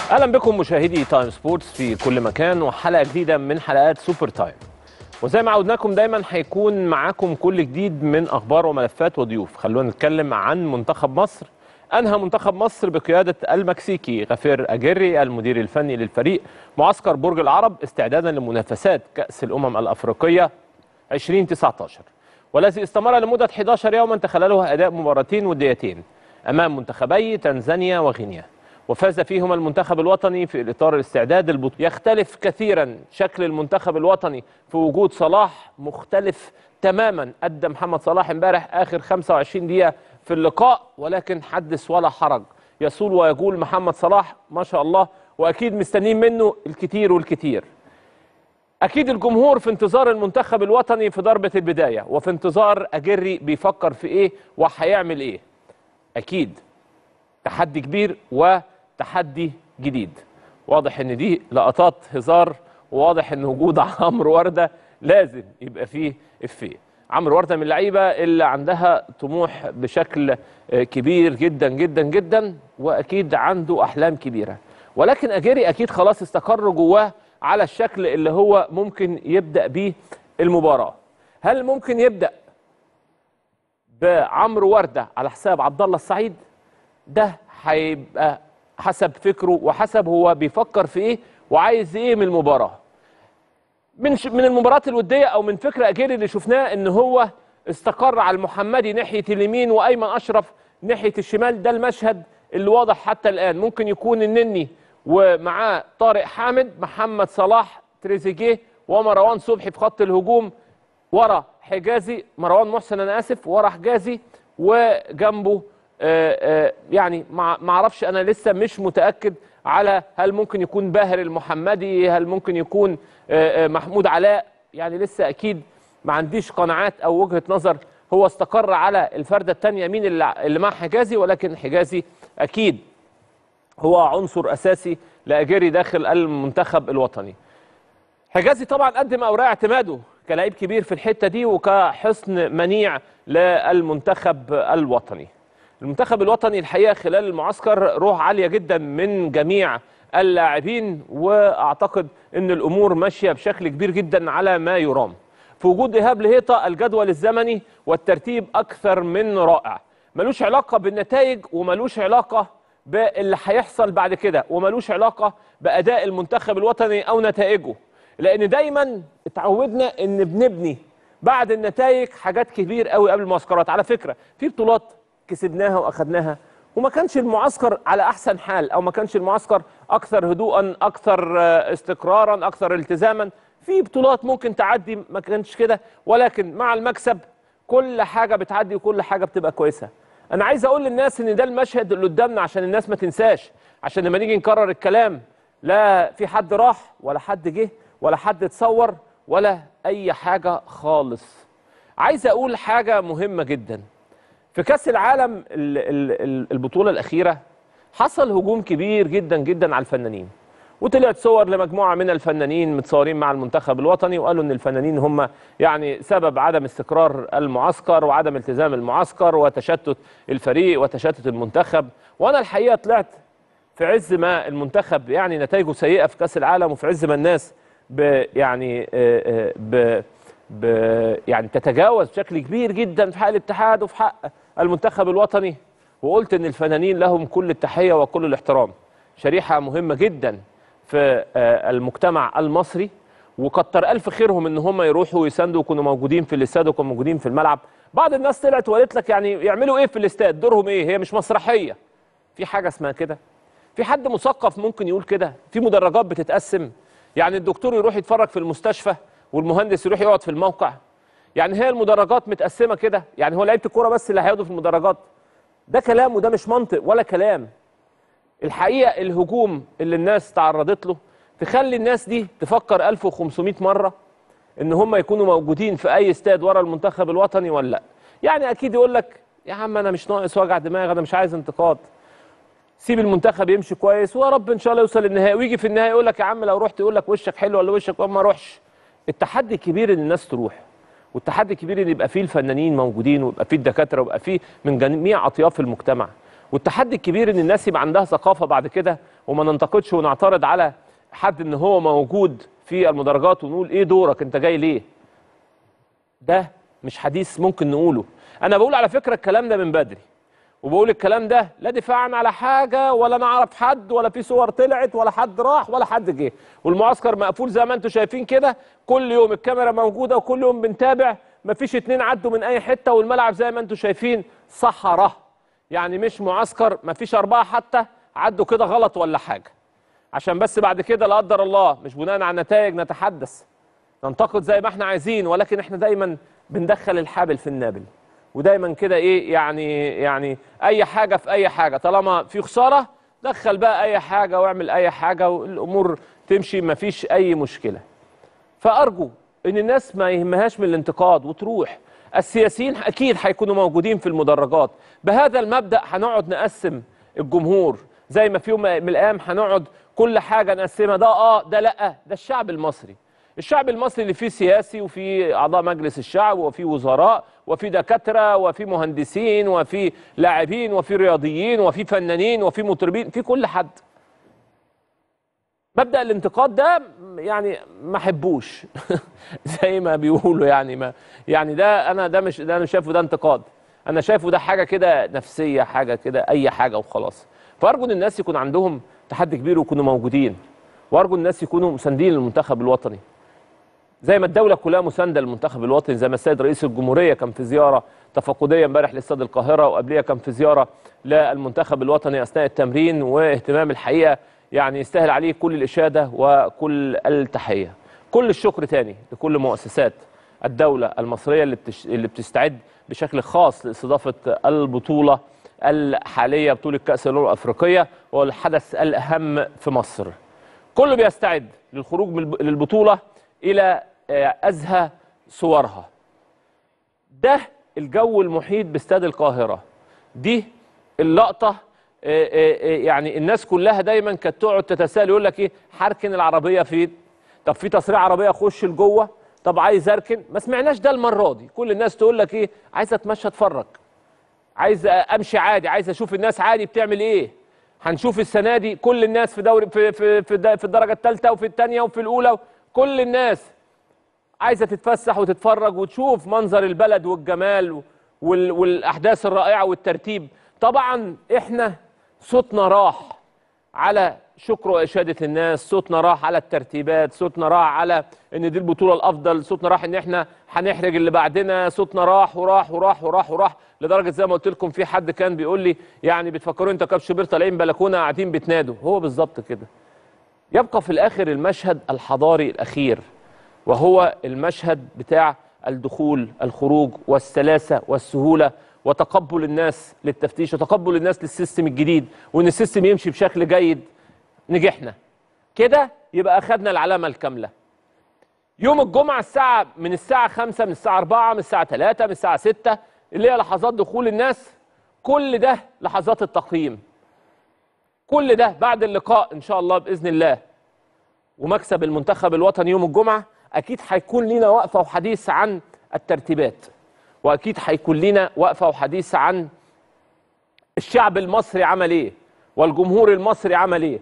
اهلا بكم مشاهدي تايم سبورتس في كل مكان وحلقه جديده من حلقات سوبر تايم وزي ما عودناكم دايما هيكون معاكم كل جديد من اخبار وملفات وضيوف خلونا نتكلم عن منتخب مصر انهى منتخب مصر بقياده المكسيكي غفير اجري المدير الفني للفريق معسكر برج العرب استعدادا لمنافسات كاس الامم الافريقيه 2019 والذي استمر لمده 11 يوما تخلله اداء مباراتين وديتين امام منتخبي تنزانيا وغينيا وفاز فيهما المنتخب الوطني في اطار الاستعداد البطولي يختلف كثيرا شكل المنتخب الوطني في وجود صلاح مختلف تماما ادى محمد صلاح امبارح اخر 25 دقيقه في اللقاء ولكن حدث ولا حرج يصول ويقول محمد صلاح ما شاء الله واكيد مستنيين منه الكثير والكثير اكيد الجمهور في انتظار المنتخب الوطني في ضربه البدايه وفي انتظار اجري بيفكر في ايه وهيعمل ايه اكيد تحدي كبير وتحدي جديد واضح ان دي لقطات هزار وواضح ان وجود عمرو ورده لازم يبقى فيه افيه عمرو ورده من اللعيبه اللي عندها طموح بشكل كبير جدا جدا جدا واكيد عنده احلام كبيره ولكن اجيري اكيد خلاص استقر جواه على الشكل اللي هو ممكن يبدا بيه المباراه هل ممكن يبدا بعمرو ورده على حساب عبد الله السعيد ده هيبقى حسب فكره وحسب هو بيفكر في ايه وعايز ايه من المباراه من ش... من المباريات الوديه او من فكر اجيري اللي شفناه ان هو استقر على المحمدي ناحيه اليمين وايمن اشرف ناحيه الشمال ده المشهد اللي واضح حتى الان ممكن يكون النني ومعاه طارق حامد محمد صلاح تريزيجيه ومروان صبحي في خط الهجوم ورا حجازي مروان محسن انا اسف ورا حجازي وجنبه آآ آآ يعني ما اعرفش انا لسه مش متاكد على هل ممكن يكون باهر المحمدي هل ممكن يكون آآ محمود علاء يعني لسه اكيد ما عنديش قناعات او وجهه نظر هو استقر على الفرده الثانيه مين اللي, اللي مع حجازي ولكن حجازي اكيد هو عنصر اساسي لاجري داخل المنتخب الوطني حجازي طبعا قدم اوراق اعتماده كلاعب كبير في الحته دي وكحصن منيع للمنتخب الوطني المنتخب الوطني الحقيقه خلال المعسكر روح عاليه جدا من جميع اللاعبين واعتقد ان الامور ماشيه بشكل كبير جدا على ما يرام في وجود ايهاب لهيطه الجدول الزمني والترتيب اكثر من رائع ملوش علاقه بالنتائج وملوش علاقه باللي هيحصل بعد كده وملوش علاقه باداء المنتخب الوطني او نتائجه لان دايما اتعودنا ان بنبني بعد النتائج حاجات كبير قوي قبل المعسكرات على فكره في بطولات كسبناها واخدناها وما كانش المعسكر على احسن حال او ما كانش المعسكر اكثر هدوءا اكثر استقرارا اكثر التزاما في بطولات ممكن تعدي ما كانش كده ولكن مع المكسب كل حاجه بتعدي وكل حاجه بتبقى كويسه انا عايز اقول للناس ان ده المشهد اللي قدامنا عشان الناس ما تنساش عشان لما نيجي نكرر الكلام لا في حد راح ولا حد جه ولا حد اتصور ولا اي حاجه خالص عايز اقول حاجه مهمه جدا في كاس العالم البطوله الاخيره حصل هجوم كبير جدا جدا على الفنانين وطلعت صور لمجموعه من الفنانين متصورين مع المنتخب الوطني وقالوا ان الفنانين هم يعني سبب عدم استقرار المعسكر وعدم التزام المعسكر وتشتت الفريق وتشتت المنتخب وانا الحقيقه طلعت في عز ما المنتخب يعني نتائجه سيئه في كاس العالم وفي عز ما الناس ب يعني ب ب يعني تتجاوز بشكل كبير جدا في حق الاتحاد وفي حق المنتخب الوطني وقلت ان الفنانين لهم كل التحيه وكل الاحترام شريحه مهمه جدا في المجتمع المصري وكتر الف خيرهم ان هم يروحوا ويساندوا ويكونوا موجودين في الاستاد ويكونوا موجودين في الملعب بعض الناس طلعت وقالت لك يعني يعملوا ايه في الاستاد دورهم ايه هي مش مسرحيه في حاجه اسمها كده في حد مثقف ممكن يقول كده في مدرجات بتتقسم يعني الدكتور يروح يتفرج في المستشفى والمهندس يروح يقعد في الموقع يعني هي المدرجات متقسمه كده يعني هو لعيبه الكوره بس اللي هيقعدوا في المدرجات ده كلام وده مش منطق ولا كلام الحقيقه الهجوم اللي الناس تعرضت له تخلي الناس دي تفكر 1500 مره ان هم يكونوا موجودين في اي استاد ورا المنتخب الوطني ولا لا يعني اكيد يقول لك يا عم انا مش ناقص وجع دماغ انا مش عايز انتقاد سيب المنتخب يمشي كويس ويا رب ان شاء الله يوصل للنهائي ويجي في النهائي يقول لك يا عم لو رحت يقول لك وشك حلو ولا وشك ما اروحش التحدي الكبير ان الناس تروح والتحدي الكبير ان يبقى فيه الفنانين موجودين ويبقى فيه الدكاتره ويبقى فيه من جميع اطياف المجتمع والتحدي الكبير ان الناس يبقى عندها ثقافه بعد كده وما ننتقدش ونعترض على حد ان هو موجود في المدرجات ونقول ايه دورك انت جاي ليه ده مش حديث ممكن نقوله انا بقول على فكره الكلام ده من بدري وبقول الكلام ده لا دفاعا على حاجه ولا نعرف حد ولا في صور طلعت ولا حد راح ولا حد جه والمعسكر مقفول زي ما انتم شايفين كده كل يوم الكاميرا موجوده وكل يوم بنتابع مفيش اتنين عدوا من اي حته والملعب زي ما انتم شايفين صحراء يعني مش معسكر مفيش اربعه حتى عدوا كده غلط ولا حاجه عشان بس بعد كده لا قدر الله مش بناء على نتائج نتحدث ننتقد زي ما احنا عايزين ولكن احنا دايما بندخل الحابل في النابل ودايما كده ايه يعني يعني اي حاجه في اي حاجه طالما في خساره دخل بقى اي حاجه واعمل اي حاجه والامور تمشي ما فيش اي مشكله فارجو ان الناس ما يهمهاش من الانتقاد وتروح السياسيين اكيد هيكونوا موجودين في المدرجات بهذا المبدا هنقعد نقسم الجمهور زي ما في يوم من الايام هنقعد كل حاجه نقسمها ده اه ده لا ده الشعب المصري الشعب المصري اللي فيه سياسي وفيه اعضاء مجلس الشعب وفيه وزراء وفيه دكاتره وفيه مهندسين وفيه لاعبين وفيه رياضيين وفيه فنانين وفيه مطربين في كل حد مبدا الانتقاد ده يعني ما احبوش زي ما بيقولوا يعني ما يعني ده انا ده مش ده انا شايفه ده انتقاد انا شايفه ده حاجه كده نفسيه حاجه كده اي حاجه وخلاص فارجو ان الناس يكون عندهم تحدي كبير ويكونوا موجودين وارجو الناس يكونوا مساندين للمنتخب الوطني زي ما الدوله كلها مسانده للمنتخب الوطني زي ما السيد رئيس الجمهوريه كان في زياره تفقديه امبارح لاستاد القاهره وقبلها كان في زياره للمنتخب الوطني اثناء التمرين واهتمام الحقيقه يعني يستاهل عليه كل الاشاده وكل التحيه. كل الشكر تاني لكل مؤسسات الدوله المصريه اللي بتش... اللي بتستعد بشكل خاص لاستضافه البطوله الحاليه بطوله كاس الامم الافريقيه والحدث الاهم في مصر. كله بيستعد للخروج من الب- للبطوله الى آه، ازهى صورها. ده الجو المحيط باستاد القاهره. دي اللقطه آه، آه، آه، يعني الناس كلها دايما كانت تقعد تتساءل يقول لك ايه هركن العربيه فين؟ طب في تصريح عربيه اخش لجوه؟ طب عايز اركن؟ ما سمعناش ده المره دي، كل الناس تقول لك ايه؟ عايز اتمشى اتفرج. عايز امشي عادي، عايز اشوف الناس عادي بتعمل ايه؟ هنشوف السنه دي كل الناس في دوري في في في, الد- في الدرجه الثالثه وفي الثانيه وفي الاولى كل الناس عايزه تتفسح وتتفرج وتشوف منظر البلد والجمال وال والاحداث الرائعه والترتيب طبعا احنا صوتنا راح على شكر واشاده الناس صوتنا راح على الترتيبات صوتنا راح على ان دي البطوله الافضل صوتنا راح ان احنا هنحرج اللي بعدنا صوتنا راح وراح وراح وراح وراح لدرجه زي ما قلت لكم في حد كان بيقول لي يعني بتفكروا انت كاب شبير طالعين بلكونه قاعدين بتنادوا هو بالظبط كده يبقى في الاخر المشهد الحضاري الاخير وهو المشهد بتاع الدخول الخروج والسلاسه والسهوله وتقبل الناس للتفتيش وتقبل الناس للسيستم الجديد وان السيستم يمشي بشكل جيد نجحنا كده يبقى اخذنا العلامه الكامله يوم الجمعه الساعه من الساعه 5 من الساعه 4 من الساعه 3 من الساعه 6 اللي هي لحظات دخول الناس كل ده لحظات التقييم كل ده بعد اللقاء ان شاء الله باذن الله ومكسب المنتخب الوطني يوم الجمعه اكيد هيكون لينا وقفه وحديث عن الترتيبات واكيد هيكون لينا وقفه وحديث عن الشعب المصري عمل ايه والجمهور المصري عمل ايه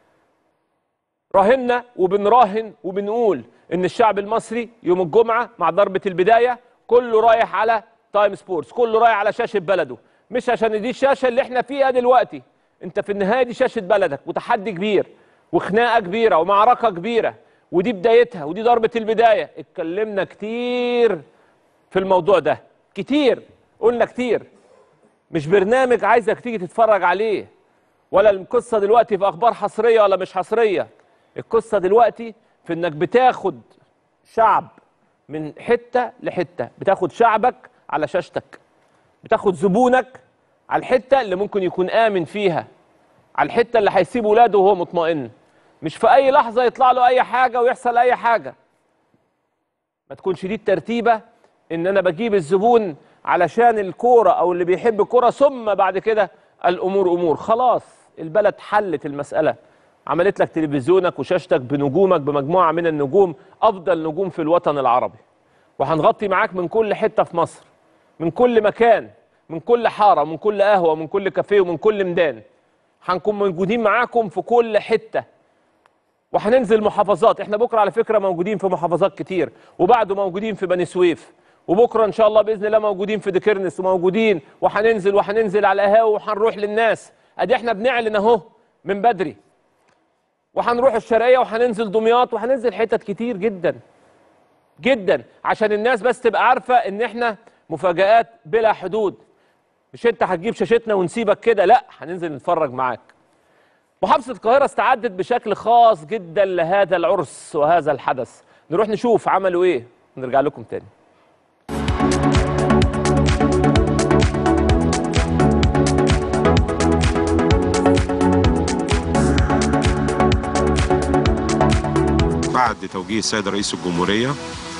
راهنا وبنراهن وبنقول ان الشعب المصري يوم الجمعه مع ضربه البدايه كله رايح على تايم سبورتس كله رايح على شاشه بلده مش عشان دي الشاشه اللي احنا فيها دلوقتي انت في النهايه دي شاشه بلدك وتحدي كبير وخناقه كبيره ومعركه كبيره ودي بدايتها ودي ضربه البدايه اتكلمنا كتير في الموضوع ده كتير قلنا كتير مش برنامج عايزك تيجي تتفرج عليه ولا القصه دلوقتي في اخبار حصريه ولا مش حصريه القصه دلوقتي في انك بتاخد شعب من حته لحته بتاخد شعبك على شاشتك بتاخد زبونك على الحته اللي ممكن يكون امن فيها على الحته اللي هيسيب ولاده وهو مطمئن مش في اي لحظه يطلع له اي حاجه ويحصل اي حاجه ما تكونش دي الترتيبه ان انا بجيب الزبون علشان الكوره او اللي بيحب الكوره ثم بعد كده الامور امور خلاص البلد حلت المساله عملت لك تلفزيونك وشاشتك بنجومك بمجموعه من النجوم افضل نجوم في الوطن العربي وهنغطي معاك من كل حته في مصر من كل مكان من كل حاره ومن كل قهوه ومن كل كافيه ومن كل ميدان هنكون موجودين معاكم في كل حته وهننزل محافظات احنا بكره على فكره موجودين في محافظات كتير وبعده موجودين في بني سويف وبكره ان شاء الله باذن الله موجودين في ديكرنس وموجودين وهننزل وهننزل على قهاوي وهنروح للناس ادي احنا بنعلن اهو من بدري وهنروح الشرقيه وهننزل دمياط وهننزل حتت كتير جدا جدا عشان الناس بس تبقى عارفه ان احنا مفاجآت بلا حدود مش انت هتجيب شاشتنا ونسيبك كده لا هننزل نتفرج معاك محافظة القاهرة استعدت بشكل خاص جدا لهذا العرس وهذا الحدث نروح نشوف عملوا ايه ونرجع لكم تاني بعد توجيه السيد رئيس الجمهورية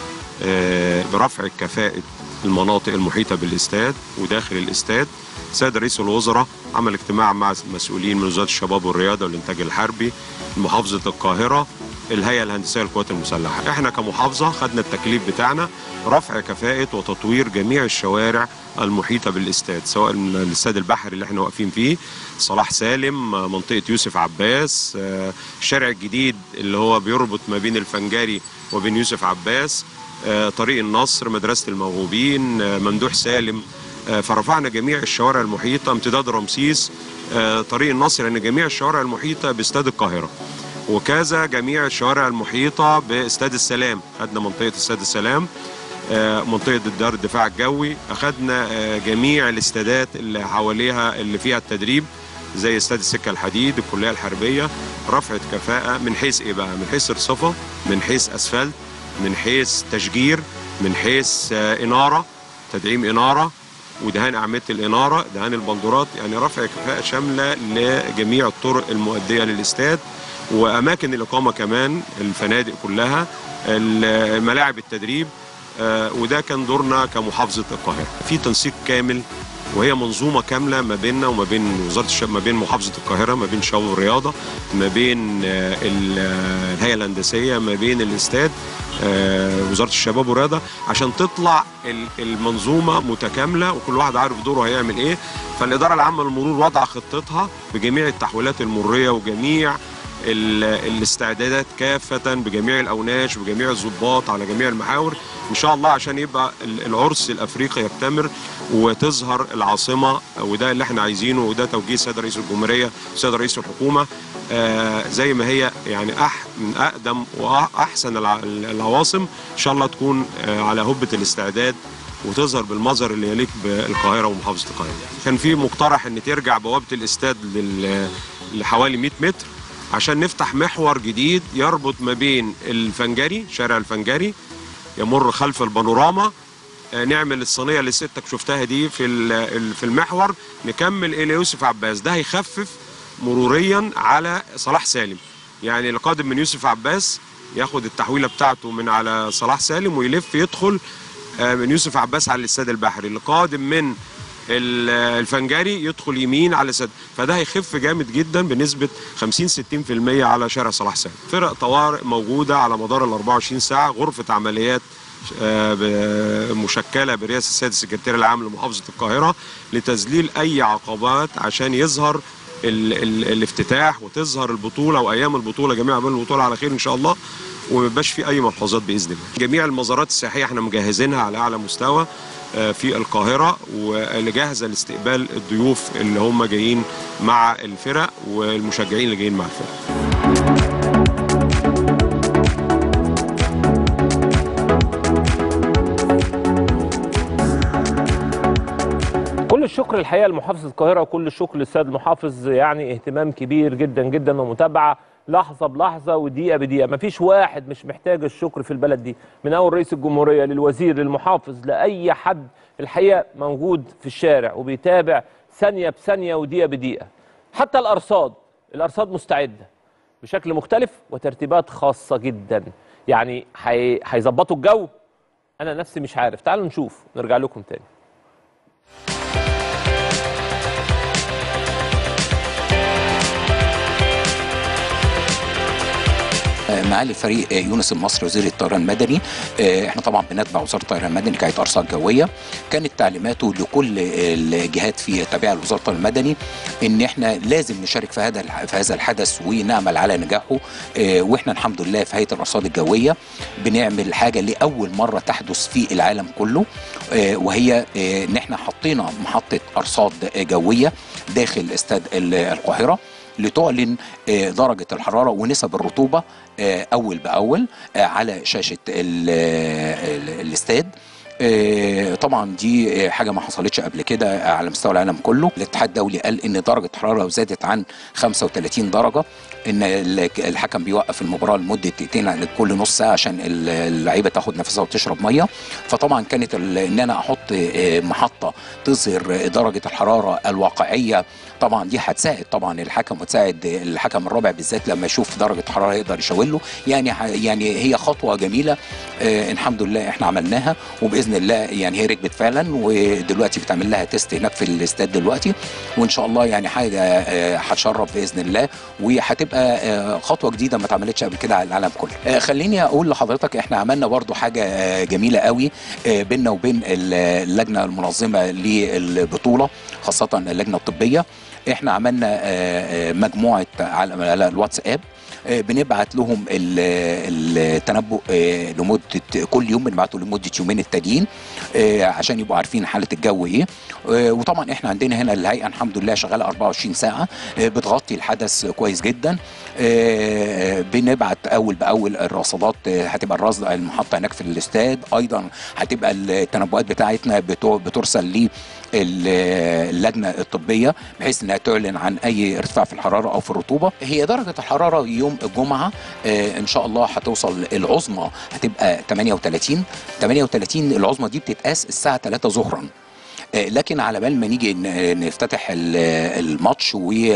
آه، برفع كفاءة المناطق المحيطة بالاستاد وداخل الاستاد السيد رئيس الوزراء عمل اجتماع مع مسؤولين من وزارة الشباب والرياضة والإنتاج الحربي محافظة القاهرة الهيئة الهندسية للقوات المسلحة احنا كمحافظة خدنا التكليف بتاعنا رفع كفاءة وتطوير جميع الشوارع المحيطة بالاستاد سواء من الاستاد البحري اللي احنا واقفين فيه صلاح سالم آه، منطقة يوسف عباس آه، الشارع الجديد اللي هو بيربط ما بين الفنجري وبين يوسف عباس آه، طريق النصر مدرسة الموهوبين آه، ممدوح سالم آه، فرفعنا جميع الشوارع المحيطة امتداد رمسيس آه، طريق النصر لأن جميع الشوارع المحيطة باستاد القاهرة وكذا جميع الشوارع المحيطة باستاد السلام خدنا منطقة استاد السلام آه، منطقة الدار الدفاع الجوي أخدنا آه، جميع الاستادات اللي حواليها اللي فيها التدريب زي استاد السكة الحديد الكلية الحربية رفعت كفاءة من حيث إيه بقى؟ من حيث رصفة من حيث أسفلت من حيث تشجير من حيث آه، إنارة تدعيم إنارة ودهان أعمدة الإنارة دهان البندورات يعني رفع كفاءة شاملة لجميع الطرق المؤدية للاستاد وأماكن الإقامة كمان الفنادق كلها الملاعب التدريب آه، وده كان دورنا كمحافظة القاهرة في تنسيق كامل وهي منظومة كاملة ما بيننا وما بين وزارة الشباب ما بين محافظة القاهرة ما بين الشباب والرياضة ما بين آه، ال- آه، الهيئة الهندسية ما بين الاستاد آه، وزارة الشباب والرياضة عشان تطلع ال- المنظومة متكاملة وكل واحد عارف دوره هيعمل ايه فالإدارة العامة للمرور وضع خطتها بجميع التحويلات المرية وجميع ال- الاستعدادات كافة بجميع الأوناش وجميع الضباط على جميع المحاور إن شاء الله عشان يبقى ال- العرس الأفريقي يكتمر وتظهر العاصمة وده اللي احنا عايزينه وده توجيه السيد رئيس الجمهورية السيد رئيس الحكومة آه زي ما هي يعني أح من أقدم وأحسن الع- العواصم إن شاء الله تكون آه على هبة الاستعداد وتظهر بالمظهر اللي يليق بالقاهرة ومحافظة القاهرة كان في مقترح ان ترجع بوابة الاستاد لل- لحوالي 100 متر عشان نفتح محور جديد يربط ما بين الفنجري شارع الفنجري يمر خلف البانوراما آه، نعمل الصينيه اللي ستك شفتها دي في ال- ال- في المحور نكمل الى يوسف عباس ده هيخفف مروريا على صلاح سالم يعني القادم من يوسف عباس ياخد التحويله بتاعته من على صلاح سالم ويلف يدخل آه، من يوسف عباس على الاستاد البحري اللي قادم من ال- الفنجري يدخل يمين على سد فده هيخف جامد جدا بنسبه 50 60% على شارع صلاح سالم فرق طوارئ موجوده على مدار ال 24 ساعه غرفه عمليات آه، ب- مشكله برئاسه السيد السكرتير العام لمحافظه القاهره لتذليل اي عقبات عشان يظهر ال ال الافتتاح وتظهر البطوله وايام البطوله جميع ايام البطوله على خير ان شاء الله وما يبقاش في اي ملحوظات باذن الله. جميع المزارات السياحيه احنا مجهزينها على اعلى مستوى آه، في القاهره واللي جاهزه لاستقبال الضيوف اللي هم جايين مع الفرق والمشجعين اللي جايين مع الفرق. كل الشكر الحقيقه لمحافظه القاهره وكل الشكر للسيد المحافظ يعني اهتمام كبير جدا جدا ومتابعه لحظه بلحظه ودقيقه بدقيقه مفيش واحد مش محتاج الشكر في البلد دي من اول رئيس الجمهوريه للوزير للمحافظ لاي حد الحقيقه موجود في الشارع وبيتابع ثانيه بثانيه ودقيقه بدقيقه حتى الارصاد الارصاد مستعده بشكل مختلف وترتيبات خاصه جدا يعني هي- هيظبطوا الجو انا نفسي مش عارف تعالوا نشوف نرجع لكم تاني معالي الفريق يونس المصري وزير الطيران المدني احنا طبعا بنتبع وزاره الطيران المدني كهيئه ارصاد جويه كانت تعليماته لكل الجهات في التابعه لوزاره الطيران المدني ان احنا لازم نشارك في هذا في هذا الحدث ونعمل على نجاحه واحنا الحمد لله في هيئه الارصاد الجويه بنعمل حاجه لاول مره تحدث في العالم كله وهي ان احنا حطينا محطه ارصاد جويه داخل استاد القاهره لتعلن درجة الحرارة ونسب الرطوبة أول بأول على شاشة الاستاد طبعا دي حاجه ما حصلتش قبل كده على مستوى العالم كله الاتحاد الدولي قال ان درجه الحراره لو زادت عن 35 درجه ان الحكم بيوقف المباراه لمده دقيقتين لكل نص ساعه عشان اللعيبه تاخد نفسها وتشرب ميه فطبعا كانت ان انا احط محطه تظهر درجه الحراره الواقعيه طبعا دي هتساعد طبعا الحكم وتساعد الحكم الرابع بالذات لما يشوف درجه حراره يقدر يشاور له يعني يعني هي خطوه جميله آه الحمد لله احنا عملناها وباذن الله يعني هي ركبت فعلا ودلوقتي بتعمل لها تيست هناك في الاستاد دلوقتي وان شاء الله يعني حاجه آه هتشرف باذن الله وهتبقى آه خطوه جديده ما اتعملتش قبل كده على العالم كله آه خليني اقول لحضرتك احنا عملنا برضو حاجه آه جميله قوي آه بيننا وبين اللجنه المنظمه للبطوله خاصه اللجنه الطبيه احنا عملنا مجموعه على الواتساب بنبعت لهم التنبؤ لمده كل يوم بنبعته لمده يومين التانيين عشان يبقوا عارفين حاله الجو ايه وطبعا احنا عندنا هنا الهيئه الحمد لله شغاله 24 ساعه بتغطي الحدث كويس جدا بنبعت اول باول الرصادات هتبقى الرصد المحطه هناك في الاستاد ايضا هتبقى التنبؤات بتاعتنا بترسل لي اللجنه الطبيه بحيث انها تعلن عن اي ارتفاع في الحراره او في الرطوبه هي درجه الحراره يوم الجمعه ان شاء الله هتوصل العظمى هتبقى 38 38 العظمى دي بتتقاس الساعه 3 ظهرا لكن على بال ما نيجي نفتتح الماتش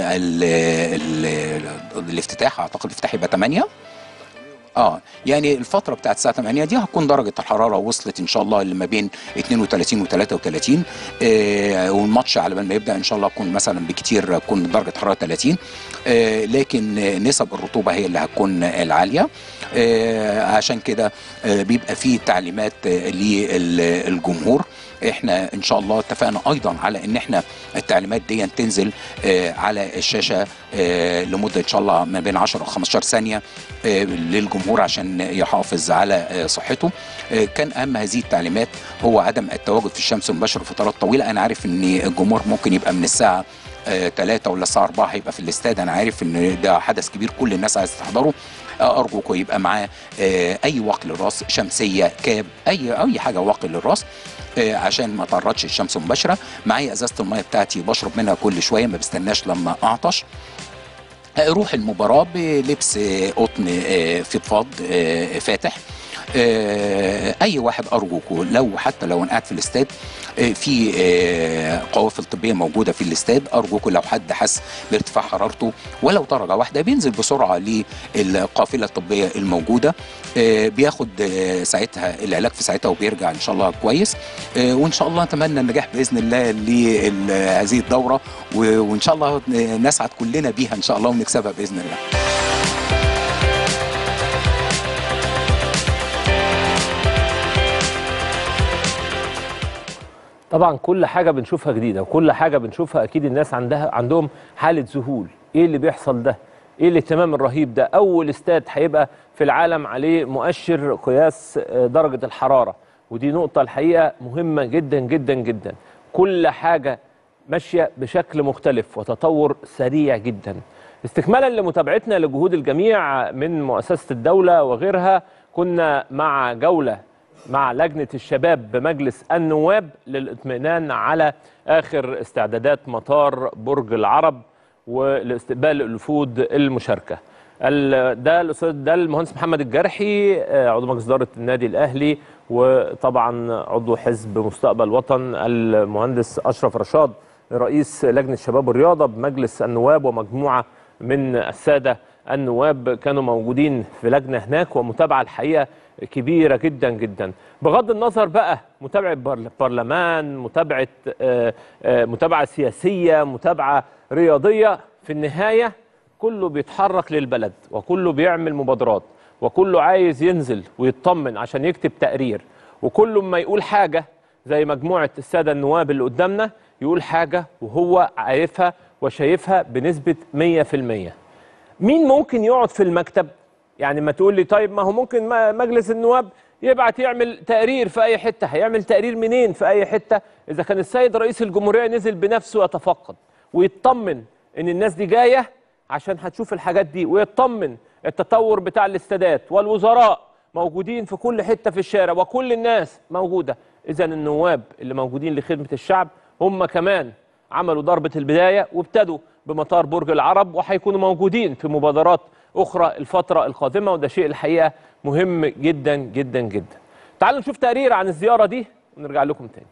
والافتتاح اعتقد الافتتاح يبقى 8 اه يعني الفتره بتاعت الساعه 8 دي هتكون درجه الحراره وصلت ان شاء الله اللي ما بين 32 و 33 آه والماتش على بال ما يبدا ان شاء الله يكون مثلا بكتير تكون درجه حراره 30 آه لكن نسب الرطوبه هي اللي هتكون العاليه آه عشان كده آه بيبقى في تعليمات آه للجمهور احنا ان شاء الله اتفقنا ايضا على ان احنا التعليمات دي تنزل آه على الشاشه آه لمده ان شاء الله ما بين 10 و 15 ثانيه آه للجمهور عشان يحافظ على آه صحته آه كان اهم هذه التعليمات هو عدم التواجد في الشمس مباشره فترات طويله انا عارف ان الجمهور ممكن يبقى من الساعه ثلاثة ولا الساعة 4 هيبقى في الاستاد أنا عارف إن ده حدث كبير كل الناس عايزة تحضره أرجوكم يبقى معاه أي واقي للراس شمسية كاب أي أي حاجة واقي للراس عشان ما تعرضش الشمس مباشرة معايا ازازة المية بتاعتي بشرب منها كل شوية ما بستناش لما اعطش اروح المباراة بلبس قطن فضفاض فاتح اي واحد ارجوكوا لو حتى لو انا قاعد في الاستاد في قوافل طبيه موجوده في الاستاد ارجوكوا لو حد حس بارتفاع حرارته ولو درجه واحده بينزل بسرعه للقافله الطبيه الموجوده بياخد ساعتها العلاج في ساعتها وبيرجع ان شاء الله كويس وان شاء الله نتمنى النجاح باذن الله لهذه الدوره وان شاء الله نسعد كلنا بيها ان شاء الله ونكسبها باذن الله طبعا كل حاجه بنشوفها جديده وكل حاجه بنشوفها اكيد الناس عندها عندهم حاله ذهول ايه اللي بيحصل ده ايه الاهتمام الرهيب ده اول استاد هيبقى في العالم عليه مؤشر قياس درجه الحراره ودي نقطه الحقيقه مهمه جدا جدا جدا كل حاجه ماشيه بشكل مختلف وتطور سريع جدا استكمالا لمتابعتنا لجهود الجميع من مؤسسه الدوله وغيرها كنا مع جوله مع لجنة الشباب بمجلس النواب للإطمئنان على آخر استعدادات مطار برج العرب ولاستقبال الوفود المشاركة ده الأستاذ ده المهندس محمد الجرحي عضو مجلس إدارة النادي الأهلي وطبعا عضو حزب مستقبل وطن المهندس أشرف رشاد رئيس لجنة الشباب والرياضة بمجلس النواب ومجموعة من السادة النواب كانوا موجودين في لجنة هناك ومتابعة الحقيقة كبيرة جدا جدا بغض النظر بقى متابعة برلمان متابعة متابعة سياسية متابعة رياضية في النهاية كله بيتحرك للبلد وكله بيعمل مبادرات وكله عايز ينزل ويطمن عشان يكتب تقرير وكل ما يقول حاجه زي مجموعه الساده النواب اللي قدامنا يقول حاجه وهو عارفها وشايفها بنسبه 100% مين ممكن يقعد في المكتب يعني ما تقول لي طيب ما هو ممكن ما- مجلس النواب يبعت يعمل تقرير في اي حته هيعمل تقرير منين في اي حته اذا كان السيد رئيس الجمهوريه نزل بنفسه يتفقد ويطمن ان الناس دي جايه عشان هتشوف الحاجات دي ويطمن التطور بتاع الاستادات والوزراء موجودين في كل حته في الشارع وكل الناس موجوده اذا النواب اللي موجودين لخدمه الشعب هم كمان عملوا ضربة البداية وابتدوا بمطار برج العرب وهيكونوا موجودين في مبادرات أخرى الفترة القادمة وده شيء الحقيقة مهم جدا جدا جدا تعالوا نشوف تقرير عن الزيارة دي ونرجع لكم تاني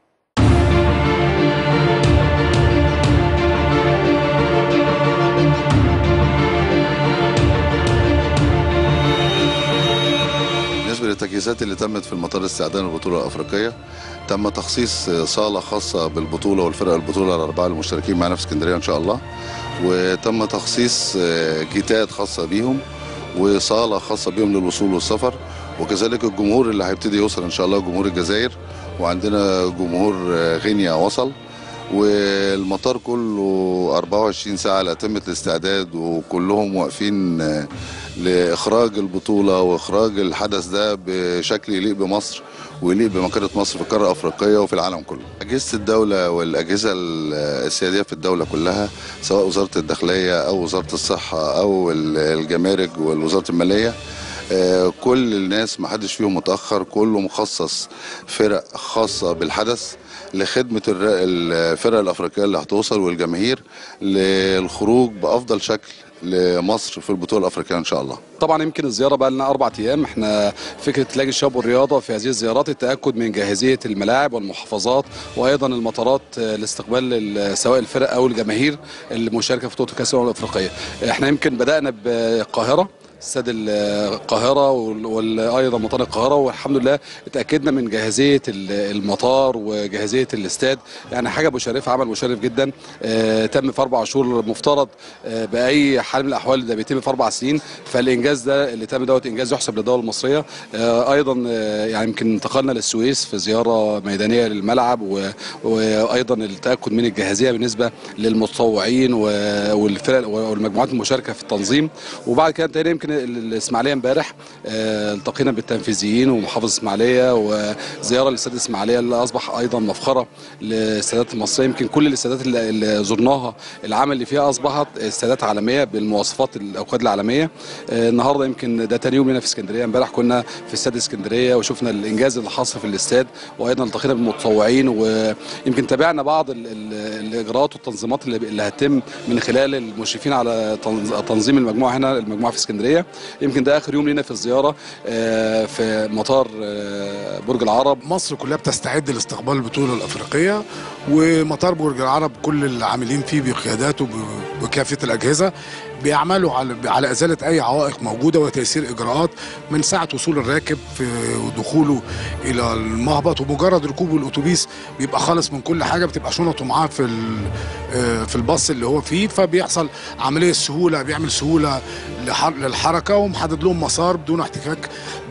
بالنسبة للتجهيزات اللي تمت في المطار استعداد للبطولة الأفريقية تم تخصيص صالة خاصة بالبطولة والفرق البطولة الأربعة المشتركين معنا في اسكندرية إن شاء الله وتم تخصيص جيتات خاصة بيهم وصالة خاصة بيهم للوصول والسفر وكذلك الجمهور اللي هيبتدي يوصل إن شاء الله جمهور الجزائر وعندنا جمهور غينيا وصل والمطار كله 24 ساعة لأتمة الاستعداد وكلهم واقفين آه، لإخراج البطولة وإخراج الحدث ده بشكل يليق بمصر ويليق بمكانة مصر في القارة الأفريقية وفي العالم كله أجهزة الدولة والأجهزة ال- السيادية في الدولة كلها سواء وزارة الداخلية أو وزارة الصحة أو ال- الجمارك والوزارة المالية آه، كل الناس ما حدش فيهم متأخر كله مخصص فرق خاصة بالحدث لخدمة الر- الفرق الأفريقية اللي هتوصل والجماهير للخروج بأفضل شكل لمصر في البطولة الأفريقية إن شاء الله طبعا يمكن الزياره بقى لنا اربع ايام احنا فكره لجنه الشباب والرياضه في هذه الزيارات التاكد من جاهزيه الملاعب والمحافظات وايضا المطارات آه، لاستقبال ال- سواء الفرق او الجماهير المشاركه في بطوله كاس الامم الافريقيه احنا يمكن بدانا بالقاهره استاد القاهره وال- وايضا مطار القاهره والحمد لله اتاكدنا من جاهزيه ال- المطار وجاهزيه الاستاد يعني حاجه مشرفه عمل مشرف جدا آه، تم في اربع شهور المفترض آه، باي حال من الاحوال ده بيتم في اربع سنين فالانجاز ده اللي تم دوت انجاز يحسب للدوله المصريه آه، ايضا آه، يعني يمكن انتقلنا للسويس في زياره ميدانيه للملعب و- وايضا التاكد من الجاهزيه بالنسبه للمتطوعين و- والفرق والمجموعات المشاركه في التنظيم وبعد كده انتهينا يمكن ال- الاسماعيليه امبارح آه، التقينا بالتنفيذيين ومحافظ اسماعيليه وزياره للاستاد الاسماعيليه اللي اصبح ايضا مفخره للسادات المصريه يمكن كل الاستادات اللي اللي زرناها العمل اللي فيها اصبحت استادات عالميه بالمواصفات الاوقات العالميه آه، النهارده يمكن ده تاني يوم لنا في اسكندريه امبارح كنا في استاد اسكندريه وشفنا الانجاز اللي حصل في الاستاد وايضا التقينا بالمتطوعين ويمكن تابعنا بعض ال- ال- الاجراءات والتنظيمات اللي اللي هتتم من خلال المشرفين على تنظ- تنظيم المجموعه هنا المجموعه في اسكندريه يمكن ده اخر يوم لنا في الزياره آه، في مطار آه، برج العرب مصر كلها بتستعد لاستقبال البطولة الأفريقية ومطار برج العرب كل العاملين فيه بقياداته ب- بكافة الأجهزة بيعملوا على على إزالة أي عوائق موجودة وتيسير إجراءات من ساعة وصول الراكب في دخوله إلى المهبط ومجرد ركوبه الأتوبيس بيبقى خالص من كل حاجة بتبقى شنطه معاه في ال- آه، في الباص اللي هو فيه فبيحصل عملية سهولة بيعمل سهولة لح- للحركة ومحدد لهم مسار بدون احتكاك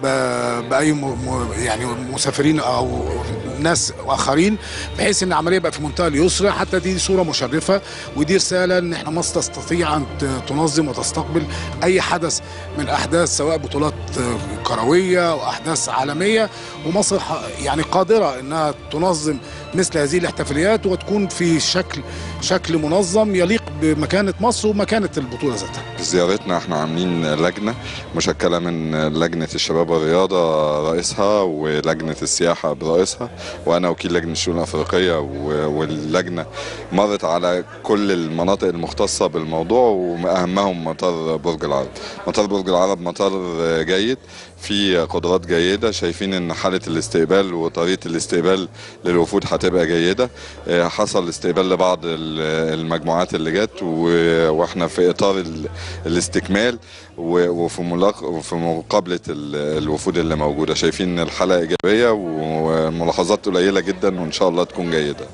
ب- بأي م- م- يعني مسافرين أو ناس آخرين بحيث ان العمليه بقى في منتهى اليسر حتى دي صوره مشرفه ودي رساله ان احنا مصر تستطيع ان ت- تنظم وتستقبل اي حدث من احداث سواء بطولات آه، كرويه او احداث عالميه ومصر ح- يعني قادره انها تنظم مثل هذه الاحتفاليات وتكون في شكل شكل منظم يليق بمكانه مصر ومكانه البطوله ذاتها زيارتنا احنا عاملين لجنة مشكلة من لجنة الشباب والرياضة رئيسها ولجنة السياحة برئيسها وأنا وكيل لجنة الشؤون الأفريقية و- واللجنة مرت على كل المناطق المختصة بالموضوع وأهمهم مطار برج العرب مطار برج العرب مطار جيد في قدرات جيدة شايفين ان حالة الاستقبال وطريقة الاستقبال للوفود هتبقى جيدة اه، حصل استقبال لبعض ال- المجموعات اللي جت و- واحنا في اطار ال- الاستكمال و- وفي ملاق- وفي مقابلة ال- الوفود اللي موجودة شايفين ان الحالة ايجابية وملاحظات قليلة جدا وان شاء الله تكون جيدة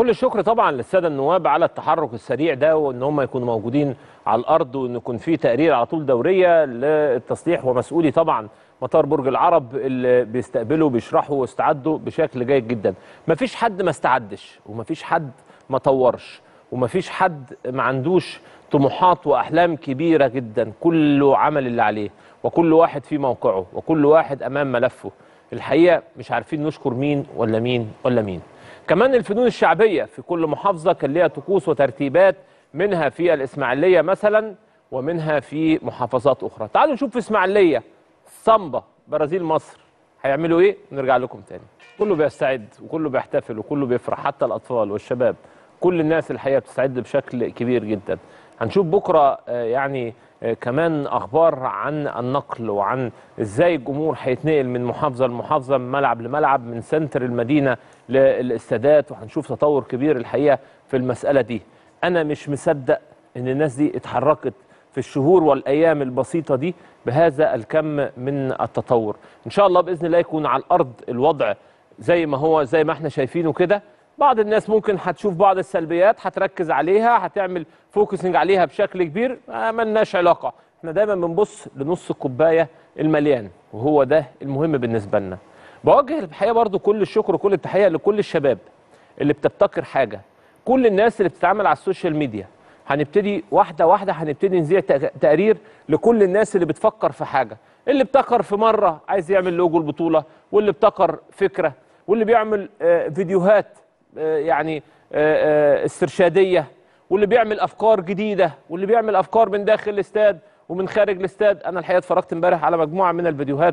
كل الشكر طبعا للساده النواب على التحرك السريع ده وان هم يكونوا موجودين على الارض وان يكون في تقرير على طول دوريه للتصليح ومسؤولي طبعا مطار برج العرب اللي بيستقبلوا بيشرحوا واستعدوا بشكل جيد جدا مفيش حد ما استعدش ومفيش حد ما طورش ومفيش حد ما عندوش طموحات واحلام كبيره جدا كله عمل اللي عليه وكل واحد في موقعه وكل واحد امام ملفه الحقيقه مش عارفين نشكر مين ولا مين ولا مين كمان الفنون الشعبيه في كل محافظه كان ليها طقوس وترتيبات منها في الاسماعيليه مثلا ومنها في محافظات اخرى تعالوا نشوف في اسماعيليه صامبا برازيل مصر هيعملوا ايه نرجع لكم تاني كله بيستعد وكله بيحتفل وكله بيفرح حتى الاطفال والشباب كل الناس الحقيقه بتستعد بشكل كبير جدا هنشوف بكره آه، يعني آه، كمان اخبار عن النقل وعن ازاي الجمهور هيتنقل من محافظه لمحافظه من ملعب لملعب من سنتر المدينه للاستادات وهنشوف تطور كبير الحقيقه في المساله دي انا مش مصدق ان الناس دي اتحركت في الشهور والايام البسيطه دي بهذا الكم من التطور ان شاء الله باذن الله يكون على الارض الوضع زي ما هو زي ما احنا شايفينه كده بعض الناس ممكن هتشوف بعض السلبيات هتركز عليها هتعمل فوكسنج عليها بشكل كبير آه، ملناش علاقه احنا دايما بنبص لنص الكوبايه المليان وهو ده المهم بالنسبه لنا بوجه الحقيقه برضو كل الشكر وكل التحيه لكل الشباب اللي بتبتكر حاجه كل الناس اللي بتتعامل على السوشيال ميديا هنبتدي واحده واحده هنبتدي نذيع تق- تقرير لكل الناس اللي بتفكر في حاجه اللي ابتكر في مره عايز يعمل لوجو البطوله واللي ابتكر فكره واللي بيعمل آه، فيديوهات آه، يعني آه، آه، استرشاديه واللي بيعمل افكار جديده واللي بيعمل افكار من داخل الاستاد ومن خارج الاستاد انا الحقيقه اتفرجت امبارح على مجموعه من الفيديوهات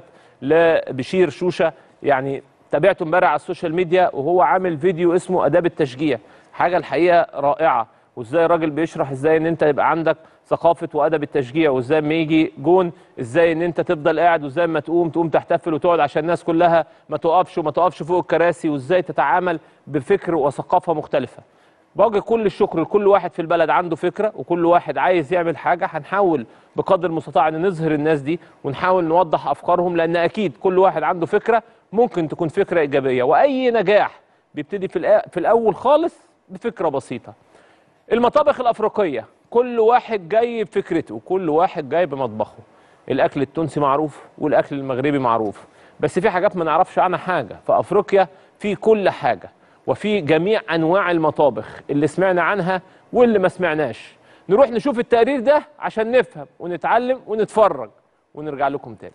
لبشير شوشه يعني تابعته امبارح على السوشيال ميديا وهو عامل فيديو اسمه اداب التشجيع حاجه الحقيقه رائعه وازاي الراجل بيشرح ازاي ان انت يبقى عندك ثقافه وادب التشجيع وازاي ما يجي جون ازاي ان انت تفضل قاعد وازاي ما تقوم تقوم تحتفل وتقعد عشان الناس كلها ما تقفش وما تقفش فوق الكراسي وازاي تتعامل بفكر وثقافه مختلفه بوجه كل الشكر لكل واحد في البلد عنده فكره وكل واحد عايز يعمل حاجه هنحاول بقدر المستطاع ان نظهر الناس دي ونحاول نوضح افكارهم لان اكيد كل واحد عنده فكره ممكن تكون فكره ايجابيه واي نجاح بيبتدي في الأ- في الاول خالص بفكره بسيطه المطابخ الافريقيه كل واحد جاي بفكرته وكل واحد جاي بمطبخه الاكل التونسي معروف والاكل المغربي معروف بس في حاجات ما نعرفش عنها حاجه في افريقيا في كل حاجه وفي جميع انواع المطابخ اللي سمعنا عنها واللي ما سمعناش نروح نشوف التقرير ده عشان نفهم ونتعلم ونتفرج ونرجع لكم تاني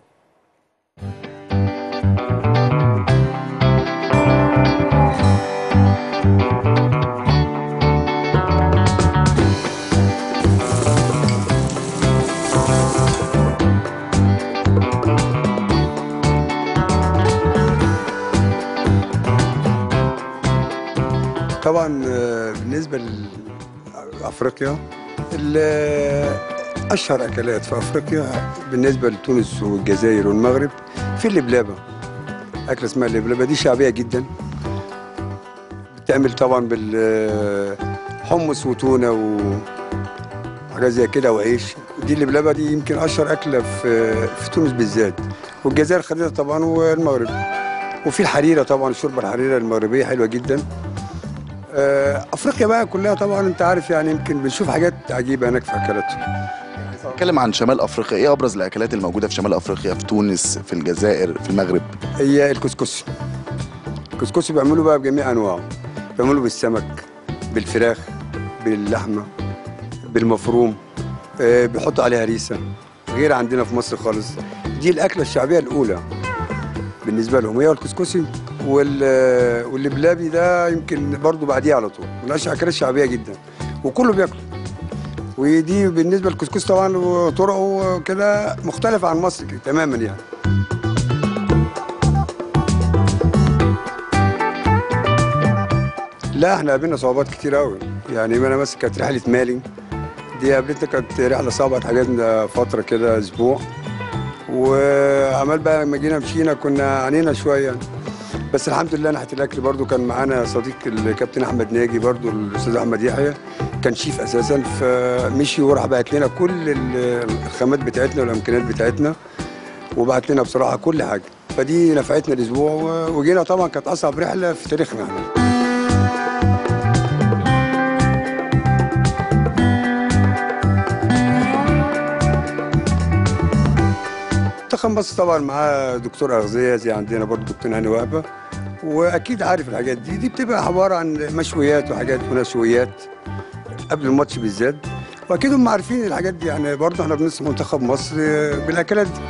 طبعا آه، بالنسبه لافريقيا ال- اشهر اكلات في افريقيا بالنسبه لتونس والجزائر والمغرب في اللبلابه اكله اسمها اللبلابه دي شعبيه جدا بتعمل طبعا بالحمص وتونه وحاجات زي كده وعيش دي اللبلابه دي يمكن اشهر اكله في في تونس بالذات والجزائر خدتها طبعا والمغرب وفي الحريره طبعا شوربه الحريره المغربيه حلوه جدا آه، افريقيا بقى كلها طبعا انت عارف يعني يمكن بنشوف حاجات عجيبه هناك في اكلاتهم نتكلم عن شمال افريقيا ايه ابرز الاكلات الموجوده في شمال افريقيا في تونس في الجزائر في المغرب هي الكسكسي الكسكسي بيعملوا بقى بجميع انواعه بيعملوا بالسمك بالفراخ باللحمه بالمفروم آه، بيحطوا عليها هريسه غير عندنا في مصر خالص دي الاكله الشعبيه الاولى بالنسبه لهم هي الكسكسي وال- واللبلابي ده يمكن برضو بعديه على طول من اشهر اكلات شعبيه جدا وكله بياكله ودي بالنسبه للكسكسي طبعا وطرقه كده مختلفه عن مصر كده تماما يعني لا احنا قابلنا صعوبات كتير قوي يعني انا مثلا كانت رحله مالي دي قابلتنا كانت رحله صعبه اتحجزنا فتره كده اسبوع وعمال بقى لما جينا مشينا كنا عانينا شويه يعني. بس الحمد لله ناحيه الاكل برضو كان معانا صديق الكابتن احمد ناجي برضو الاستاذ احمد يحيى كان شيف اساسا فمشي وراح بعت لنا كل ال- الخامات بتاعتنا والامكانيات بتاعتنا وبعت لنا بصراحه كل حاجه فدي نفعتنا الاسبوع و- وجينا طبعا كانت اصعب رحله في تاريخنا احنا منتخب مصر طبعا معاه دكتور اغذيه زي عندنا برضو دكتور هاني وهبه واكيد عارف الحاجات دي دي بتبقى عباره عن مشويات وحاجات ونشويات قبل الماتش بالذات واكيد هم عارفين الحاجات دي يعني برضو احنا بننصح منتخب مصر بالاكلات دي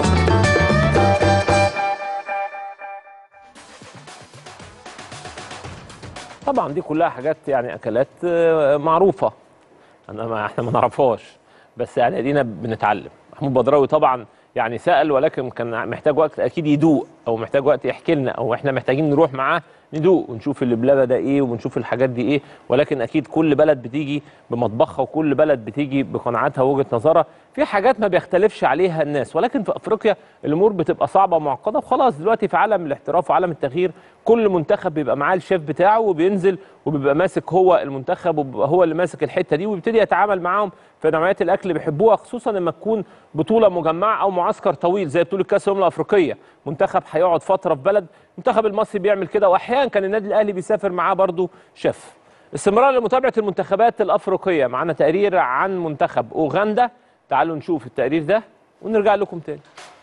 طبعا دي كلها حاجات يعني اكلات آه، معروفه انا ما احنا ما نعرفهاش بس يعني ادينا بنتعلم محمود بدراوي طبعا يعني سال ولكن كان محتاج وقت اكيد يدوق او محتاج وقت يحكي لنا او احنا محتاجين نروح معاه ندوق ونشوف اللبلبه ده ايه ونشوف الحاجات دي ايه ولكن اكيد كل بلد بتيجي بمطبخها وكل بلد بتيجي بقناعاتها ووجهه نظرها في حاجات ما بيختلفش عليها الناس ولكن في افريقيا الامور بتبقى صعبه ومعقده وخلاص دلوقتي في عالم الاحتراف وعالم التغيير كل منتخب بيبقى معاه الشيف بتاعه وبينزل وبيبقى ماسك هو المنتخب وبيبقى هو اللي ماسك الحته دي وبيبتدي يتعامل معاهم في نوعيات الاكل اللي بيحبوها خصوصا لما تكون بطوله مجمعه او معسكر طويل زي بطوله كاس الامم الافريقيه منتخب هيقعد فتره في بلد المنتخب المصري بيعمل كده واحيانا كان النادي الاهلي بيسافر معاه برضو شيف استمرار لمتابعه المنتخبات الافريقيه معانا تقرير عن منتخب اوغندا تعالوا نشوف التقرير ده ونرجع لكم تاني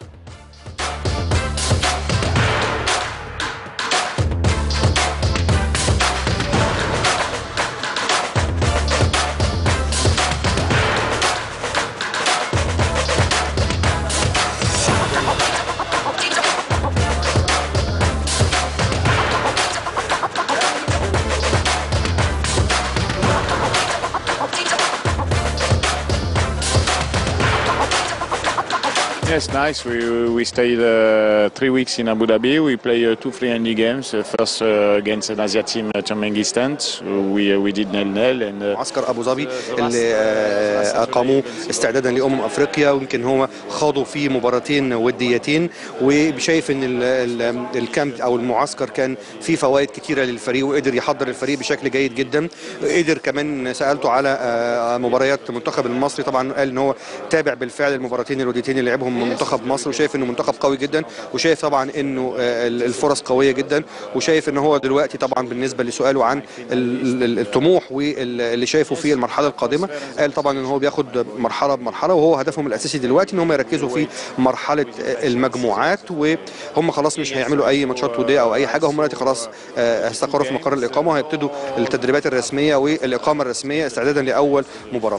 Yes, nice. We we stayed uh, three weeks in Abu Dhabi. We play uh, two friendly games. Uh, first uh, against an Asia team, uh, Turkmenistan. We uh, we did nil nil and. Uh, معسكر ابو ظبي اللي آه، اقاموه استعدادا لامم افريقيا ويمكن هم خاضوا فيه مباراتين وديتين وشايف ان ال- ال- الكامب او المعسكر كان فيه فوائد كتيره للفريق وقدر يحضر الفريق بشكل جيد جدا قدر كمان سالته على آه، مباريات منتخب المصري طبعا قال ان هو تابع بالفعل المباراتين الوديتين اللي لعبهم منتخب مصر وشايف انه منتخب قوي جدا وشايف طبعا انه آه، الفرص قويه جدا وشايف ان هو دلوقتي طبعا بالنسبه لسؤاله عن ال- ال- الطموح واللي شايفه في المرحله القادمه قال طبعا ان هو بياخد مرحله بمرحله وهو هدفهم الاساسي دلوقتي ان هم يركزوا في مرحله المجموعات وهم خلاص مش هيعملوا اي ماتشات وديه او اي حاجه هم دلوقتي خلاص آه، استقروا في مقر الاقامه وهيبتدوا التدريبات الرسميه والاقامه الرسميه استعدادا لاول مباراه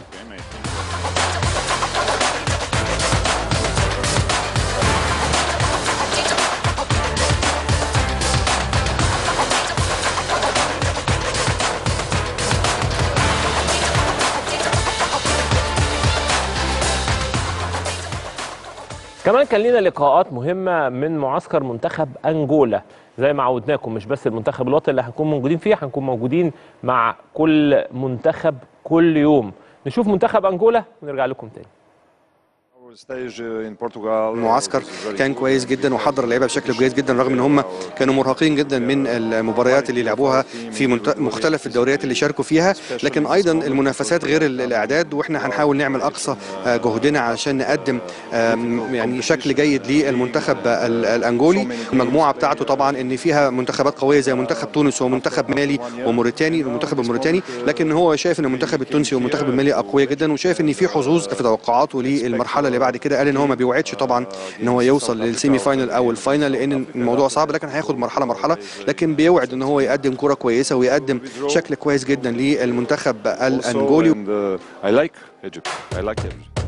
كمان كان لينا لقاءات مهمة من معسكر منتخب أنجولا زي ما عودناكم مش بس المنتخب الوطني اللي هنكون موجودين فيه هنكون موجودين مع كل منتخب كل يوم نشوف منتخب أنجولا ونرجع لكم تاني المعسكر كان كويس جدا وحضر اللعيبه بشكل كويس جدا رغم ان هم كانوا مرهقين جدا من المباريات اللي لعبوها في منت- مختلف الدوريات اللي شاركوا فيها لكن ايضا المنافسات غير ال- الاعداد واحنا هنحاول نعمل اقصى آه، جهدنا علشان نقدم آم، يعني شكل جيد للمنتخب ال- الانجولي المجموعه بتاعته طبعا ان فيها منتخبات قويه زي منتخب تونس ومنتخب مالي وموريتاني المنتخب الموريتاني لكن هو شايف ان المنتخب التونسي والمنتخب المالي اقوياء جدا وشايف ان في حظوظ في توقعاته للمرحله اللي بعد كده قال ان هو ما بيوعدش طبعا ان هو يوصل للسيمي فاينل او الفاينل لان الموضوع صعب لكن هياخد مرحله مرحله لكن بيوعد ان هو يقدم كره كويسه ويقدم شكل كويس جدا للمنتخب الانجولي I like Egypt. I like Egypt.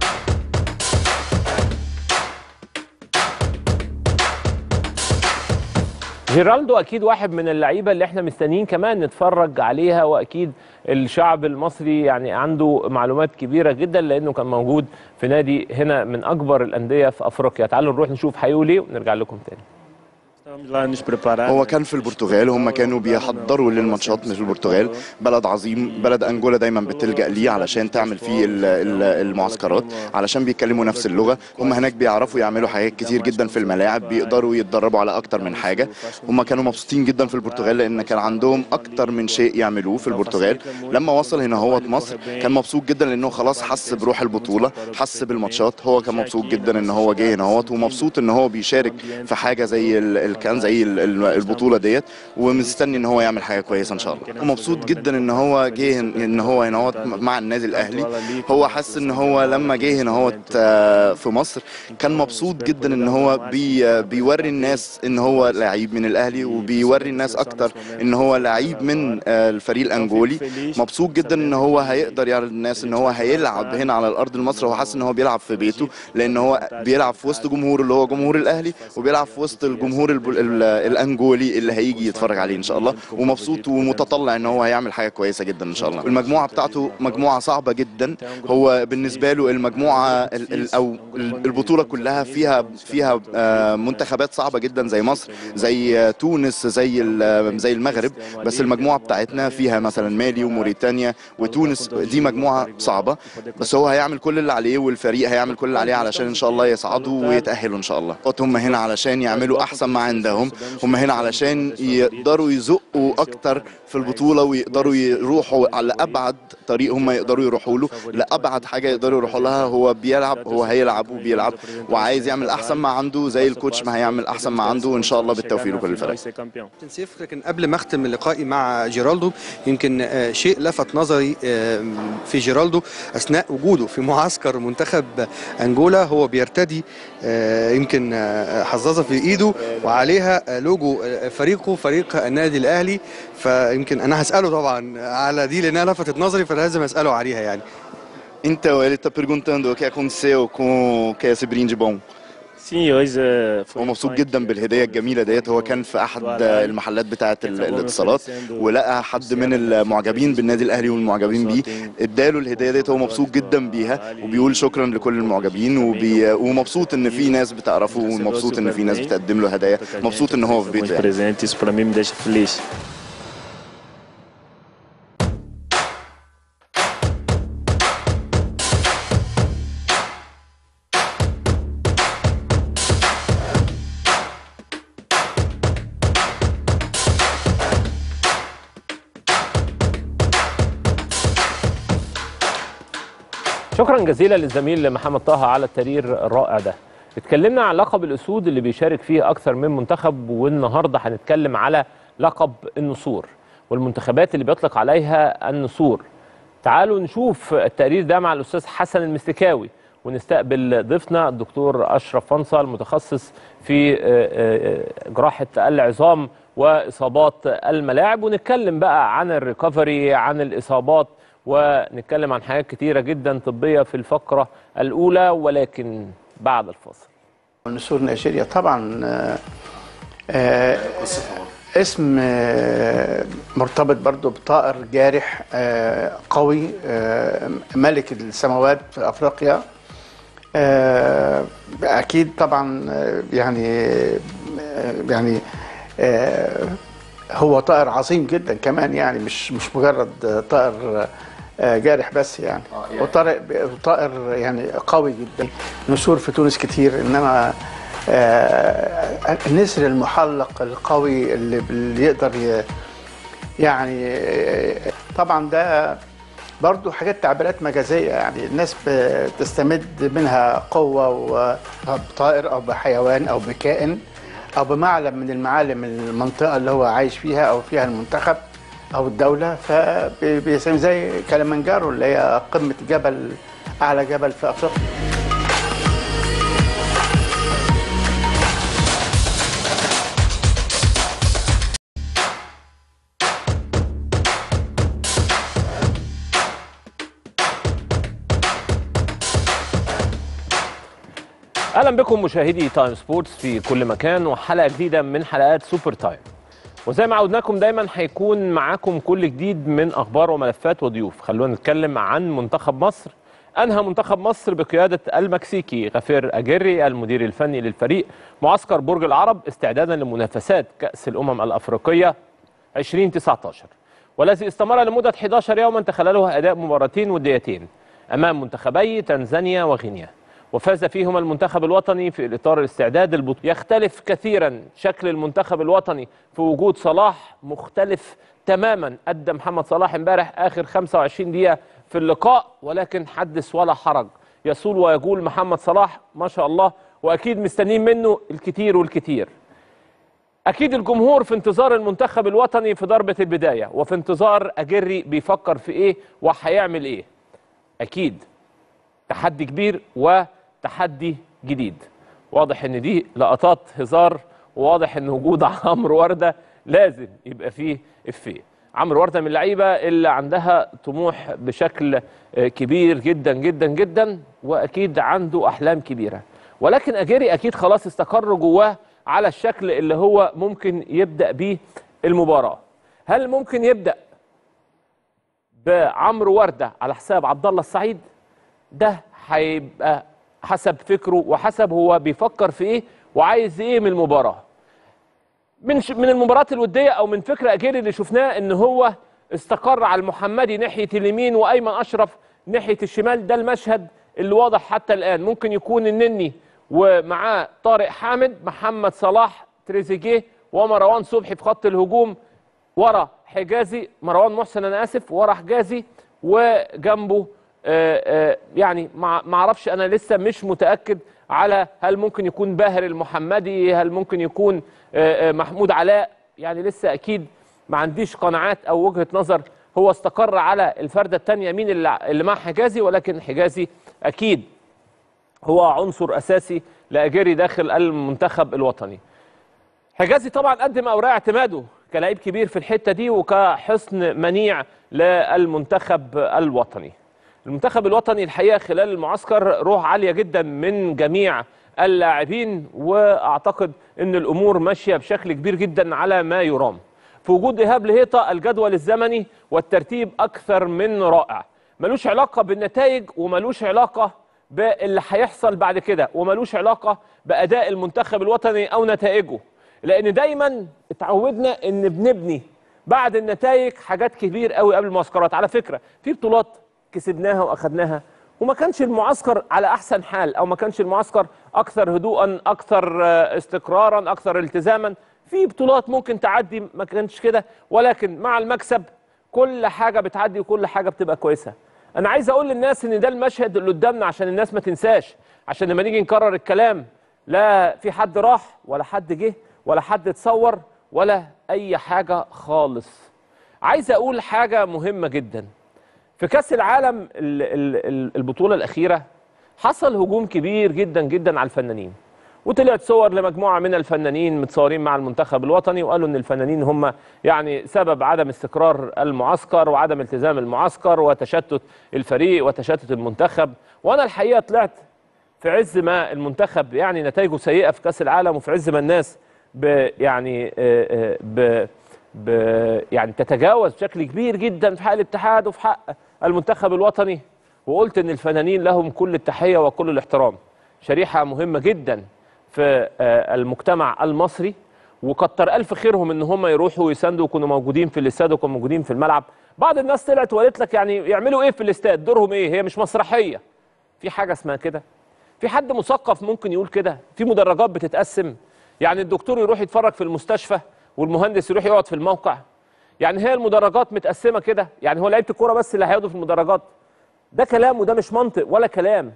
جيرالدو اكيد واحد من اللعيبه اللي احنا مستنيين كمان نتفرج عليها واكيد الشعب المصري يعني عنده معلومات كبيره جدا لانه كان موجود في نادي هنا من اكبر الانديه في افريقيا تعالوا نروح نشوف هيقول ايه ونرجع لكم تاني هو كان في البرتغال هم كانوا بيحضروا للماتشات في البرتغال بلد عظيم بلد انجولا دايما بتلجا ليه علشان تعمل فيه ال- ال- المعسكرات علشان بيتكلموا نفس اللغه هم هناك بيعرفوا يعملوا حاجات كتير جدا في الملاعب بيقدروا يتدربوا على اكتر من حاجه هم كانوا مبسوطين جدا في البرتغال لان كان عندهم اكتر من شيء يعملوه في البرتغال لما وصل هنا هو مصر كان مبسوط جدا لانه خلاص حس بروح البطوله حس بالماتشات هو كان مبسوط جدا ان هو جاي هنا هوت ومبسوط ان هو بيشارك في حاجه زي ال- الكاس كان زي ال- ال- البطوله ديت ومستني ان هو يعمل حاجه كويسه ان شاء الله ومبسوط جدا ان هو جه هن- ان هو هنا هو مع النادي الاهلي هو حس ان هو لما جه هنا هو في مصر كان مبسوط جدا ان هو بي بيوري الناس ان هو لعيب من الاهلي وبيوري الناس اكتر ان هو لعيب من آه، الفريق الانجولي مبسوط جدا ان هو هيقدر يعرض الناس ان هو هيلعب هنا على الارض المصري هو حاسس ان هو بيلعب في بيته لان هو بيلعب في وسط جمهور اللي هو جمهور الاهلي وبيلعب في وسط الجمهور الب- ال- الانجولي اللي هيجي يتفرج عليه ان شاء الله ومبسوط ومتطلع ان هو هيعمل حاجه كويسه جدا ان شاء الله المجموعه بتاعته مجموعه صعبه جدا هو بالنسبه له المجموعه ال- ال- او ال- البطوله كلها فيها فيها آه، منتخبات صعبه جدا زي مصر زي آه، تونس زي ال- زي المغرب بس المجموعه بتاعتنا فيها مثلا مالي وموريتانيا وتونس دي مجموعه صعبه بس هو هيعمل كل اللي عليه والفريق هيعمل كل اللي عليه علشان ان شاء الله يصعدوا ويتاهلوا ان شاء الله هم هنا علشان يعملوا احسن ما عندهم هم هنا علشان يقدروا يزقوا اكتر في البطوله ويقدروا يروحوا على ابعد طريق هم يقدروا يروحوا له لابعد حاجه يقدروا يروحوا لها هو بيلعب هو هيلعب وبيلعب وعايز يعمل احسن ما عنده زي الكوتش ما هيعمل احسن ما عنده وان شاء الله بالتوفيق لكل الفرق كابتن سيف لكن قبل ما اختم لقائي مع جيرالدو يمكن آه، شيء لفت نظري آه، في جيرالدو اثناء وجوده في معسكر منتخب انجولا هو بيرتدي آه، يمكن آه، حظاظه في ايده وعليها آه، لوجو آه، فريقه فريق النادي الاهلي فيمكن انا هساله طبعا على دي لانها لفتت نظري فلازم اساله عليها يعني Então, ele está perguntando o que aconteceu com, com esse brinde bom. Sim, hoje foi هو مبسوط جدا بالهديه الجميله ديت هو كان في احد المحلات بتاعه ال- الاتصالات ولقى حد من المعجبين بالنادي الاهلي والمعجبين بيه اداله الهديه ديت هو مبسوط جدا بيها وبيقول شكرا لكل المعجبين وبي ومبسوط ان في ناس بتعرفه ومبسوط ان في ناس بتقدم له هدايا مبسوط ان هو في بيته de يعني. presente, isso para mim me deixa feliz. شكرا جزيلا للزميل محمد طه على التقرير الرائع ده اتكلمنا عن لقب الاسود اللي بيشارك فيه اكثر من منتخب والنهارده هنتكلم على لقب النسور والمنتخبات اللي بيطلق عليها النسور تعالوا نشوف التقرير ده مع الاستاذ حسن المستكاوي ونستقبل ضيفنا الدكتور اشرف فنصل متخصص في آه، آه، جراحه العظام واصابات الملاعب ونتكلم بقى عن الريكفري عن الاصابات ونتكلم عن حاجات كتيره جدا طبيه في الفقره الاولى ولكن بعد الفاصل نسور نيجيريا طبعا آه، آه، اسم آه، مرتبط برضو بطائر جارح آه، قوي آه، ملك السماوات في افريقيا آه، اكيد طبعا آه، يعني آه، يعني آه، هو طائر عظيم جدا كمان يعني مش مش مجرد طائر آه، جارح بس يعني وطائر طائر يعني قوي جدا نسور في تونس كتير انما آه، النسر المحلق القوي اللي اللي يقدر ي- يعني آه، طبعا ده برضو حاجات تعبيرات مجازية يعني الناس بتستمد منها قوة و- بطائر أو بحيوان أو بكائن أو بمعلم من المعالم المنطقة اللي هو عايش فيها أو فيها المنتخب أو الدولة فبيسمي زي كلمنجارو اللي هي قمة جبل أعلى جبل في أفريقيا اهلا بكم مشاهدي تايم سبورتس في كل مكان وحلقه جديده من حلقات سوبر تايم وزي ما عودناكم دايما هيكون معاكم كل جديد من اخبار وملفات وضيوف خلونا نتكلم عن منتخب مصر انهى منتخب مصر بقياده المكسيكي غفير اجري المدير الفني للفريق معسكر برج العرب استعدادا لمنافسات كاس الامم الافريقيه 2019 والذي استمر لمده 11 يوما تخلله اداء مباراتين وديتين امام منتخبي تنزانيا وغينيا وفاز فيهما المنتخب الوطني في الاطار الاستعداد البطولي يختلف كثيرا شكل المنتخب الوطني في وجود صلاح مختلف تماما ادى محمد صلاح امبارح اخر 25 دقيقه في اللقاء ولكن حدث ولا حرج يصول ويقول محمد صلاح ما شاء الله واكيد مستنيين منه الكثير والكثير اكيد الجمهور في انتظار المنتخب الوطني في ضربه البدايه وفي انتظار اجري بيفكر في ايه وهيعمل ايه اكيد تحدي كبير وتحدي جديد واضح ان دي لقطات هزار وواضح ان وجود عمرو ورده لازم يبقى فيه افيه عمرو ورده من اللعيبه اللي عندها طموح بشكل آه، كبير جدا جدا جدا واكيد عنده احلام كبيره ولكن اجيري اكيد خلاص استقر جواه على الشكل اللي هو ممكن يبدا بيه المباراه هل ممكن يبدا بعمرو ورده على حساب عبد الله السعيد ده هيبقى حسب فكره وحسب هو بيفكر في ايه وعايز ايه من المباراه من ش... من المباراه الوديه او من فكر اجيري اللي شفناه ان هو استقر على المحمدي ناحيه اليمين وايمن اشرف ناحيه الشمال ده المشهد اللي واضح حتى الان ممكن يكون النني ومعاه طارق حامد محمد صلاح تريزيجيه ومروان صبحي في خط الهجوم ورا حجازي مروان محسن انا اسف ورا حجازي وجنبه آه، آه، يعني ما ما اعرفش انا لسه مش متاكد على هل ممكن يكون باهر المحمدي هل ممكن يكون آه، آه، محمود علاء يعني لسه اكيد ما عنديش قناعات او وجهه نظر هو استقر على الفرده الثانيه مين اللي اللي مع حجازي ولكن حجازي اكيد هو عنصر اساسي لاجري داخل المنتخب الوطني حجازي طبعا قدم اوراق اعتماده كلاعب كبير في الحته دي وكحصن منيع للمنتخب الوطني المنتخب الوطني الحقيقه خلال المعسكر روح عاليه جدا من جميع اللاعبين واعتقد ان الامور ماشيه بشكل كبير جدا على ما يرام في وجود ايهاب لهيطه الجدول الزمني والترتيب اكثر من رائع ملوش علاقه بالنتائج وملوش علاقه باللي هيحصل بعد كده وملوش علاقه باداء المنتخب الوطني او نتائجه لان دايما اتعودنا ان بنبني بعد النتائج حاجات كبير قوي قبل المعسكرات على فكره في بطولات كسبناها واخدناها وما كانش المعسكر على احسن حال او ما كانش المعسكر اكثر هدوءا اكثر آه، استقرارا اكثر التزاما في بطولات ممكن تعدي ما كانش كده ولكن مع المكسب كل حاجه بتعدي وكل حاجه بتبقى كويسه انا عايز اقول للناس ان ده المشهد اللي قدامنا عشان الناس ما تنساش عشان لما نيجي نكرر الكلام لا في حد راح ولا حد جه ولا حد اتصور ولا اي حاجه خالص عايز اقول حاجه مهمه جدا في كاس العالم ال- ال- ال- البطوله الاخيره حصل هجوم كبير جدا جدا على الفنانين وطلعت صور لمجموعه من الفنانين متصورين مع المنتخب الوطني وقالوا ان الفنانين هم يعني سبب عدم استقرار المعسكر وعدم التزام المعسكر وتشتت الفريق وتشتت المنتخب وانا الحقيقه طلعت في عز ما المنتخب يعني نتائجه سيئه في كاس العالم وفي عز ما الناس ب يعني آه، آه، ب ب يعني تتجاوز بشكل كبير جدا في حق الاتحاد وفي حق المنتخب الوطني وقلت ان الفنانين لهم كل التحيه وكل الاحترام شريحه مهمه جدا في آه، المجتمع المصري وكتر الف خيرهم ان هم يروحوا ويساندوا ويكونوا موجودين في الاستاد ويكونوا موجودين في الملعب بعض الناس طلعت وقالت لك يعني يعملوا ايه في الاستاد دورهم ايه هي مش مسرحيه في حاجه اسمها كده في حد مثقف ممكن يقول كده في مدرجات بتتقسم يعني الدكتور يروح يتفرج في المستشفى والمهندس يروح يقعد في الموقع يعني هي المدرجات متقسمه كده يعني هو لعيبه الكوره بس اللي هيقعدوا في المدرجات ده كلام وده مش منطق ولا كلام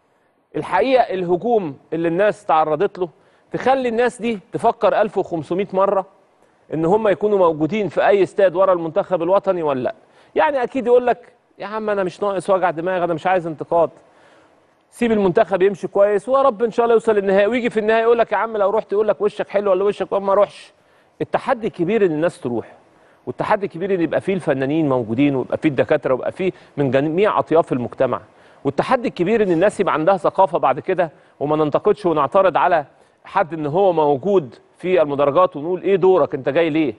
الحقيقه الهجوم اللي الناس تعرضت له تخلي الناس دي تفكر 1500 مره ان هم يكونوا موجودين في اي استاد ورا المنتخب الوطني ولا لا يعني اكيد يقول لك يا عم انا مش ناقص وجع دماغ انا مش عايز انتقاد سيب المنتخب يمشي كويس ويا رب ان شاء الله يوصل للنهائي ويجي في النهائي يقول لك يا عم لو رحت يقول لك وشك حلو ولا وشك ما اروحش التحدي الكبير ان الناس تروح والتحدي الكبير ان يبقى فيه الفنانين موجودين ويبقى فيه الدكاتره ويبقى فيه من جميع اطياف المجتمع والتحدي الكبير ان الناس يبقى عندها ثقافه بعد كده وما ننتقدش ونعترض على حد ان هو موجود في المدرجات ونقول ايه دورك انت جاي ليه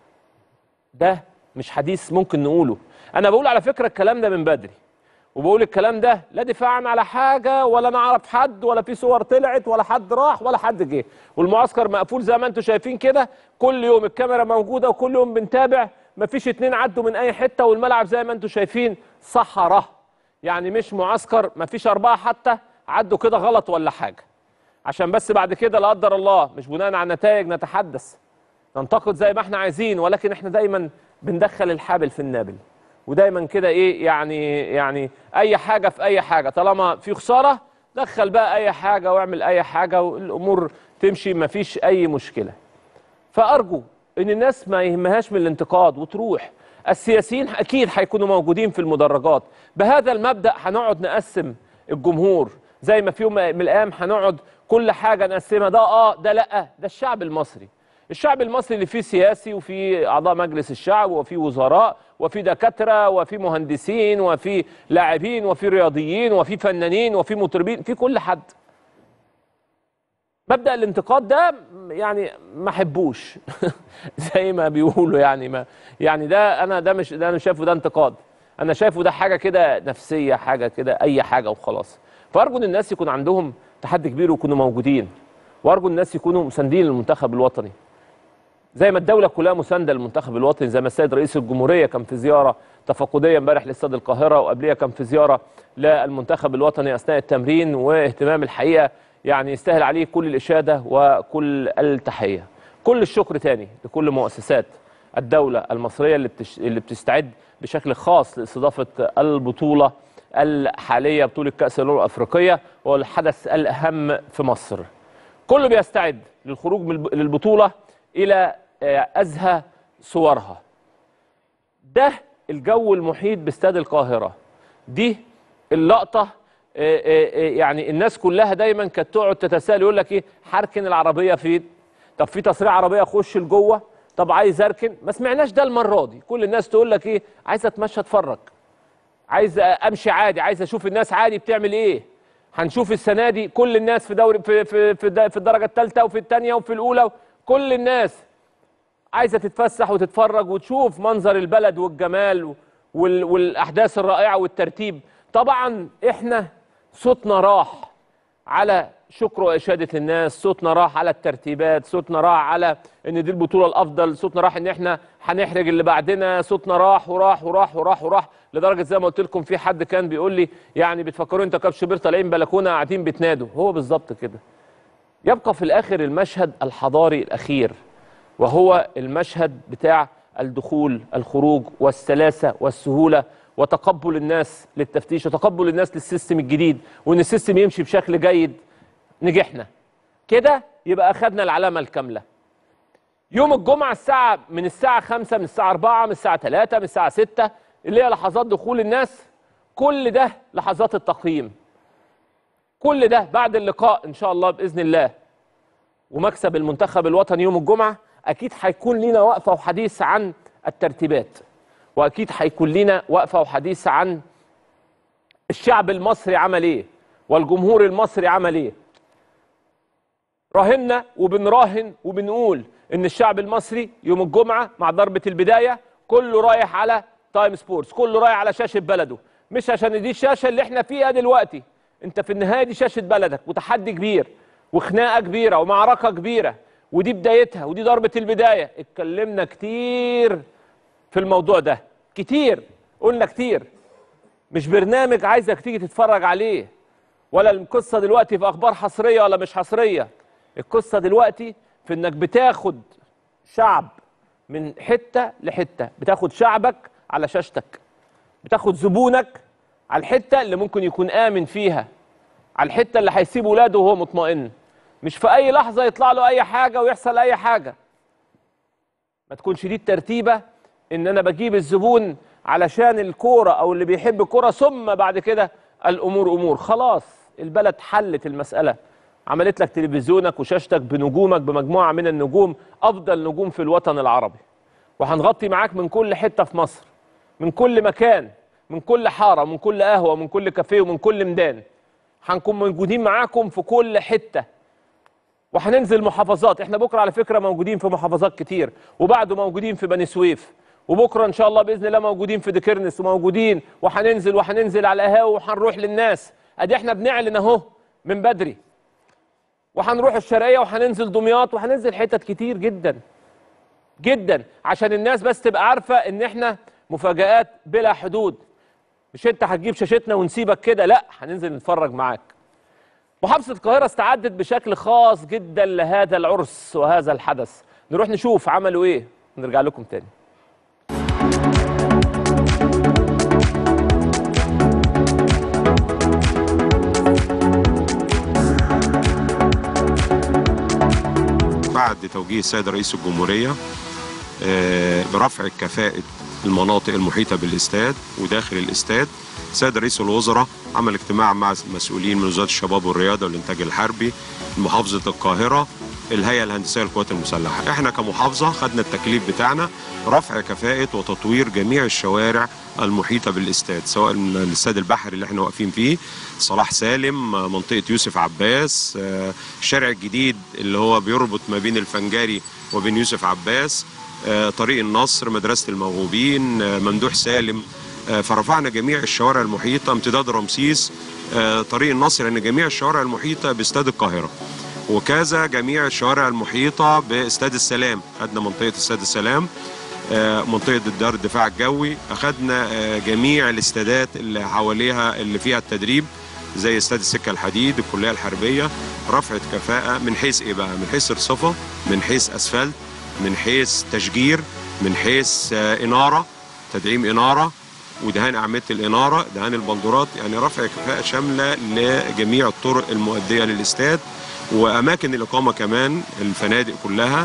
ده مش حديث ممكن نقوله انا بقول على فكره الكلام ده من بدري وبقول الكلام ده لا دفاعا على حاجه ولا نعرف حد ولا في صور طلعت ولا حد راح ولا حد جه والمعسكر مقفول زي ما انتم شايفين كده كل يوم الكاميرا موجوده وكل يوم بنتابع مفيش اتنين عدوا من اي حته والملعب زي ما انتم شايفين صحراء يعني مش معسكر مفيش اربعه حتى عدوا كده غلط ولا حاجه عشان بس بعد كده لا قدر الله مش بناء على النتائج نتحدث ننتقد زي ما احنا عايزين ولكن احنا دايما بندخل الحابل في النابل ودايما كده ايه يعني يعني اي حاجه في اي حاجه طالما في خساره دخل بقى اي حاجه واعمل اي حاجه والامور تمشي مفيش اي مشكله فارجو ان الناس ما يهمهاش من الانتقاد وتروح السياسيين اكيد هيكونوا موجودين في المدرجات بهذا المبدا هنقعد نقسم الجمهور زي ما في يوم من الايام هنقعد كل حاجه نقسمها ده اه ده لا ده الشعب المصري الشعب المصري اللي فيه سياسي وفيه اعضاء مجلس الشعب وفيه وزراء وفيه دكاتره وفيه مهندسين وفيه لاعبين وفيه رياضيين وفيه فنانين وفيه مطربين في كل حد مبدا الانتقاد ده يعني ما احبوش زي ما بيقولوا يعني ما يعني ده انا ده مش ده انا شايفه ده انتقاد انا شايفه ده حاجه كده نفسيه حاجه كده اي حاجه وخلاص فارجو ان الناس يكون عندهم تحدي كبير ويكونوا موجودين وارجو الناس يكونوا مساندين للمنتخب الوطني زي ما الدوله كلها مسانده للمنتخب الوطني زي ما السيد رئيس الجمهوريه كان في زياره تفقديه امبارح لاستاد القاهره وقبليها كان في زياره للمنتخب الوطني اثناء التمرين واهتمام الحقيقه يعني يستاهل عليه كل الاشاده وكل التحيه. كل الشكر تاني لكل مؤسسات الدوله المصريه اللي بتش... اللي بتستعد بشكل خاص لاستضافه البطوله الحاليه بطوله كاس الامم الافريقيه والحدث الاهم في مصر. كله بيستعد للخروج من الب- للبطوله الى آه، ازهى صورها. ده الجو المحيط باستاد القاهره. دي اللقطه آه، آه، آه، يعني الناس كلها دايما كانت تقعد تتساءل يقول لك ايه هركن العربيه فين؟ طب في تصريح عربيه اخش لجوه؟ طب عايز اركن؟ ما سمعناش ده المره دي، كل الناس تقول لك ايه؟ عايز اتمشى اتفرج. عايز امشي عادي، عايز اشوف الناس عادي بتعمل ايه؟ هنشوف السنه دي كل الناس في دوري في في في, الد- في الدرجه الثالثه وفي الثانيه وفي الاولى كل الناس عايزه تتفسح وتتفرج وتشوف منظر البلد والجمال وال والاحداث الرائعه والترتيب طبعا احنا صوتنا راح على شكر واشاده الناس صوتنا راح على الترتيبات صوتنا راح على ان دي البطوله الافضل صوتنا راح ان احنا هنحرج اللي بعدنا صوتنا راح وراح وراح وراح وراح لدرجه زي ما قلت لكم في حد كان بيقول لي يعني بتفكروا انت كاب شبير طالعين بلكونه قاعدين بتنادوا هو بالظبط كده يبقى في الاخر المشهد الحضاري الاخير وهو المشهد بتاع الدخول الخروج والسلاسه والسهوله وتقبل الناس للتفتيش وتقبل الناس للسيستم الجديد وان السيستم يمشي بشكل جيد نجحنا كده يبقى اخذنا العلامه الكامله يوم الجمعه الساعه من الساعه 5 من الساعه 4 من الساعه 3 من الساعه 6 اللي هي لحظات دخول الناس كل ده لحظات التقييم كل ده بعد اللقاء ان شاء الله باذن الله ومكسب المنتخب الوطني يوم الجمعه اكيد هيكون لينا وقفه وحديث عن الترتيبات واكيد هيكون لينا وقفه وحديث عن الشعب المصري عمل ايه والجمهور المصري عمل ايه راهنا وبنراهن وبنقول ان الشعب المصري يوم الجمعه مع ضربه البدايه كله رايح على تايم سبورتس كله رايح على شاشه بلده مش عشان دي الشاشه اللي احنا فيها دلوقتي انت في النهايه دي شاشه بلدك وتحدي كبير وخناقه كبيره ومعركه كبيره ودي بدايتها ودي ضربه البدايه اتكلمنا كتير في الموضوع ده كتير قلنا كتير مش برنامج عايزك تيجي تتفرج عليه ولا القصه دلوقتي في اخبار حصريه ولا مش حصريه القصه دلوقتي في انك بتاخد شعب من حته لحته بتاخد شعبك على شاشتك بتاخد زبونك على الحته اللي ممكن يكون امن فيها على الحته اللي هيسيب ولاده وهو مطمئن مش في اي لحظه يطلع له اي حاجه ويحصل اي حاجه ما تكونش دي الترتيبه ان انا بجيب الزبون علشان الكوره او اللي بيحب الكوره ثم بعد كده الامور امور خلاص البلد حلت المساله عملت لك تلفزيونك وشاشتك بنجومك بمجموعه من النجوم افضل نجوم في الوطن العربي وهنغطي معاك من كل حته في مصر من كل مكان من كل حاره من كل قهوه من كل كافيه ومن كل ميدان هنكون موجودين معاكم في كل حته وهننزل محافظات احنا بكره على فكره موجودين في محافظات كتير وبعده موجودين في بني سويف وبكره ان شاء الله باذن الله موجودين في ديكرنس وموجودين وهننزل وهننزل على القهاوي وهنروح للناس ادي احنا بنعلن اهو من بدري وهنروح الشرقيه وهننزل دمياط وهننزل حتت كتير جدا جدا عشان الناس بس تبقى عارفه ان احنا مفاجآت بلا حدود مش انت هتجيب شاشتنا ونسيبك كده لا هننزل نتفرج معاك محافظة القاهرة استعدت بشكل خاص جدا لهذا العرس وهذا الحدث نروح نشوف عملوا ايه ونرجع لكم تاني بعد بعد توجيه السيد رئيس الجمهورية آه، برفع كفاءة المناطق المحيطة بالاستاد وداخل الاستاد السيد رئيس الوزراء عمل اجتماع مع مسؤولين من وزارة الشباب والرياضة والإنتاج الحربي محافظة القاهرة الهيئة الهندسية للقوات المسلحة احنا كمحافظة خدنا التكليف بتاعنا رفع كفاءة وتطوير جميع الشوارع المحيطة بالاستاد سواء الاستاد البحري اللي احنا واقفين فيه صلاح سالم آه، منطقة يوسف عباس آه، الشارع الجديد اللي هو بيربط ما بين الفنجاري وبين يوسف عباس آه، طريق النصر مدرسة الموهوبين آه، ممدوح سالم آه، فرفعنا جميع الشوارع المحيطة امتداد رمسيس آه، طريق النصر لأن جميع الشوارع المحيطة باستاد القاهرة وكذا جميع الشوارع المحيطة باستاد السلام خدنا منطقة استاد السلام آه، منطقة دار الدفاع الجوي أخدنا آه، جميع الاستادات اللي حواليها اللي فيها التدريب زي استاد السكة الحديد الكلية الحربية رفعت كفاءة من حيث إيه بقى؟ من حيث رصفة من حيث أسفلت من حيث تشجير من حيث آه، إنارة تدعيم إنارة ودهان أعمدة الإنارة دهان البندورات يعني رفع كفاءة شاملة لجميع الطرق المؤدية للاستاد وأماكن الإقامة كمان الفنادق كلها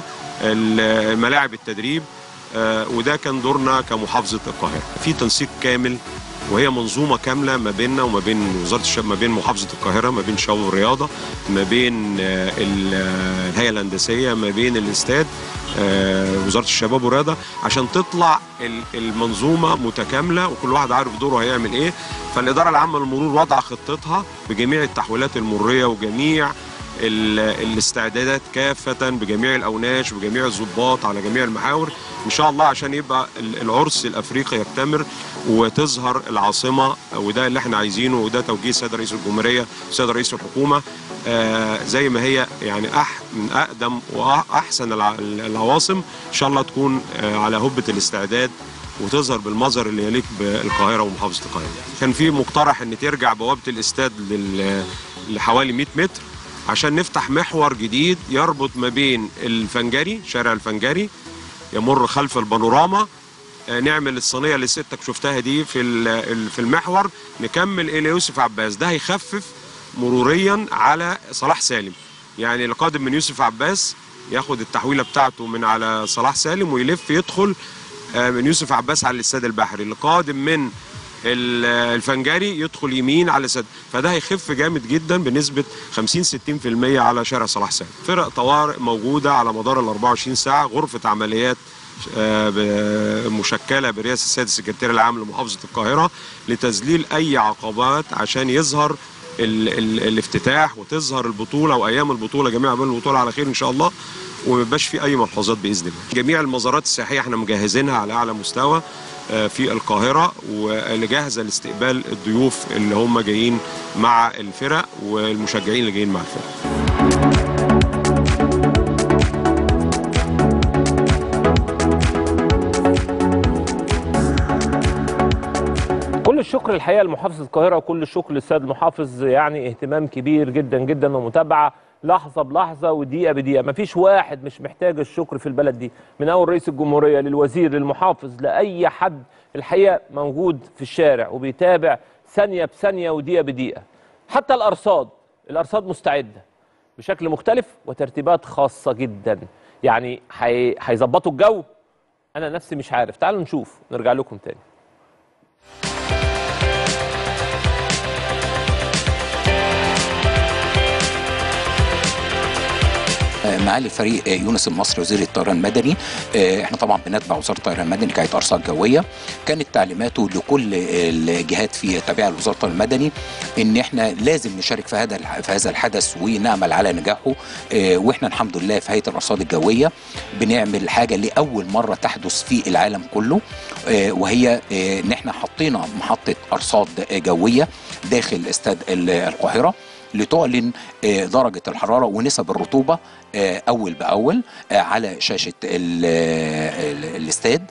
ملاعب التدريب آه، وده كان دورنا كمحافظة القاهرة في تنسيق كامل وهي منظومة كاملة ما بيننا وما بين وزارة الشباب ما بين محافظة القاهرة ما بين الشباب والرياضة ما بين آه، ال- آه، الهيئة الهندسية ما بين الاستاد آه، وزارة الشباب والرياضة عشان تطلع ال- المنظومة متكاملة وكل واحد عارف دوره هيعمل ايه فالإدارة العامة للمرور وضع خطتها بجميع التحويلات المرية وجميع ال- الاستعدادات كافة بجميع الأوناش بجميع الضباط على جميع المحاور إن شاء الله عشان يبقى ال- العرس الأفريقي يكتمل وتظهر العاصمة وده اللي احنا عايزينه وده توجيه السيد رئيس الجمهورية السيد رئيس الحكومة آه زي ما هي يعني أح من أقدم وأحسن الع- العواصم إن شاء الله تكون آه على هبة الاستعداد وتظهر بالمظهر اللي يليق بالقاهره ومحافظه القاهره. كان في مقترح ان ترجع بوابه الاستاد لل- لحوالي 100 متر عشان نفتح محور جديد يربط ما بين الفنجري شارع الفنجري يمر خلف البانوراما آه، نعمل الصينيه اللي سيادتك شفتها دي في ال- ال- في المحور نكمل الى يوسف عباس ده هيخفف مروريا على صلاح سالم يعني القادم من يوسف عباس ياخد التحويله بتاعته من على صلاح سالم ويلف يدخل آه، من يوسف عباس على الاستاد البحري اللي قادم من ال- الفنجري يدخل يمين على سد فده هيخف جامد جدا بنسبه 50 60% على شارع صلاح سالم فرق طوارئ موجوده على مدار ال 24 ساعه غرفه عمليات آه، ب- مشكله برئاسه السيد السكرتير العام لمحافظه القاهره لتذليل اي عقبات عشان يظهر ال ال الافتتاح وتظهر البطوله وايام البطوله جميع ايام البطوله على خير ان شاء الله وما يبقاش في اي ملحوظات باذن الله. جميع المزارات السياحيه احنا مجهزينها على اعلى مستوى آه، في القاهره واللي جاهزه لاستقبال الضيوف اللي هم جايين مع الفرق والمشجعين اللي جايين مع الفرق. كل الشكر الحقيقه لمحافظه القاهره وكل الشكر للسيد المحافظ يعني اهتمام كبير جدا جدا ومتابعه لحظه بلحظه ودقيقه بدقيقه مفيش واحد مش محتاج الشكر في البلد دي من اول رئيس الجمهوريه للوزير للمحافظ لاي حد الحقيقه موجود في الشارع وبيتابع ثانيه بثانيه ودقيقه بدقيقه حتى الارصاد الارصاد مستعده بشكل مختلف وترتيبات خاصه جدا يعني هي- هيظبطوا الجو انا نفسي مش عارف تعالوا نشوف نرجع لكم تاني آه، معالي الفريق آه، يونس المصري وزير الطيران المدني آه، احنا طبعا بنتبع وزاره الطيران المدني كهيئه ارصاد جويه كانت تعليماته لكل الجهات في تابعه لوزاره الطيران المدني ان احنا لازم نشارك في هذا الح- في هذا الحدث ونعمل على نجاحه آه، واحنا الحمد لله في هيئه الارصاد الجويه بنعمل حاجه لاول مره تحدث في العالم كله آه، وهي آه، ان احنا حطينا محطه ارصاد جويه داخل استاد ال- القاهره لتعلن آه، درجة الحرارة ونسب الرطوبة آه، أول بأول آه، على شاشة ال- ال- الاستاد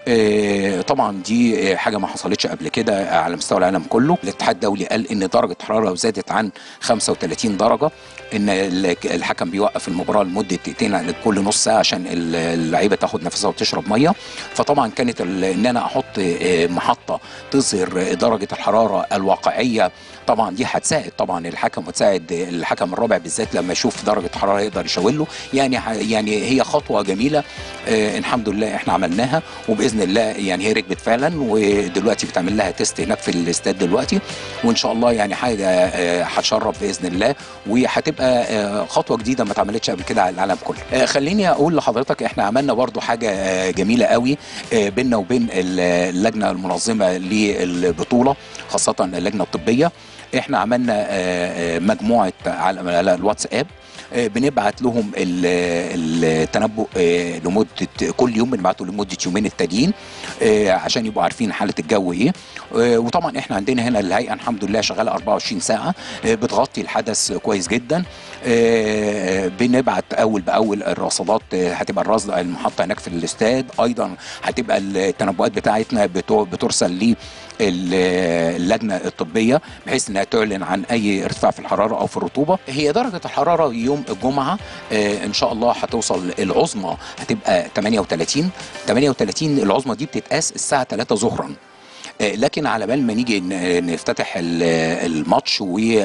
آه، طبعا دي آه، حاجه ما حصلتش قبل كده على مستوى العالم كله الاتحاد الدولي قال ان درجه حراره لو زادت عن 35 درجه ان ال- الحكم بيوقف المباراه لمده دقيقتين لكل نص ساعه عشان ال- اللعيبه تاخد نفسها وتشرب ميه فطبعا كانت ال- ان انا احط آه، محطه تظهر درجه الحراره الواقعيه طبعا دي هتساعد طبعا الحكم وتساعد الحكم الرابع بالذات لما يشوف درجه حراره يقدر يشاور له يعني ح- يعني هي خطوه جميله آه الحمد لله احنا عملناها وباذن الله يعني هي ركبت فعلا ودلوقتي بتعمل لها تيست هناك في الاستاد دلوقتي وان شاء الله يعني حاجه آه، هتشرف باذن الله وهتبقى آه، خطوه جديده ما اتعملتش قبل كده على العالم كله آه، خليني اقول لحضرتك احنا عملنا برضو حاجه آه، جميله قوي آه، بيننا وبين ال- اللجنه المنظمه للبطوله خاصه اللجنه الطبيه احنا عملنا آه، آه، مجموعه على على الواتساب آه، بنبعت لهم ال- التنبؤ آه، لمده كل يوم بنبعته لمده يومين التانيين آه، عشان يبقوا عارفين حاله الجو ايه آه، وطبعا احنا عندنا هنا الهيئه الحمد لله شغاله 24 ساعه آه، بتغطي الحدث كويس جدا آه، بنبعت اول باول الرصادات آه، هتبقى الرصد المحطه هناك في الاستاد ايضا هتبقى التنبؤات بتاعتنا بتو- بترسل لي اللجنه الطبيه بحيث انها تعلن عن اي ارتفاع في الحراره او في الرطوبه هي درجه الحراره يوم الجمعه آه، ان شاء الله هتوصل العظمى هتبقى 38 38 العظمى دي بتتقاس الساعه 3 ظهرا آه، لكن على بال ما نيجي ن- نفتتح ال- الماتش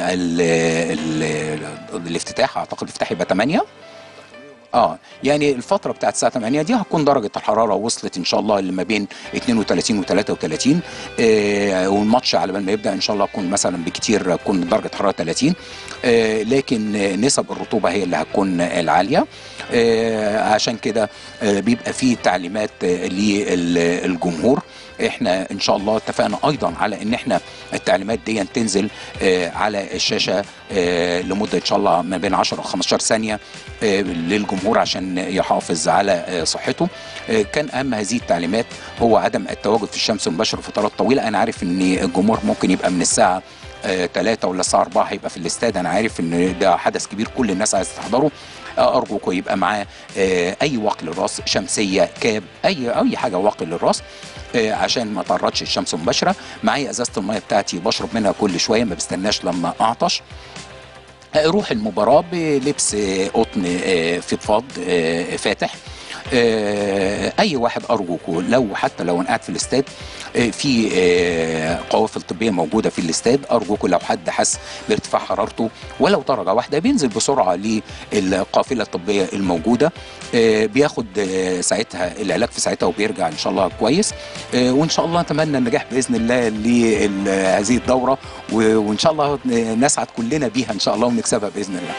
والافتتاح اعتقد الافتتاح يبقى 8 اه يعني الفتره بتاعت الساعه 8 دي هتكون درجه الحراره وصلت ان شاء الله اللي ما بين 32 و 33 آه والماتش على بال ما يبدا ان شاء الله هتكون مثلا بكتير تكون درجه حراره 30 آه لكن آه، نسب الرطوبه هي اللي هتكون العاليه آه عشان كده آه بيبقى في تعليمات آه للجمهور احنا ان شاء الله اتفقنا ايضا على ان احنا التعليمات دي تنزل آه على الشاشه آه لمده ان شاء الله ما بين 10 و 15 ثانيه آه للجمهور عشان يحافظ على آه صحته آه كان اهم هذه التعليمات هو عدم التواجد في الشمس المباشره لفترات طويله انا عارف ان الجمهور ممكن يبقى من الساعه آه، 3 ولا الساعه 4 هيبقى في الاستاد انا عارف ان ده حدث كبير كل الناس عايزه تحضره آه، ارجوكم يبقى معاه آه، اي واقي للراس شمسيه كاب اي اي حاجه واقي للراس آه، عشان ما تعرضش الشمس مباشره معايا ازازه الميه بتاعتي بشرب منها كل شويه ما بستناش لما اعطش روح المباراة بلبس آه، قطن آه، فضفاض آه، فاتح آه، اي واحد ارجوكوا لو حتى لو انا قاعد في الاستاد آه، في آه، قوافل طبيه موجوده في الاستاد ارجوكوا لو حد حس بارتفاع حرارته ولو درجه واحده بينزل بسرعه للقافله الطبيه الموجوده آه، بياخد آه، ساعتها العلاج في ساعتها وبيرجع ان شاء الله كويس آه، وان شاء الله نتمنى النجاح باذن الله لهذه الدوره و- وان شاء الله نسعد كلنا بيها ان شاء الله ونكسبها باذن الله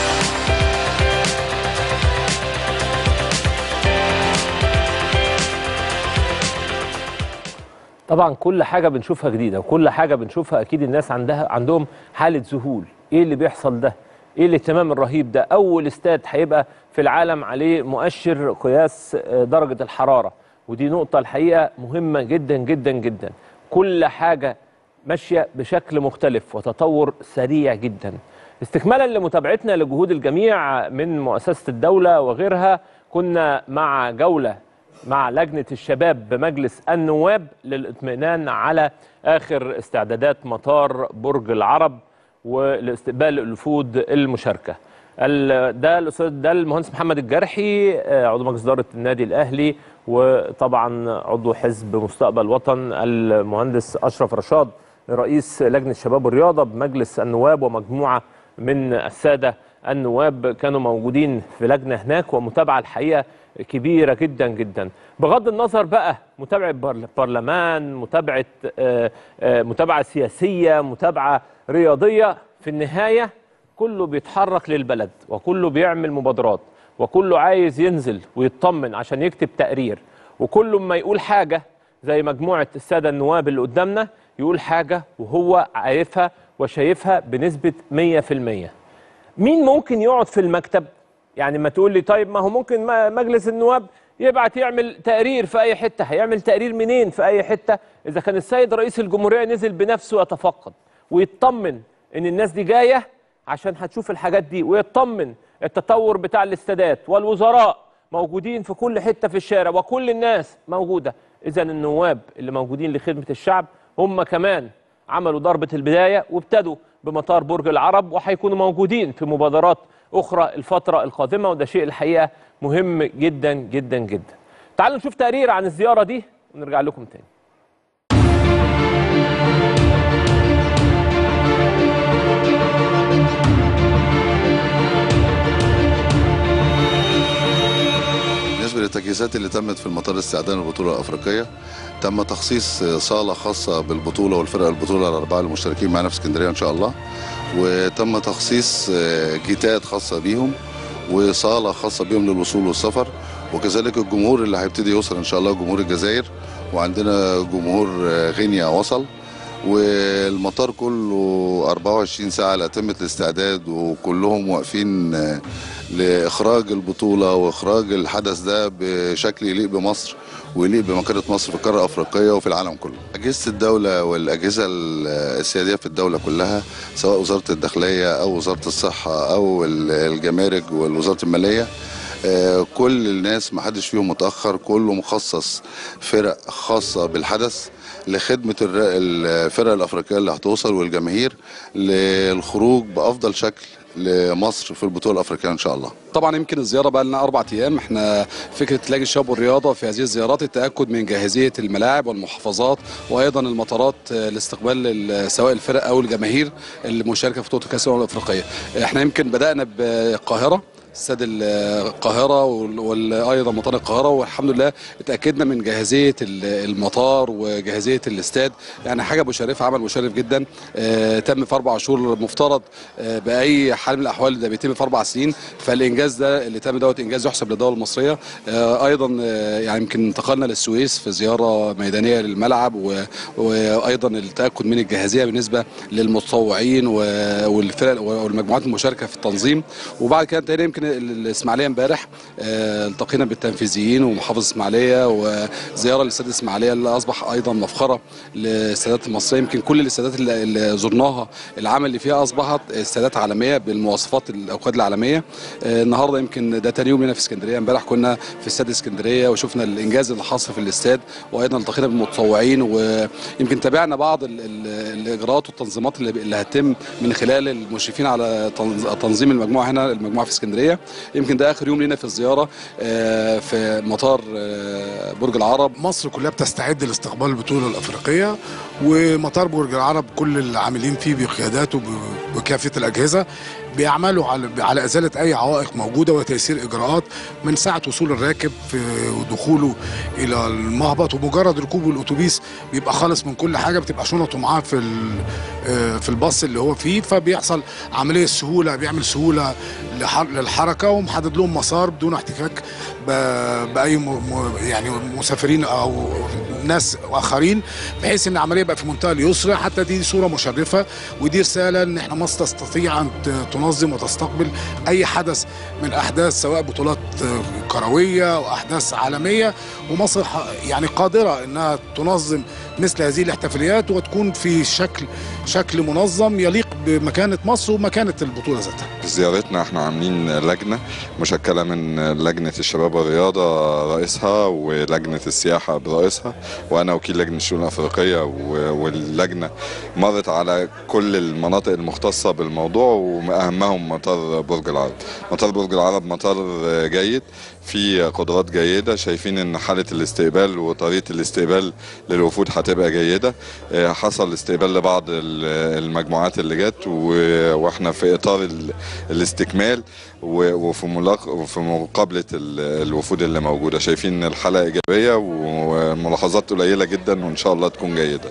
طبعا كل حاجه بنشوفها جديده وكل حاجه بنشوفها اكيد الناس عندها عندهم حاله ذهول ايه اللي بيحصل ده ايه الاهتمام الرهيب ده اول استاد هيبقى في العالم عليه مؤشر قياس آه، درجه الحراره ودي نقطه الحقيقه مهمه جدا جدا جدا كل حاجه ماشيه بشكل مختلف وتطور سريع جدا استكمالا لمتابعتنا لجهود الجميع من مؤسسه الدوله وغيرها كنا مع جوله مع لجنة الشباب بمجلس النواب للإطمئنان على آخر استعدادات مطار برج العرب ولاستقبال الوفود المشاركة ال- ده الأستاذ ده المهندس محمد الجرحي آه، عضو مجلس إدارة النادي الأهلي وطبعا عضو حزب مستقبل وطن المهندس أشرف رشاد رئيس لجنة الشباب والرياضة بمجلس النواب ومجموعة من السادة النواب كانوا موجودين في لجنة هناك ومتابعة الحقيقة كبيرة جدا جدا بغض النظر بقى متابعة بر- برلمان متابعة آه، آه، متابعة سياسية متابعة رياضية في النهاية كله بيتحرك للبلد وكله بيعمل مبادرات وكله عايز ينزل ويطمن عشان يكتب تقرير وكله ما يقول حاجة زي مجموعة السادة النواب اللي قدامنا يقول حاجة وهو عارفها وشايفها بنسبة 100% مين ممكن يقعد في المكتب يعني ما تقول لي طيب ما هو ممكن ما- مجلس النواب يبعت يعمل تقرير في اي حته هيعمل تقرير منين في اي حته اذا كان السيد رئيس الجمهوريه نزل بنفسه يتفقد ويطمن ان الناس دي جايه عشان هتشوف الحاجات دي ويطمن التطور بتاع الاستادات والوزراء موجودين في كل حته في الشارع وكل الناس موجوده اذا النواب اللي موجودين لخدمه الشعب هم كمان عملوا ضربه البدايه وابتدوا بمطار برج العرب وهيكونوا موجودين في مبادرات اخرى الفتره القادمه وده شيء الحقيقه مهم جدا جدا جدا. تعالوا نشوف تقرير عن الزياره دي ونرجع لكم تاني. بالنسبه للتجهيزات اللي تمت في المطار استعداد للبطوله الافريقيه تم تخصيص صاله خاصه بالبطوله والفرق البطوله الاربعه المشتركين معنا في اسكندريه ان شاء الله وتم تخصيص جيتات خاصه بيهم وصاله خاصه بيهم للوصول والسفر وكذلك الجمهور اللي هيبتدي يوصل ان شاء الله جمهور الجزائر وعندنا جمهور غينيا وصل والمطار كله 24 ساعة على أتمة الاستعداد وكلهم واقفين لإخراج البطولة وإخراج الحدث ده بشكل يليق بمصر ويليق بمكانة مصر في القارة الأفريقية وفي العالم كله أجهزة الدولة والأجهزة السيادية في الدولة كلها سواء وزارة الداخلية أو وزارة الصحة أو الجمارك والوزارة المالية كل الناس ما حدش فيهم متأخر كله مخصص فرق خاصة بالحدث لخدمة الفرق الأفريقية اللي هتوصل والجماهير للخروج بأفضل شكل لمصر في البطولة الأفريقية إن شاء الله طبعا يمكن الزياره بقى لنا اربع ايام احنا فكره لجنه الشباب والرياضه في هذه الزيارات التاكد من جاهزيه الملاعب والمحافظات وايضا المطارات لاستقبال سواء الفرق او الجماهير المشاركه في بطوله كاس الامم الافريقيه احنا يمكن بدانا بالقاهره استاد القاهره وايضا مطار القاهره والحمد لله اتاكدنا من جاهزيه المطار وجاهزيه الاستاد يعني حاجه مشرفه عمل مشرف جدا اه تم في اربع شهور مفترض اه باي حال من الاحوال ده بيتم في اربع سنين فالانجاز ده اللي تم دوت انجاز يحسب للدوله المصريه اه ايضا يعني يمكن انتقلنا للسويس في زياره ميدانيه للملعب وايضا التاكد من الجاهزيه بالنسبه للمتطوعين والفرق والمجموعات المشاركه في التنظيم وبعد كده تقريبا يمكن الاسماعيليه امبارح التقينا بالتنفيذيين ومحافظ الاسماعيليه وزياره لاستاد الاسماعيليه اللي اصبح ايضا مفخره للسادات المصريه يمكن كل الاستادات اللي زرناها العمل اللي فيها اصبحت استادات عالميه بالمواصفات الاوقات العالميه النهارده يمكن ده تاني يوم هنا في اسكندريه امبارح كنا في استاد اسكندريه وشفنا الانجاز اللي حاصل في الاستاد وايضا التقينا بالمتطوعين ويمكن تابعنا بعض ال ال الاجراءات والتنظيمات اللي, اللي هتتم من خلال المشرفين على تنظيم المجموعه هنا المجموعه في اسكندريه يمكن ده اخر يوم لنا في الزياره في مطار برج العرب مصر كلها بتستعد لاستقبال البطوله الافريقيه ومطار برج العرب كل العاملين فيه بقياداته بكافه الاجهزه بيعملوا على على ازاله اي عوائق موجوده وتيسير اجراءات من ساعه وصول الراكب في ودخوله الى المهبط ومجرد ركوبه الاتوبيس بيبقى خالص من كل حاجه بتبقى شنطه معاه في في الباص اللي هو فيه فبيحصل عمليه سهوله بيعمل سهوله للحركه ومحدد لهم مسار بدون احتكاك باي يعني مسافرين او ناس اخرين بحيث ان العمليه بقى في منتهى اليسر حتى دي صوره مشرفه ودي رساله ان احنا مصر تستطيع ان تنظم وتستقبل اي حدث من احداث سواء بطولات كرويه او احداث عالميه ومصر يعني قادره انها تنظم مثل هذه الاحتفاليات وتكون في شكل شكل منظم يليق بمكانه مصر ومكانه البطوله ذاتها. زيارتنا احنا عاملين لجنه مشكله من لجنه الشباب والرياضه رئيسها ولجنه السياحه برئيسها وانا وكيل لجنه الشؤون الافريقيه واللجنه مرت على كل المناطق المختصه بالموضوع واهمهم مطار برج العرب. مطار برج العرب مطار جيد في قدرات جيدة شايفين ان حالة الاستقبال وطريقة الاستقبال للوفود هتبقى جيدة حصل استقبال لبعض المجموعات اللي جت واحنا في اطار الاستكمال وفي وفي مقابلة الوفود اللي موجودة شايفين ان الحالة ايجابية وملاحظات قليلة جدا وان شاء الله تكون جيدة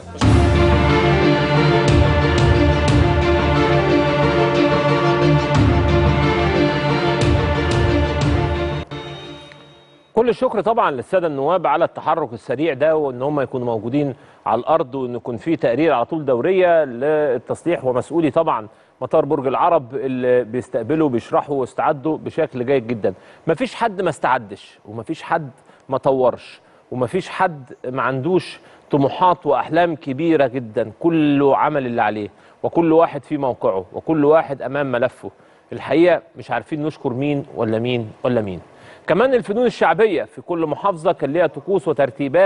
كل الشكر طبعا للساده النواب على التحرك السريع ده وان هم يكونوا موجودين على الارض وان يكون في تقرير على طول دوريه للتصليح ومسؤولي طبعا مطار برج العرب اللي بيستقبلوا بيشرحوا واستعدوا بشكل جيد جدا مفيش حد ما استعدش ومفيش حد ما طورش ومفيش حد ما عندوش طموحات واحلام كبيره جدا كله عمل اللي عليه وكل واحد في موقعه وكل واحد امام ملفه الحقيقه مش عارفين نشكر مين ولا مين ولا مين كمان الفنون الشعبيه في كل محافظه كان ليها طقوس وترتيبات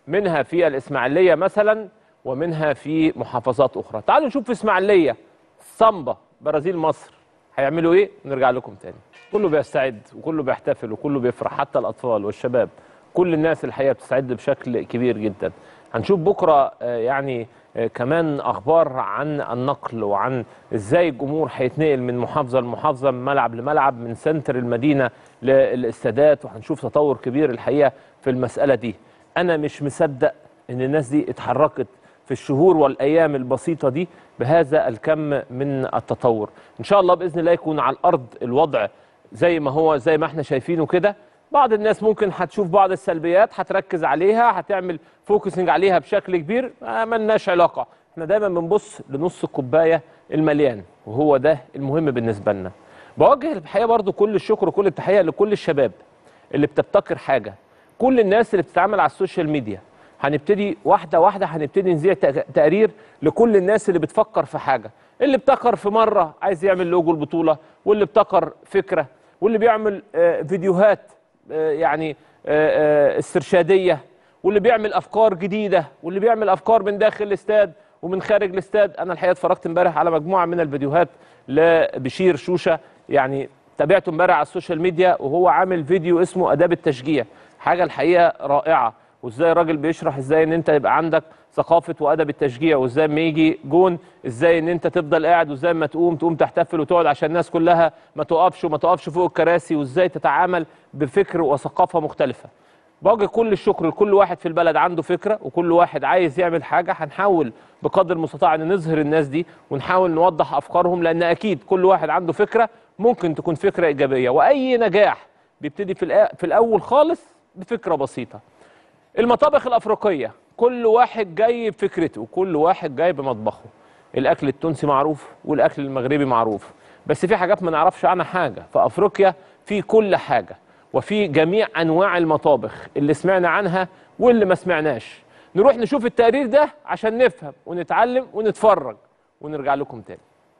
منها في الاسماعيليه مثلا ومنها في محافظات اخرى تعالوا نشوف في اسماعيليه سامبا برازيل مصر هيعملوا ايه نرجع لكم تاني كله بيستعد وكله بيحتفل وكله بيفرح حتى الاطفال والشباب كل الناس الحقيقه بتستعد بشكل كبير جدا هنشوف بكره آه، يعني آه، كمان اخبار عن النقل وعن ازاي الجمهور هيتنقل من محافظه لمحافظه من ملعب لملعب من سنتر المدينه للاستادات وهنشوف تطور كبير الحقيقه في المساله دي انا مش مصدق ان الناس دي اتحركت في الشهور والايام البسيطه دي بهذا الكم من التطور ان شاء الله باذن الله يكون على الارض الوضع زي ما هو زي ما احنا شايفينه كده بعض الناس ممكن هتشوف بعض السلبيات هتركز عليها هتعمل فوكسنج عليها بشكل كبير ما ملناش علاقه احنا دايما بنبص لنص الكوبايه المليان وهو ده المهم بالنسبه لنا بوجه الحقيقه برضو كل الشكر وكل التحيه لكل الشباب اللي بتبتكر حاجه كل الناس اللي بتتعامل على السوشيال ميديا هنبتدي واحده واحده هنبتدي نذيع تق- تقرير لكل الناس اللي بتفكر في حاجه اللي ابتكر في مره عايز يعمل لوجو البطوله واللي ابتكر فكره واللي بيعمل آه، فيديوهات آه، يعني آه، آه، استرشاديه واللي بيعمل افكار جديده واللي بيعمل افكار من داخل الاستاد ومن خارج الاستاد انا الحقيقه اتفرجت امبارح على مجموعه من الفيديوهات لبشير شوشه يعني تابعته امبارح على السوشيال ميديا وهو عامل فيديو اسمه اداب التشجيع حاجه الحقيقه رائعه وازاي الراجل بيشرح ازاي ان انت يبقى عندك ثقافه وادب التشجيع وازاي ما يجي جون ازاي ان انت تفضل قاعد وازاي ما تقوم تقوم تحتفل وتقعد عشان الناس كلها ما تقفش وما تقفش فوق الكراسي وازاي تتعامل بفكر وثقافه مختلفه بوجه كل الشكر لكل واحد في البلد عنده فكره وكل واحد عايز يعمل حاجه هنحاول بقدر المستطاع ان نظهر الناس دي ونحاول نوضح افكارهم لان اكيد كل واحد عنده فكره ممكن تكون فكره ايجابيه واي نجاح بيبتدي في الأ- في الاول خالص بفكره بسيطه المطابخ الافريقيه كل واحد جاي بفكرته وكل واحد جاي بمطبخه الاكل التونسي معروف والاكل المغربي معروف بس في حاجات ما نعرفش عنها حاجه في افريقيا في كل حاجه وفي جميع انواع المطابخ اللي سمعنا عنها واللي ما سمعناش نروح نشوف التقرير ده عشان نفهم ونتعلم ونتفرج ونرجع لكم تاني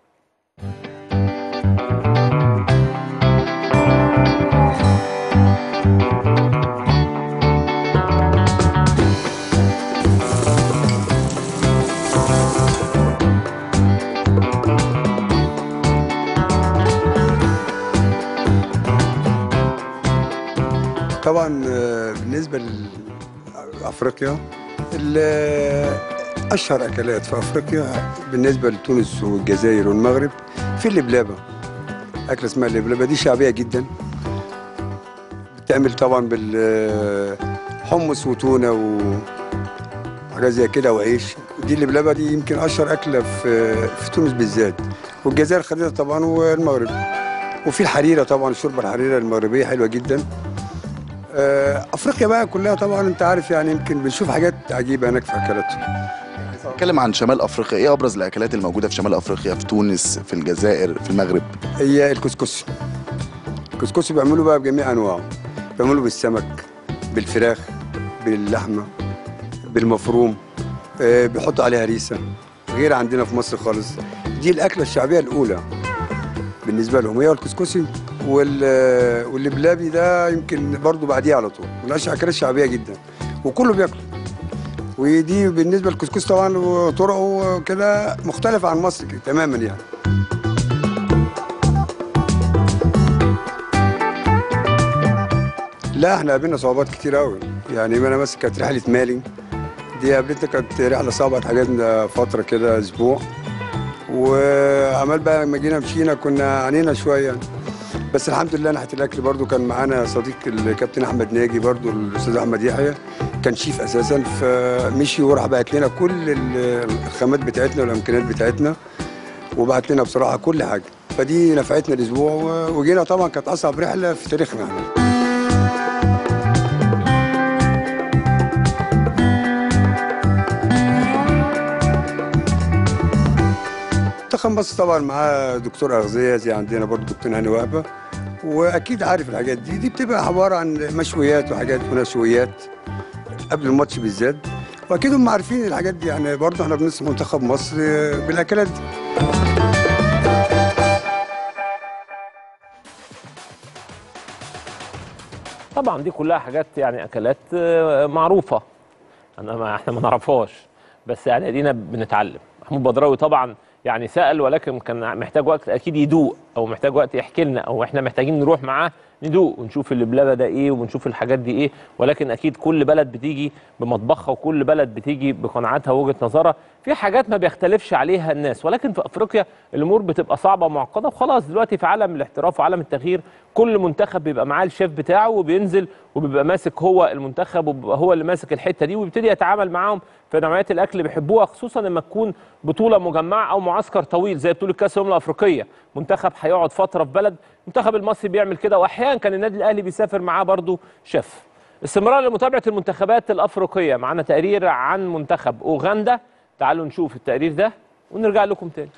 طبعا آه، بالنسبه لافريقيا ال- اشهر اكلات في افريقيا بالنسبه لتونس والجزائر والمغرب في اللبلابه اكله اسمها اللبلابه دي شعبيه جدا بتعمل طبعا بالحمص وتونه وحاجات زي كده وعيش دي اللبلابه دي يمكن اشهر اكله في في تونس بالذات والجزائر خدتها طبعا والمغرب وفي الحريره طبعا شوربه الحريره المغربيه حلوه جدا آه، افريقيا بقى كلها طبعا انت عارف يعني يمكن بنشوف حاجات عجيبه هناك في اكلاتهم نتكلم عن شمال افريقيا ايه ابرز الاكلات الموجوده في شمال افريقيا في تونس في الجزائر في المغرب هي الكسكسي الكسكسي بيعملوا بقى بجميع انواعه بيعملوا بالسمك بالفراخ باللحمه بالمفروم آه، بيحطوا عليها ريسه غير عندنا في مصر خالص دي الاكله الشعبيه الاولى بالنسبه لهم هي الكسكسي وال- واللبلابي ده يمكن برضو بعديه على طول من اشهر اكلات شعبيه جدا وكله بياكله ودي بالنسبه للكسكسي طبعا وطرقه كده مختلفه عن مصر كده تماما يعني لا احنا قابلنا صعوبات كتير قوي يعني انا مثلا كانت رحله مالي دي قابلتنا كانت رحله صعبه اتحجزنا فتره كده اسبوع وعمال بقى لما جينا مشينا كنا عانينا شويه بس الحمد لله ناحيه الاكل برضو كان معانا صديق الكابتن احمد ناجي برضو الاستاذ احمد يحيى كان شيف اساسا فمشي وراح بعت لنا كل ال- الخامات بتاعتنا والامكانيات بتاعتنا وبعت لنا بصراحه كل حاجه فدي نفعتنا الاسبوع و- وجينا طبعا كانت اصعب رحله في تاريخنا احنا منتخب مصر طبعا معاه دكتور اغذيه زي عندنا برضو دكتور هاني وهبه واكيد عارف الحاجات دي دي بتبقى عباره عن مشويات وحاجات ونشويات قبل الماتش بالذات واكيد هم عارفين الحاجات دي يعني برضو احنا بنصف منتخب مصر بالاكلات دي طبعا دي كلها حاجات يعني اكلات آه، معروفه انا ما احنا ما نعرفهاش بس يعني ادينا بنتعلم محمود بدراوي طبعا يعني سال ولكن كان محتاج وقت اكيد يدوق او محتاج وقت يحكي لنا او احنا محتاجين نروح معاه ندوق ونشوف اللبلبه ده ايه ونشوف الحاجات دي ايه ولكن اكيد كل بلد بتيجي بمطبخها وكل بلد بتيجي بقناعاتها ووجهه نظرها في حاجات ما بيختلفش عليها الناس ولكن في افريقيا الامور بتبقى صعبه ومعقده وخلاص دلوقتي في عالم الاحتراف وعالم التغيير كل منتخب بيبقى معاه الشيف بتاعه وبينزل وبيبقى ماسك هو المنتخب وبيبقى هو اللي ماسك الحته دي وبيبتدي يتعامل معاهم في نوعيات الاكل اللي بيحبوها خصوصا لما تكون بطوله مجمعه او معسكر طويل زي بطوله كاس الامم الافريقيه منتخب هيقعد فتره في بلد المنتخب المصري بيعمل كده واحيانا كان النادي الاهلي بيسافر معاه برضو شيف استمرار لمتابعه المنتخبات الافريقيه معانا تقرير عن منتخب اوغندا تعالوا نشوف التقرير ده ونرجع لكم تاني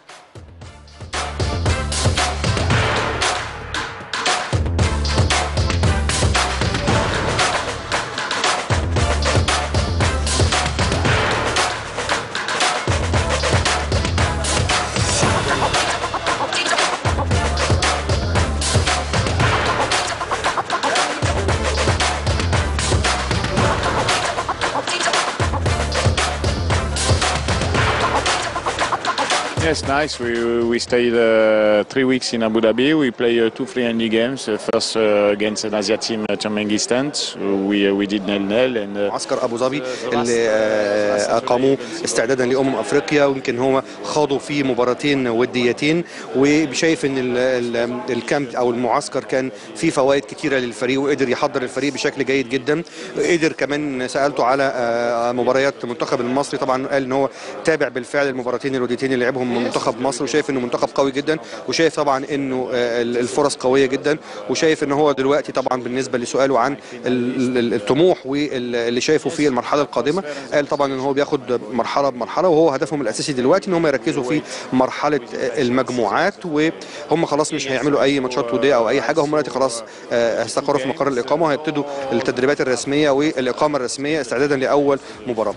Yes, nice. We we stayed uh, three weeks in Abu Dhabi. We play uh, two friendly games. Uh, first uh, against an Asia team, uh, Turkmenistan. We uh, we did nil nil and. Uh, معسكر ابو ظبي اللي آه، اقاموه استعدادا لامم افريقيا ويمكن هم خاضوا فيه مباراتين وديتين وشايف ان ال- ال- الكامب او المعسكر كان فيه فوائد كتيره للفريق وقدر يحضر الفريق بشكل جيد جدا قدر كمان سالته على آه، مباريات المنتخب المصري طبعا قال ان هو تابع بالفعل المباراتين الوديتين اللي لعبهم منتخب مصر وشايف انه منتخب قوي جدا وشايف طبعا انه آه، الفرص قويه جدا وشايف ان هو دلوقتي طبعا بالنسبه لسؤاله عن ال- ال- الطموح واللي شايفه في المرحله القادمه قال طبعا ان هو بياخد مرحله بمرحله وهو هدفهم الاساسي دلوقتي ان هم يركزوا في مرحله المجموعات وهم خلاص مش هيعملوا اي ماتشات وديه او اي حاجه هم دلوقتي خلاص آه، استقروا في مقر الاقامه وهيبتدوا التدريبات الرسميه والاقامه الرسميه استعدادا لاول مباراه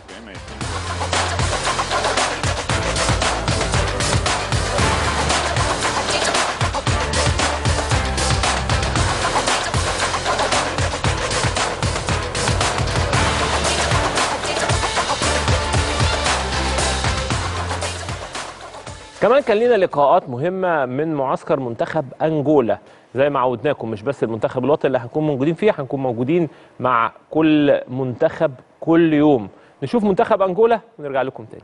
كمان كان لينا لقاءات مهمه من معسكر منتخب انجولا زي ما عودناكم مش بس المنتخب الوطني اللي هنكون موجودين فيه هنكون موجودين مع كل منتخب كل يوم نشوف منتخب انجولا ونرجع لكم تاني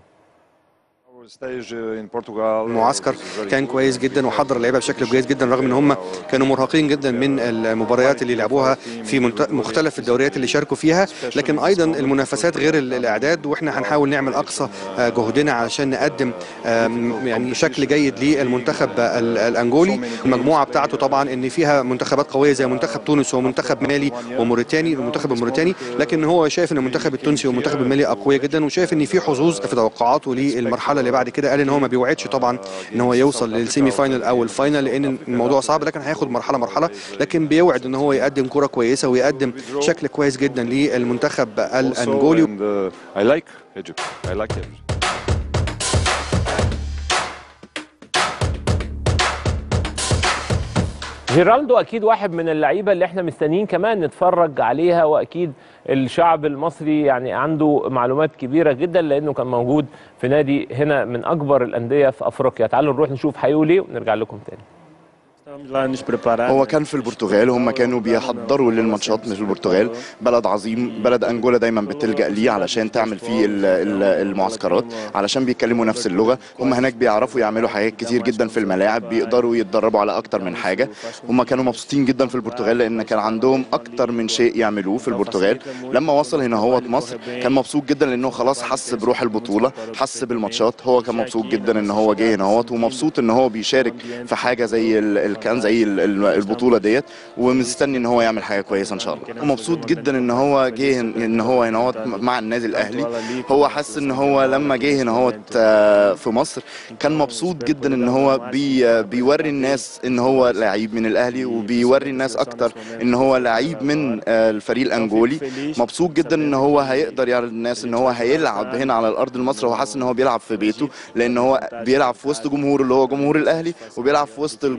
المعسكر كان كويس جدا وحضر اللعيبه بشكل كويس جدا رغم ان هم كانوا مرهقين جدا من المباريات اللي لعبوها في منت- مختلف الدوريات اللي شاركوا فيها لكن ايضا المنافسات غير ال- الاعداد واحنا هنحاول نعمل اقصى آه، جهدنا علشان نقدم آم، يعني شكل جيد للمنتخب ال- الانجولي المجموعه بتاعته طبعا ان فيها منتخبات قويه زي منتخب تونس ومنتخب مالي وموريتاني المنتخب الموريتاني لكن هو شايف ان المنتخب التونسي والمنتخب المالي اقوياء جدا وشايف ان في حظوظ في توقعاته للمرحله اللي بعد كده قال ان هو ما بيوعدش طبعا ان هو يوصل للسيمي فاينل او الفاينل لان الموضوع صعب لكن هياخد مرحله مرحله لكن بيوعد ان هو يقدم كره كويسه ويقدم شكل كويس جدا للمنتخب الانجولي I like Egypt. I like Egypt. جيرالدو اكيد واحد من اللعيبه اللي احنا مستنيين كمان نتفرج عليها واكيد الشعب المصري يعني عنده معلومات كبيره جدا لانه كان موجود في نادي هنا من اكبر الانديه في افريقيا تعالوا نروح نشوف هيقول ايه ونرجع لكم تاني هو كان في البرتغال هم كانوا بيحضروا للماتشات في البرتغال بلد عظيم بلد انجولا دايما بتلجا ليه علشان تعمل فيه ال- ال- المعسكرات علشان بيتكلموا نفس اللغه هم هناك بيعرفوا يعملوا حاجات كتير جدا في الملاعب بيقدروا يتدربوا على اكتر من حاجه هم كانوا مبسوطين جدا في البرتغال لان كان عندهم اكتر من شيء يعملوه في البرتغال لما وصل هنا هو مصر كان مبسوط جدا لانه خلاص حس بروح البطوله حس بالماتشات هو كان مبسوط جدا ان هو جه هنا هوت ومبسوط ان هو بيشارك في حاجه زي ال- ال- كان زي ال- ال- البطوله ديت ومستني ان هو يعمل حاجه كويسه ان شاء الله ومبسوط جدا ان هو جه هن- ان هو هنا هوت مع النادي الاهلي هو حس ان هو لما جه هنا هوت آه، في مصر كان مبسوط جدا ان هو بي آه، بيوري الناس ان هو لعيب من الاهلي وبيوري الناس اكتر ان هو لعيب من آه، الفريق الانجولي مبسوط جدا ان هو هيقدر يعرض الناس ان هو هيلعب هنا على الارض المصري هو حاسس ان هو بيلعب في بيته لان هو بيلعب في وسط جمهور اللي هو جمهور الاهلي وبيلعب في وسط الجمهور البرتغالي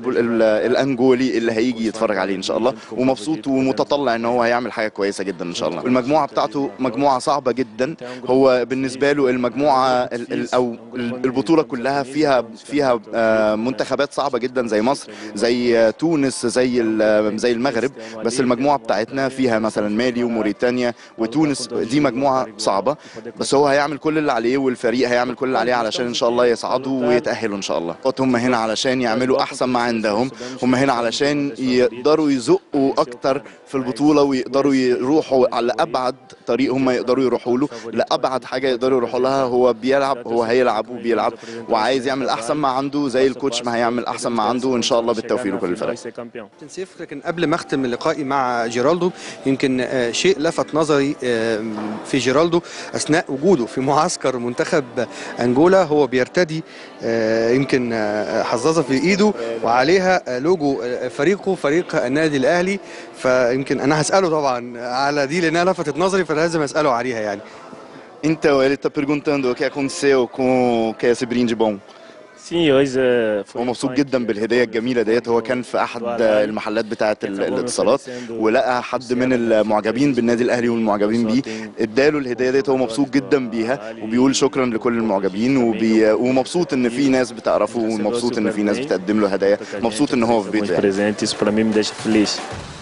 الب- ال- الانجولي اللي هيجي يتفرج عليه ان شاء الله ومبسوط ومتطلع ان هو هيعمل حاجه كويسه جدا ان شاء الله المجموعه بتاعته مجموعه صعبه جدا هو بالنسبه له المجموعه ال- ال- او ال- البطوله كلها فيها فيها آه، منتخبات صعبه جدا زي مصر زي آه، تونس زي ال- زي المغرب بس المجموعه بتاعتنا فيها مثلا مالي وموريتانيا وتونس دي مجموعه صعبه بس هو هيعمل كل اللي عليه والفريق هيعمل كل اللي عليه علشان ان شاء الله يصعدوا ويتاهلوا ان شاء الله هم هنا علشان يعملوا احسن ما عندهم هم هنا علشان يقدروا يزقوا اكتر في البطوله ويقدروا يروحوا على ابعد طريق هم يقدروا يروحوا له لابعد حاجه يقدروا يروحوا لها هو بيلعب هو هيلعب وبيلعب وعايز يعمل احسن ما عنده زي الكوتش ما هيعمل احسن ما عنده وان شاء الله بالتوفيق لكل الفرق كابتن سيف لكن قبل ما اختم لقائي مع جيرالدو يمكن آه، شيء لفت نظري آه، في جيرالدو اثناء وجوده في معسكر منتخب انجولا هو بيرتدي آه، يمكن آه، حظاظه في ايده وعليها آه، لوجو آه، فريقه فريق النادي الاهلي فيمكن انا هساله طبعا على دي لانها لفتت نظري فلازم اساله عليها يعني Então, ele está perguntando o que aconteceu com com esse brinde bom. Sim, hoje هو مبسوط جدا بالهديه الجميله ديت هو كان في احد المحلات بتاعه ال- الاتصالات ولقى حد من المعجبين بالنادي الاهلي والمعجبين بيه اداله الهديه ديت هو مبسوط جدا بيها وبيقول شكرا لكل المعجبين وبي ومبسوط ان في ناس بتعرفه ومبسوط ان في ناس بتقدم له هدايا مبسوط ان هو في بيته alguns يعني. presentes, isso para mim me deixa feliz.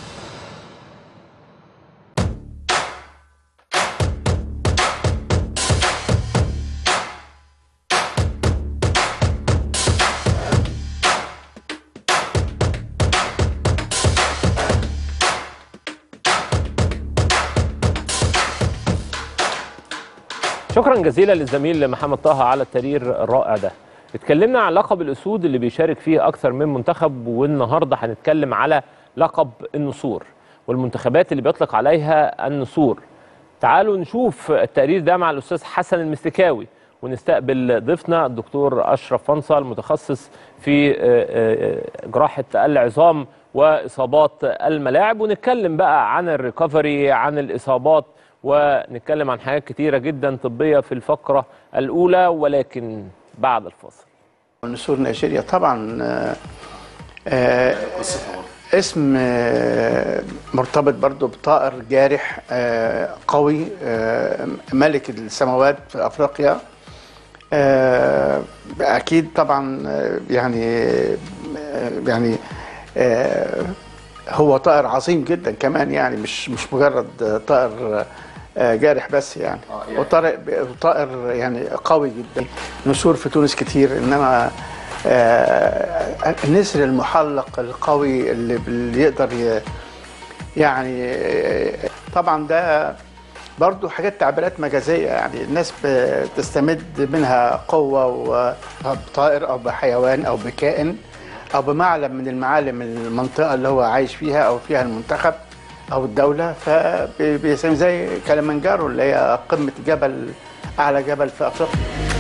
شكرا جزيلا للزميل محمد طه على التقرير الرائع ده اتكلمنا عن لقب الاسود اللي بيشارك فيه اكثر من منتخب والنهارده هنتكلم على لقب النسور والمنتخبات اللي بيطلق عليها النسور تعالوا نشوف التقرير ده مع الاستاذ حسن المستكاوي ونستقبل ضيفنا الدكتور اشرف فنصل المتخصص في آه، آه، جراحه العظام واصابات الملاعب ونتكلم بقى عن الريكفري عن الاصابات ونتكلم عن حاجات كتيره جدا طبيه في الفقره الاولى ولكن بعد الفاصل نسور نيجيريا طبعا آه، آه، اسم آه، مرتبط برضو بطائر جارح آه، قوي آه، ملك السماوات في افريقيا آه، اكيد طبعا آه، يعني آه، يعني آه، هو طائر عظيم جدا كمان يعني مش مش مجرد طائر آه، جارح بس يعني وطائر طائر يعني قوي جدا نسور في تونس كتير انما آه، النسر المحلق القوي اللي اللي يقدر ي- يعني آه، طبعا ده برضو حاجات تعبيرات مجازية يعني الناس بتستمد منها قوة و- بطائر أو بحيوان أو بكائن أو بمعلم من المعالم المنطقة اللي هو عايش فيها أو فيها المنتخب أو الدولة فبيسمي زي كلمنجارو اللي هي قمة جبل أعلى جبل في أفريقيا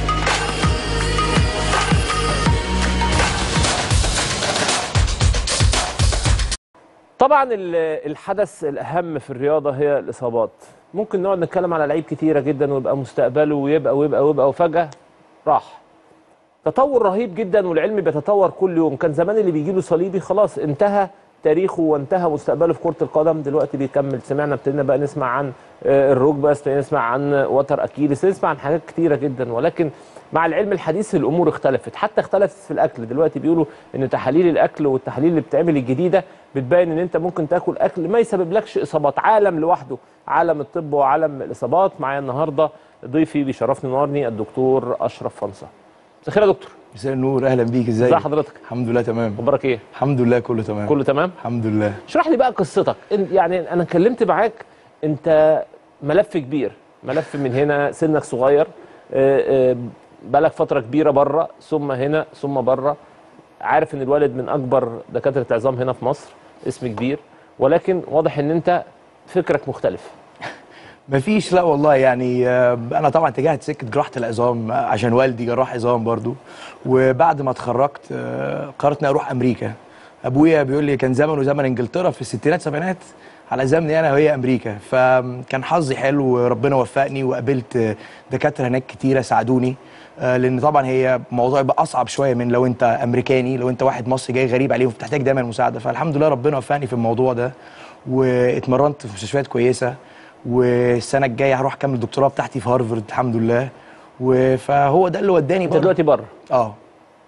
طبعا ال- الحدث الاهم في الرياضه هي الاصابات ممكن نقعد نتكلم على لعيب كتيره جدا ويبقى مستقبله ويبقى ويبقى ويبقى وفجاه راح تطور رهيب جدا والعلم بيتطور كل يوم كان زمان اللي بيجي له صليبي خلاص انتهى تاريخه وانتهى مستقبله في كره القدم دلوقتي بيكمل سمعنا ابتدينا بقى نسمع عن آه، الركبه ابتدينا نسمع عن وتر اكيلس نسمع عن حاجات كتيره جدا ولكن مع العلم الحديث الامور اختلفت حتى اختلفت في الاكل دلوقتي بيقولوا ان تحاليل الاكل والتحاليل اللي بتتعمل الجديده بتبين ان انت ممكن تاكل اكل ما يسببلكش اصابات عالم لوحده عالم الطب وعالم الاصابات معايا النهارده ضيفي بيشرفني ونورني الدكتور اشرف فنصه مساء الخير يا دكتور مساء النور اهلا بيك ازيك ازي حضرتك الحمد لله تمام اخبارك ايه الحمد لله كله تمام كله تمام الحمد لله اشرح لي بقى قصتك انت يعني انا اتكلمت معاك انت ملف كبير ملف من هنا سنك صغير آه، آه، بقالك فتره كبيره بره ثم هنا ثم بره عارف ان الوالد من اكبر دكاتره عظام هنا في مصر اسم كبير ولكن واضح ان انت فكرك مختلف مفيش لا والله يعني آه، انا طبعا اتجهت سكه جراحه العظام آه، عشان والدي جراح عظام برضو وبعد ما اتخرجت آه، قررت اني اروح امريكا ابويا بيقول لي كان زمنه زمن انجلترا في الستينات سبعينات حلزمني انا وهي امريكا فكان حظي حلو وربنا وفقني وقابلت دكاتره هناك كتيره ساعدوني آه، لان طبعا هي الموضوع يبقى اصعب شويه من لو انت امريكاني لو انت واحد مصري جاي غريب عليهم بتحتاج دايما مساعده فالحمد لله ربنا وفقني في الموضوع ده واتمرنت في مستشفيات كويسه والسنه الجايه هروح اكمل الدكتوراه بتاعتي في هارفرد الحمد لله و- فهو ده اللي وداني انت بره دلوقتي بره اه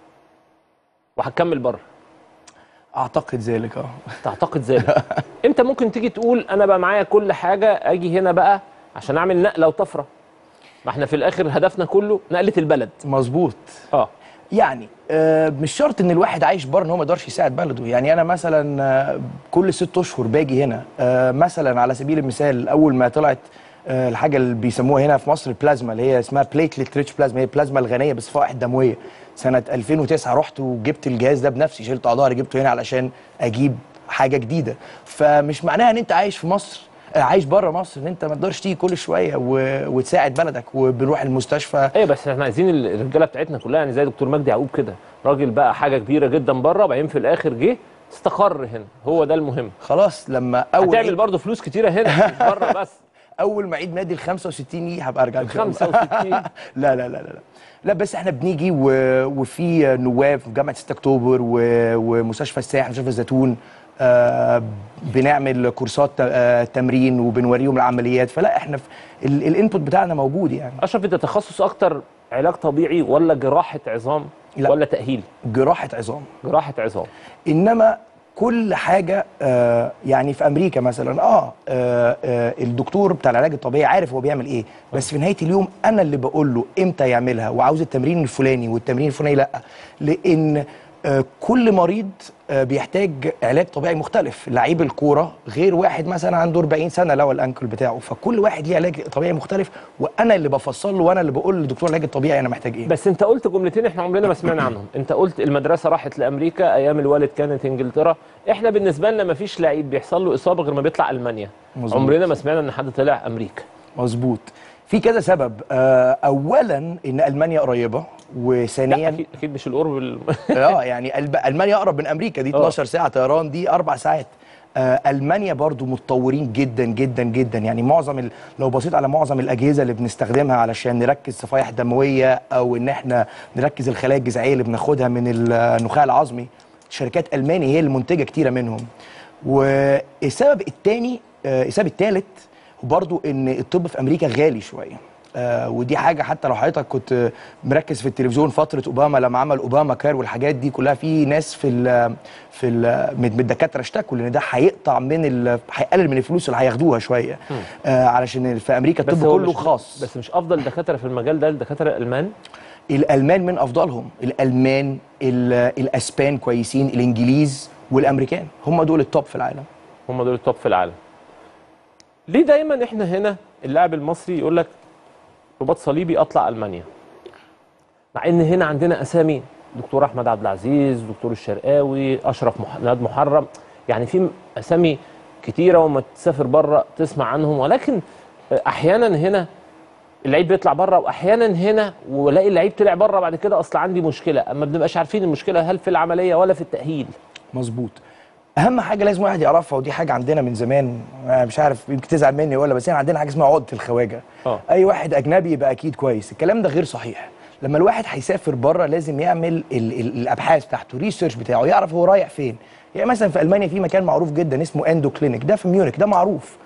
وهتكمل بره اعتقد ذلك اه تعتقد ذلك امتى ممكن تيجي تقول انا بقى معايا كل حاجه اجي هنا بقى عشان اعمل نقله وطفره ما احنا في الاخر هدفنا كله نقله البلد مظبوط اه يعني آه، مش شرط ان الواحد عايش بره ان هو ما يقدرش يساعد بلده يعني انا مثلا آه، كل ست اشهر باجي هنا آه، مثلا على سبيل المثال اول ما طلعت آه، الحاجه اللي بيسموها هنا في مصر البلازما اللي هي اسمها بليتلت ريتش بلازما هي البلازما الغنيه بصفائح دمويه سنه 2009 رحت وجبت الجهاز ده بنفسي شلت على ظهري جبته هنا علشان اجيب حاجه جديده فمش معناها ان انت عايش في مصر آه، عايش بره مصر ان انت ما تقدرش تيجي كل شويه و... وتساعد بلدك وبنروح المستشفى ايوه بس احنا عايزين الرجاله بتاعتنا كلها يعني زي دكتور مجدي يعقوب كده راجل بقى حاجه كبيره جدا بره وبعدين في الاخر جه استقر هنا هو ده المهم خلاص لما اول هتعمل عيد- برضه فلوس كتيره هنا مش بره بس اول ما عيد ميلادي ال 65 يجي هبقى ارجع إن شاء الله. 65 لا لا لا لا لا لا بس احنا بنيجي و... وفي نواب في جامعه 6 اكتوبر و... ومستشفى الساحل مستشفى الزيتون آه بنعمل كورسات آه تمرين وبنوريهم العمليات فلا احنا في ال... الانبوت بتاعنا موجود يعني اشرف انت تخصص اكتر علاج طبيعي ولا جراحه عظام لا. ولا تاهيل جراحه عظام جراحه عظام انما كل حاجه آه يعني في امريكا مثلا اه, آه, آه الدكتور بتاع العلاج الطبيعي عارف هو بيعمل ايه بس في نهايه اليوم انا اللي بقول له امتى يعملها وعاوز التمرين الفلاني والتمرين الفلاني لا لان آه كل مريض آه بيحتاج علاج طبيعي مختلف لعيب الكوره غير واحد مثلا عنده 40 سنه لو الانكل بتاعه فكل واحد ليه علاج طبيعي مختلف وانا اللي بفصل له وانا اللي بقول للدكتور العلاج الطبيعي انا محتاج ايه بس انت قلت جملتين احنا عمرنا ما سمعنا عنهم انت قلت المدرسه راحت لامريكا ايام الوالد كانت انجلترا احنا بالنسبه لنا ما فيش لعيب بيحصل له اصابه غير ما بيطلع المانيا مظبوط. عمرنا ما سمعنا ان حد طلع امريكا مظبوط في كذا سبب آه اولا ان المانيا قريبه وثانيا اكيد اكيد مش القرب ال... اه يعني الب... المانيا اقرب من امريكا دي 12 ساعه طيران دي اربع ساعات آه المانيا برضو متطورين جدا جدا جدا يعني معظم ال... لو بصيت على معظم الاجهزه اللي بنستخدمها علشان نركز صفائح دمويه او ان احنا نركز الخلايا الجذعيه اللي بناخدها من النخاع العظمي شركات الماني هي اللي منتجه كتيره منهم والسبب الثاني آه السبب الثالث وبرضو ان الطب في امريكا غالي شويه آه ودي حاجه حتى لو حضرتك كنت مركز في التلفزيون فتره اوباما لما عمل اوباما كار والحاجات دي كلها في ناس في ال في ال من من الدكاتره اشتكوا لان ده هيقطع من ال- هيقلل من الفلوس اللي هياخدوها شويه آه علشان في امريكا بس الطب هو كله مش- خاص بس مش افضل دكاتره في المجال ده الدكاتره الالمان الالمان من افضلهم الالمان ال- الاسبان كويسين الانجليز والامريكان هم دول التوب في العالم هم دول التوب في العالم ليه دايما احنا هنا اللاعب المصري يقول لك رباط صليبي اطلع المانيا مع ان هنا عندنا اسامي دكتور احمد عبد العزيز دكتور الشرقاوي اشرف مح... ناد محرم يعني في اسامي كتيره وما تسافر بره تسمع عنهم ولكن احيانا هنا اللعيب بيطلع بره واحيانا هنا والاقي اللعيب طلع بره بعد كده اصل عندي مشكله اما بنبقاش عارفين المشكله هل في العمليه ولا في التاهيل مظبوط اهم حاجه لازم واحد يعرفها ودي حاجه عندنا من زمان أنا مش عارف يمكن تزعل مني ولا بس احنا عندنا حاجه اسمها عقده الخواجه اه اي واحد اجنبي يبقى اكيد كويس الكلام ده غير صحيح لما الواحد هيسافر بره لازم يعمل ال ال الابحاث بتاعته ريسيرش بتاعه يعرف هو رايح فين يعني مثلا في المانيا في مكان معروف جدا اسمه اندو كلينيك ده في ميونخ ده معروف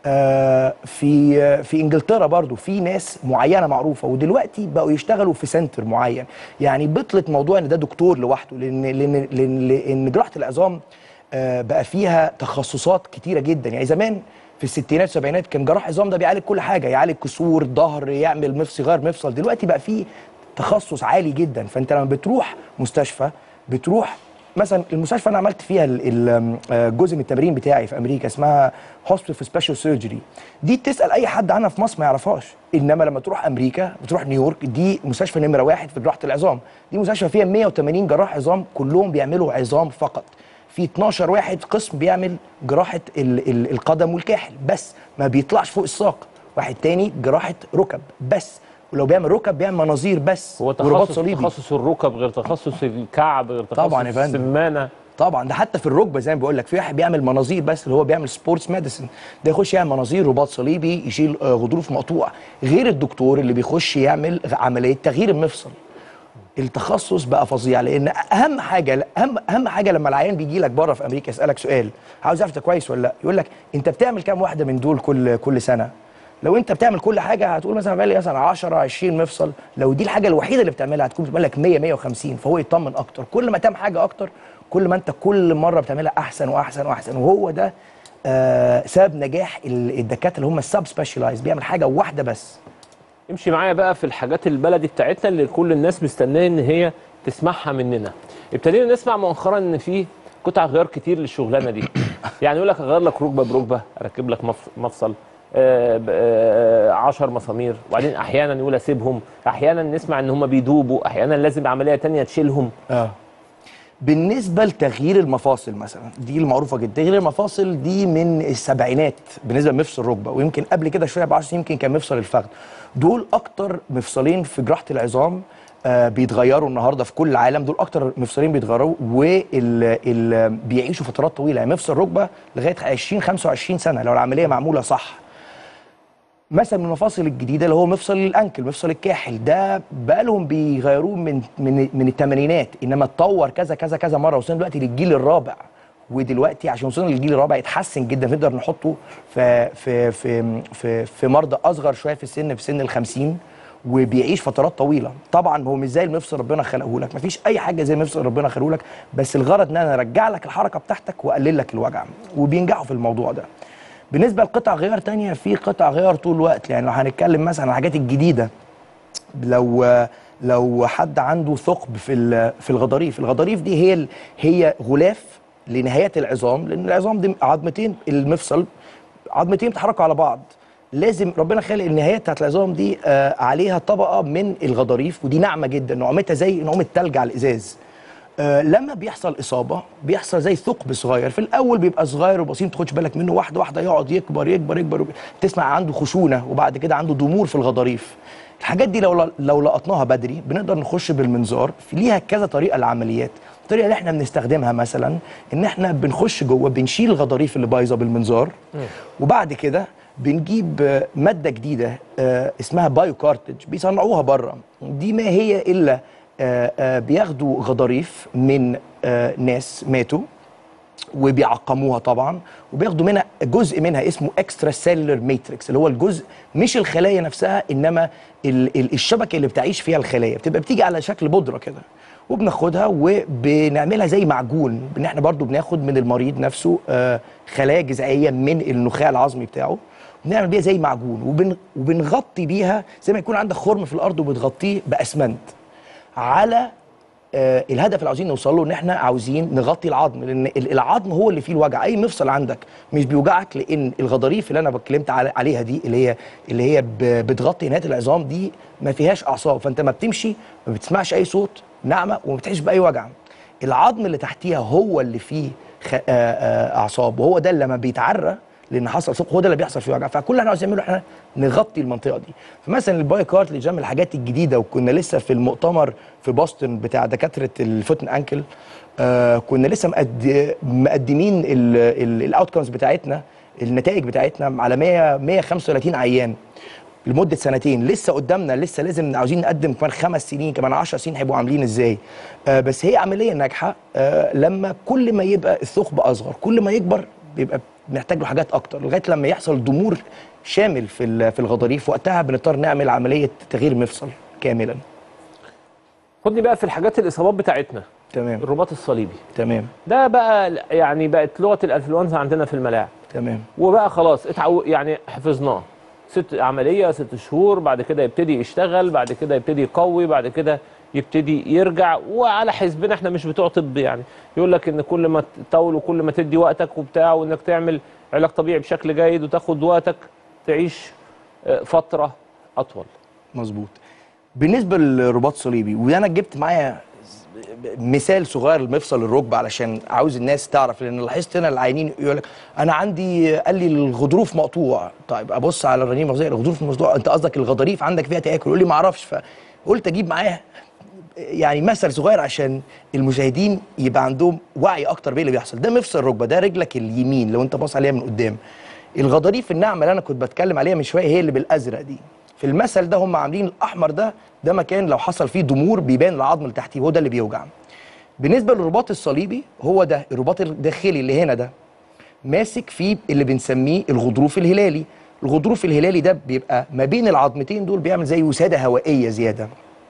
آه في آه في انجلترا برضو في ناس معينه معروفه ودلوقتي بقوا يشتغلوا في سنتر معين يعني بطلت موضوع ان ده دكتور لوحده لان لان لان, لأن جراحه العظام آه بقى فيها تخصصات كتيره جدا يعني زمان في الستينات والسبعينات كان جراح عظام ده بيعالج كل حاجه يعالج كسور ظهر يعمل مفصل غير مفصل دلوقتي بقى فيه تخصص عالي جدا فانت لما بتروح مستشفى بتروح مثلا المستشفى انا عملت فيها ال- ال- آه، جزء من التمرين بتاعي في امريكا اسمها هوسبيتال في سبيشال سيرجري دي تسال اي حد عنها في مصر ما يعرفهاش انما لما تروح امريكا بتروح نيويورك دي مستشفى نمره واحد في جراحه العظام دي مستشفى فيها 180 جراح عظام كلهم بيعملوا عظام فقط في 12 واحد قسم بيعمل جراحه ال ال القدم والكاحل بس ما بيطلعش فوق الساق واحد تاني جراحه ركب بس ولو بيعمل ركب بيعمل مناظير بس هو ورباط تخصص صليبي تخصص الركب غير تخصص الكعب غير تخصص طبعا يا فندم. السمانه طبعا ده حتى في الركبه زي ما بقول لك في واحد بيعمل مناظير بس اللي هو بيعمل سبورتس ميديسن ده يخش يعمل مناظير رباط صليبي يشيل آه، غضروف مقطوع غير الدكتور اللي بيخش يعمل عمليه تغيير المفصل التخصص بقى فظيع لان اهم حاجه اهم اهم حاجه لما العيان بيجي لك بره في امريكا يسالك سؤال عاوز اعرف انت كويس ولا لا يقول لك انت بتعمل كام واحده من دول كل كل سنه لو انت بتعمل كل حاجه هتقول مثلا بقالي مثلا 10 20 مفصل لو دي الحاجه الوحيده اللي بتعملها هتكون بتعمل لك 100 150 فهو يطمن اكتر كل ما تعمل حاجه اكتر كل ما انت كل مره بتعملها احسن واحسن واحسن وهو ده آه سبب نجاح ال- الدكاتره اللي هم السب سبيشالايز بيعمل حاجه واحده بس امشي معايا بقى في الحاجات البلدي بتاعتنا اللي كل الناس مستنيه ان هي تسمعها مننا ابتدينا نسمع مؤخرا ان في قطع غيار كتير للشغلانه دي يعني يقول لك اغير لك ركبه بركبه اركب لك مف- مفصل 10 مسامير وبعدين احيانا يقول اسيبهم احيانا نسمع ان هم بيدوبوا احيانا لازم عمليه تانية تشيلهم اه بالنسبه لتغيير المفاصل مثلا دي المعروفه جدا تغيير المفاصل دي من السبعينات بالنسبه لمفصل الركبه ويمكن قبل كده شويه ب 10 سنين يمكن كان مفصل الفخذ دول اكتر مفصلين في جراحه العظام آه بيتغيروا النهارده في كل العالم دول اكتر مفصلين بيتغيروا وال بيعيشوا فترات طويله يعني مفصل الركبه لغايه 20 25 سنه لو العمليه معموله صح مثلا من المفاصل الجديده اللي هو مفصل الانكل مفصل الكاحل ده بقالهم بيغيروه من من من الثمانينات انما اتطور كذا كذا كذا مره وصلنا دلوقتي للجيل الرابع ودلوقتي عشان وصلنا للجيل الرابع يتحسن جدا نقدر نحطه في في في في, في مرضى اصغر شويه في السن في سن ال 50 وبيعيش فترات طويله طبعا هو مش زي المفصل ربنا خلقه لك مفيش اي حاجه زي المفصل ربنا خلقه لك بس الغرض ان انا ارجع لك الحركه بتاعتك واقلل لك الوجع وبينجحوا في الموضوع ده بالنسبه لقطع غيار تانية في قطع غيار طول الوقت يعني لو هنتكلم مثلا عن الحاجات الجديده لو لو حد عنده ثقب في ال- في الغضاريف الغضاريف دي هي ال- هي غلاف لنهايات العظام لان العظام دي عظمتين المفصل عظمتين بيتحركوا على بعض لازم ربنا خالق النهايات بتاعت العظام دي آه عليها طبقه من الغضاريف ودي ناعمه جدا نعومتها زي نعومه تلج على الازاز آه، لما بيحصل اصابه بيحصل زي ثقب صغير في الاول بيبقى صغير وبسيط ما تاخدش بالك منه واحده واحده يقعد يكبر يكبر يكبر تسمع عنده خشونه وبعد كده عنده ضمور في الغضاريف الحاجات دي لو لو لقطناها بدري بنقدر نخش بالمنظار في ليها كذا طريقه للعمليات الطريقه اللي احنا بنستخدمها مثلا ان احنا بنخش جوه بنشيل الغضاريف اللي بايظه بالمنظار وبعد كده بنجيب آه، ماده جديده آه، اسمها بايو كارتج بيصنعوها بره دي ما هي الا آه، آه، بياخدوا غضاريف من آه، ناس ماتوا وبيعقموها طبعا وبياخدوا منها جزء منها اسمه اكسترا سيلولر ماتريكس اللي هو الجزء مش الخلايا نفسها انما ال- ال- الشبكه اللي بتعيش فيها الخلايا بتبقى بتيجي على شكل بودره كده وبناخدها وبنعملها زي معجون ان احنا برضو بناخد من المريض نفسه آه، خلايا جذعيه من النخاع العظمي بتاعه بنعمل بيها زي معجون وبن وبنغطي بيها زي ما يكون عندك خرم في الارض وبتغطيه باسمنت على آه الهدف اللي عاوزين نوصل له ان احنا عاوزين نغطي العظم لان ال- العظم هو اللي فيه الوجع اي مفصل عندك مش بيوجعك لان الغضاريف اللي انا اتكلمت على- عليها دي اللي هي اللي هي ب- بتغطي نهايه العظام دي ما فيهاش اعصاب فانت ما بتمشي ما بتسمعش اي صوت ناعمه وما بتحسش باي وجع العظم اللي تحتيها هو اللي فيه خ... آه آه اعصاب وهو ده اللي لما بيتعرى لان حصل ثقب هو ده اللي بيحصل فيه وجع فكل اللي احنا عاوزين نعمله احنا نغطي المنطقه دي فمثلا الباي كارتليج من الحاجات الجديده وكنا لسه في المؤتمر في بوسطن بتاع دكاتره الفوتن انكل آه كنا لسه مقد... مقدمين الاوتكمز بتاعتنا النتائج بتاعتنا على 100 135 عيان لمده سنتين لسه قدامنا لسه لازم عاوزين نقدم كمان خمس سنين كمان 10 سنين هيبقوا عاملين ازاي آه بس هي عمليه ناجحه آه لما كل ما يبقى الثقب اصغر كل ما يكبر بيبقى محتاج له حاجات اكتر لغايه لما يحصل ضمور شامل في ال- في الغضاريف وقتها بنضطر نعمل عمليه تغيير مفصل كاملا خدني بقى في الحاجات الاصابات بتاعتنا تمام الرباط الصليبي تمام ده بقى يعني بقت لغه الانفلونزا عندنا في الملاعب تمام وبقى خلاص اتعو يعني حفظناه ست عمليه ست شهور بعد كده يبتدي يشتغل بعد كده يبتدي يقوي بعد كده يبتدي يرجع وعلى حسبنا احنا مش بتوع طب يعني يقول لك ان كل ما تطول وكل ما تدي وقتك وبتاع وانك تعمل علاج طبيعي بشكل جيد وتاخد وقتك تعيش آه، فتره اطول مظبوط بالنسبه للرباط الصليبي وانا جبت معايا مثال صغير لمفصل الركبه علشان عاوز الناس تعرف لان لاحظت هنا العيانين يقول لك انا عندي قال لي الغضروف مقطوع طيب ابص على الرنين المغذيه الغضروف مقطوع انت قصدك الغضاريف عندك فيها تاكل يقول لي ما اعرفش فقلت اجيب معايا يعني مثل صغير عشان المشاهدين يبقى عندهم وعي اكتر بايه اللي بيحصل ده مفصل الركبه ده رجلك اليمين لو انت باص عليها من قدام الغضاريف الناعمه اللي انا كنت بتكلم عليها من شويه هي اللي بالازرق دي في المثل ده هم عاملين الاحمر ده ده مكان لو حصل فيه ضمور بيبان العظم اللي تحتيه هو ده اللي بيوجع بالنسبه للرباط الصليبي هو ده الرباط الداخلي اللي هنا ده ماسك فيه اللي بنسميه الغضروف الهلالي الغضروف الهلالي ده بيبقى ما بين العظمتين دول بيعمل زي وساده هوائيه زياده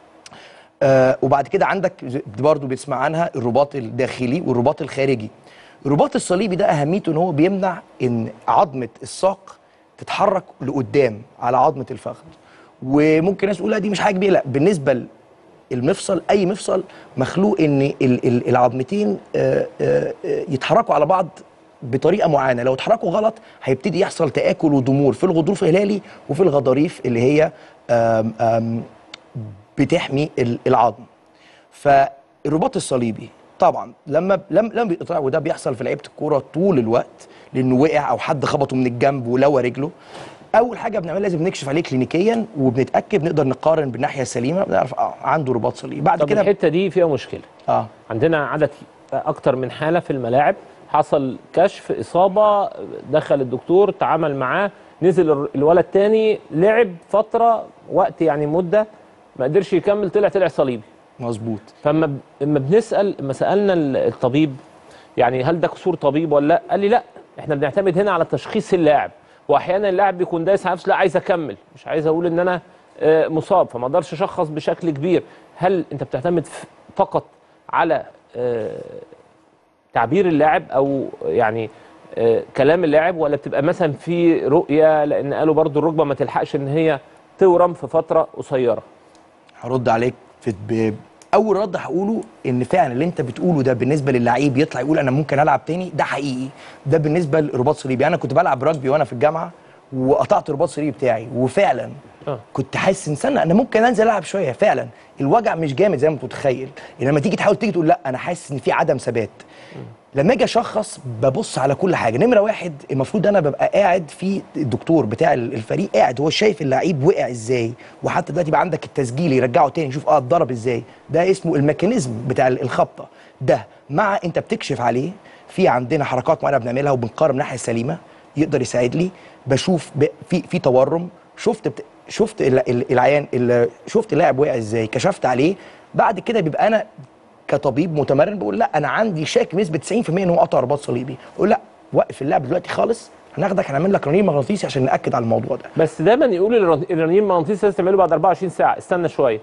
آه وبعد كده عندك برضو بتسمع عنها الرباط الداخلي والرباط الخارجي الرباط الصليبي ده اهميته ان هو بيمنع ان عظمه الساق تتحرك لقدام على عظمه الفخذ وممكن ناس تقول لا دي مش حاجه كبيره لا بالنسبه المفصل اي مفصل مخلوق ان ال- ال- العظمتين آه، آه، آه، يتحركوا على بعض بطريقه معينه لو اتحركوا غلط هيبتدي يحصل تاكل وضمور في الغضروف الهلالي وفي الغضاريف اللي هي آم، آم، بتحمي ال- العظم فالرباط الصليبي طبعا لما لما لما بيقطع وده بيحصل في لعيبه الكوره طول الوقت لانه وقع او حد خبطه من الجنب ولوى رجله اول حاجه بنعملها لازم نكشف عليه كلينيكيا وبنتاكد نقدر نقارن بالناحيه السليمه بنعرف اه عنده رباط صليبي بعد طب كده الحته دي فيها مشكله اه عندنا عدد اكتر من حاله في الملاعب حصل كشف اصابه دخل الدكتور تعامل معاه نزل الر- الولد تاني لعب فتره وقت يعني مده ما قدرش يكمل طلع طلع صليبي مظبوط فاما ب- اما بنسال اما سالنا ال- الطبيب يعني هل ده قصور طبيب ولا لا قال لي لا احنا بنعتمد هنا على تشخيص اللاعب واحيانا اللاعب بيكون دايس على نفسه لا عايز اكمل مش عايز اقول ان انا آه، مصاب فما اقدرش اشخص بشكل كبير هل انت بتعتمد ف- فقط على آه، تعبير اللاعب او يعني آه، كلام اللاعب ولا بتبقى مثلا في رؤيه لان قالوا برضو الركبه ما تلحقش ان هي تورم في فتره قصيره هرد عليك في ب... اول رد هقوله ان فعلا اللي انت بتقوله ده بالنسبه للعيب يطلع يقول انا ممكن العب تاني ده حقيقي ده بالنسبه لرباط صليبي انا كنت بلعب راجبي وانا في الجامعه وقطعت الرباط الصليبي بتاعي وفعلا آه. كنت حاسس ان استنى انا ممكن انزل العب شويه فعلا الوجع مش جامد زي ما انت متخيل لما تيجي تحاول تيجي تقول لا انا حاسس ان في عدم ثبات لما اجي اشخص ببص على كل حاجه نمره واحد المفروض انا ببقى قاعد في الدكتور بتاع الفريق قاعد هو شايف اللعيب وقع ازاي وحتى دلوقتي يبقى عندك التسجيل يرجعه تاني يشوف اه اتضرب ازاي ده اسمه الميكانيزم بتاع الخبطه ده مع انت بتكشف عليه في عندنا حركات معينه بنعملها وبنقارن الناحيه السليمه يقدر يساعد لي بشوف ب... في في تورم شفت بت... شفت ال- ال- العيان ال- شفت اللاعب وقع ازاي كشفت عليه بعد كده بيبقى انا كطبيب متمرن بقول لا انا عندي شاك بنسبه 90% ان هو قطع رباط صليبي اقول لا وقف اللعب دلوقتي خالص هناخدك هنعمل لك رنين مغناطيسي عشان ناكد على الموضوع ده بس دايما يقولوا الرن- الرنين المغناطيسي لازم تعمله بعد 24 ساعه استنى شويه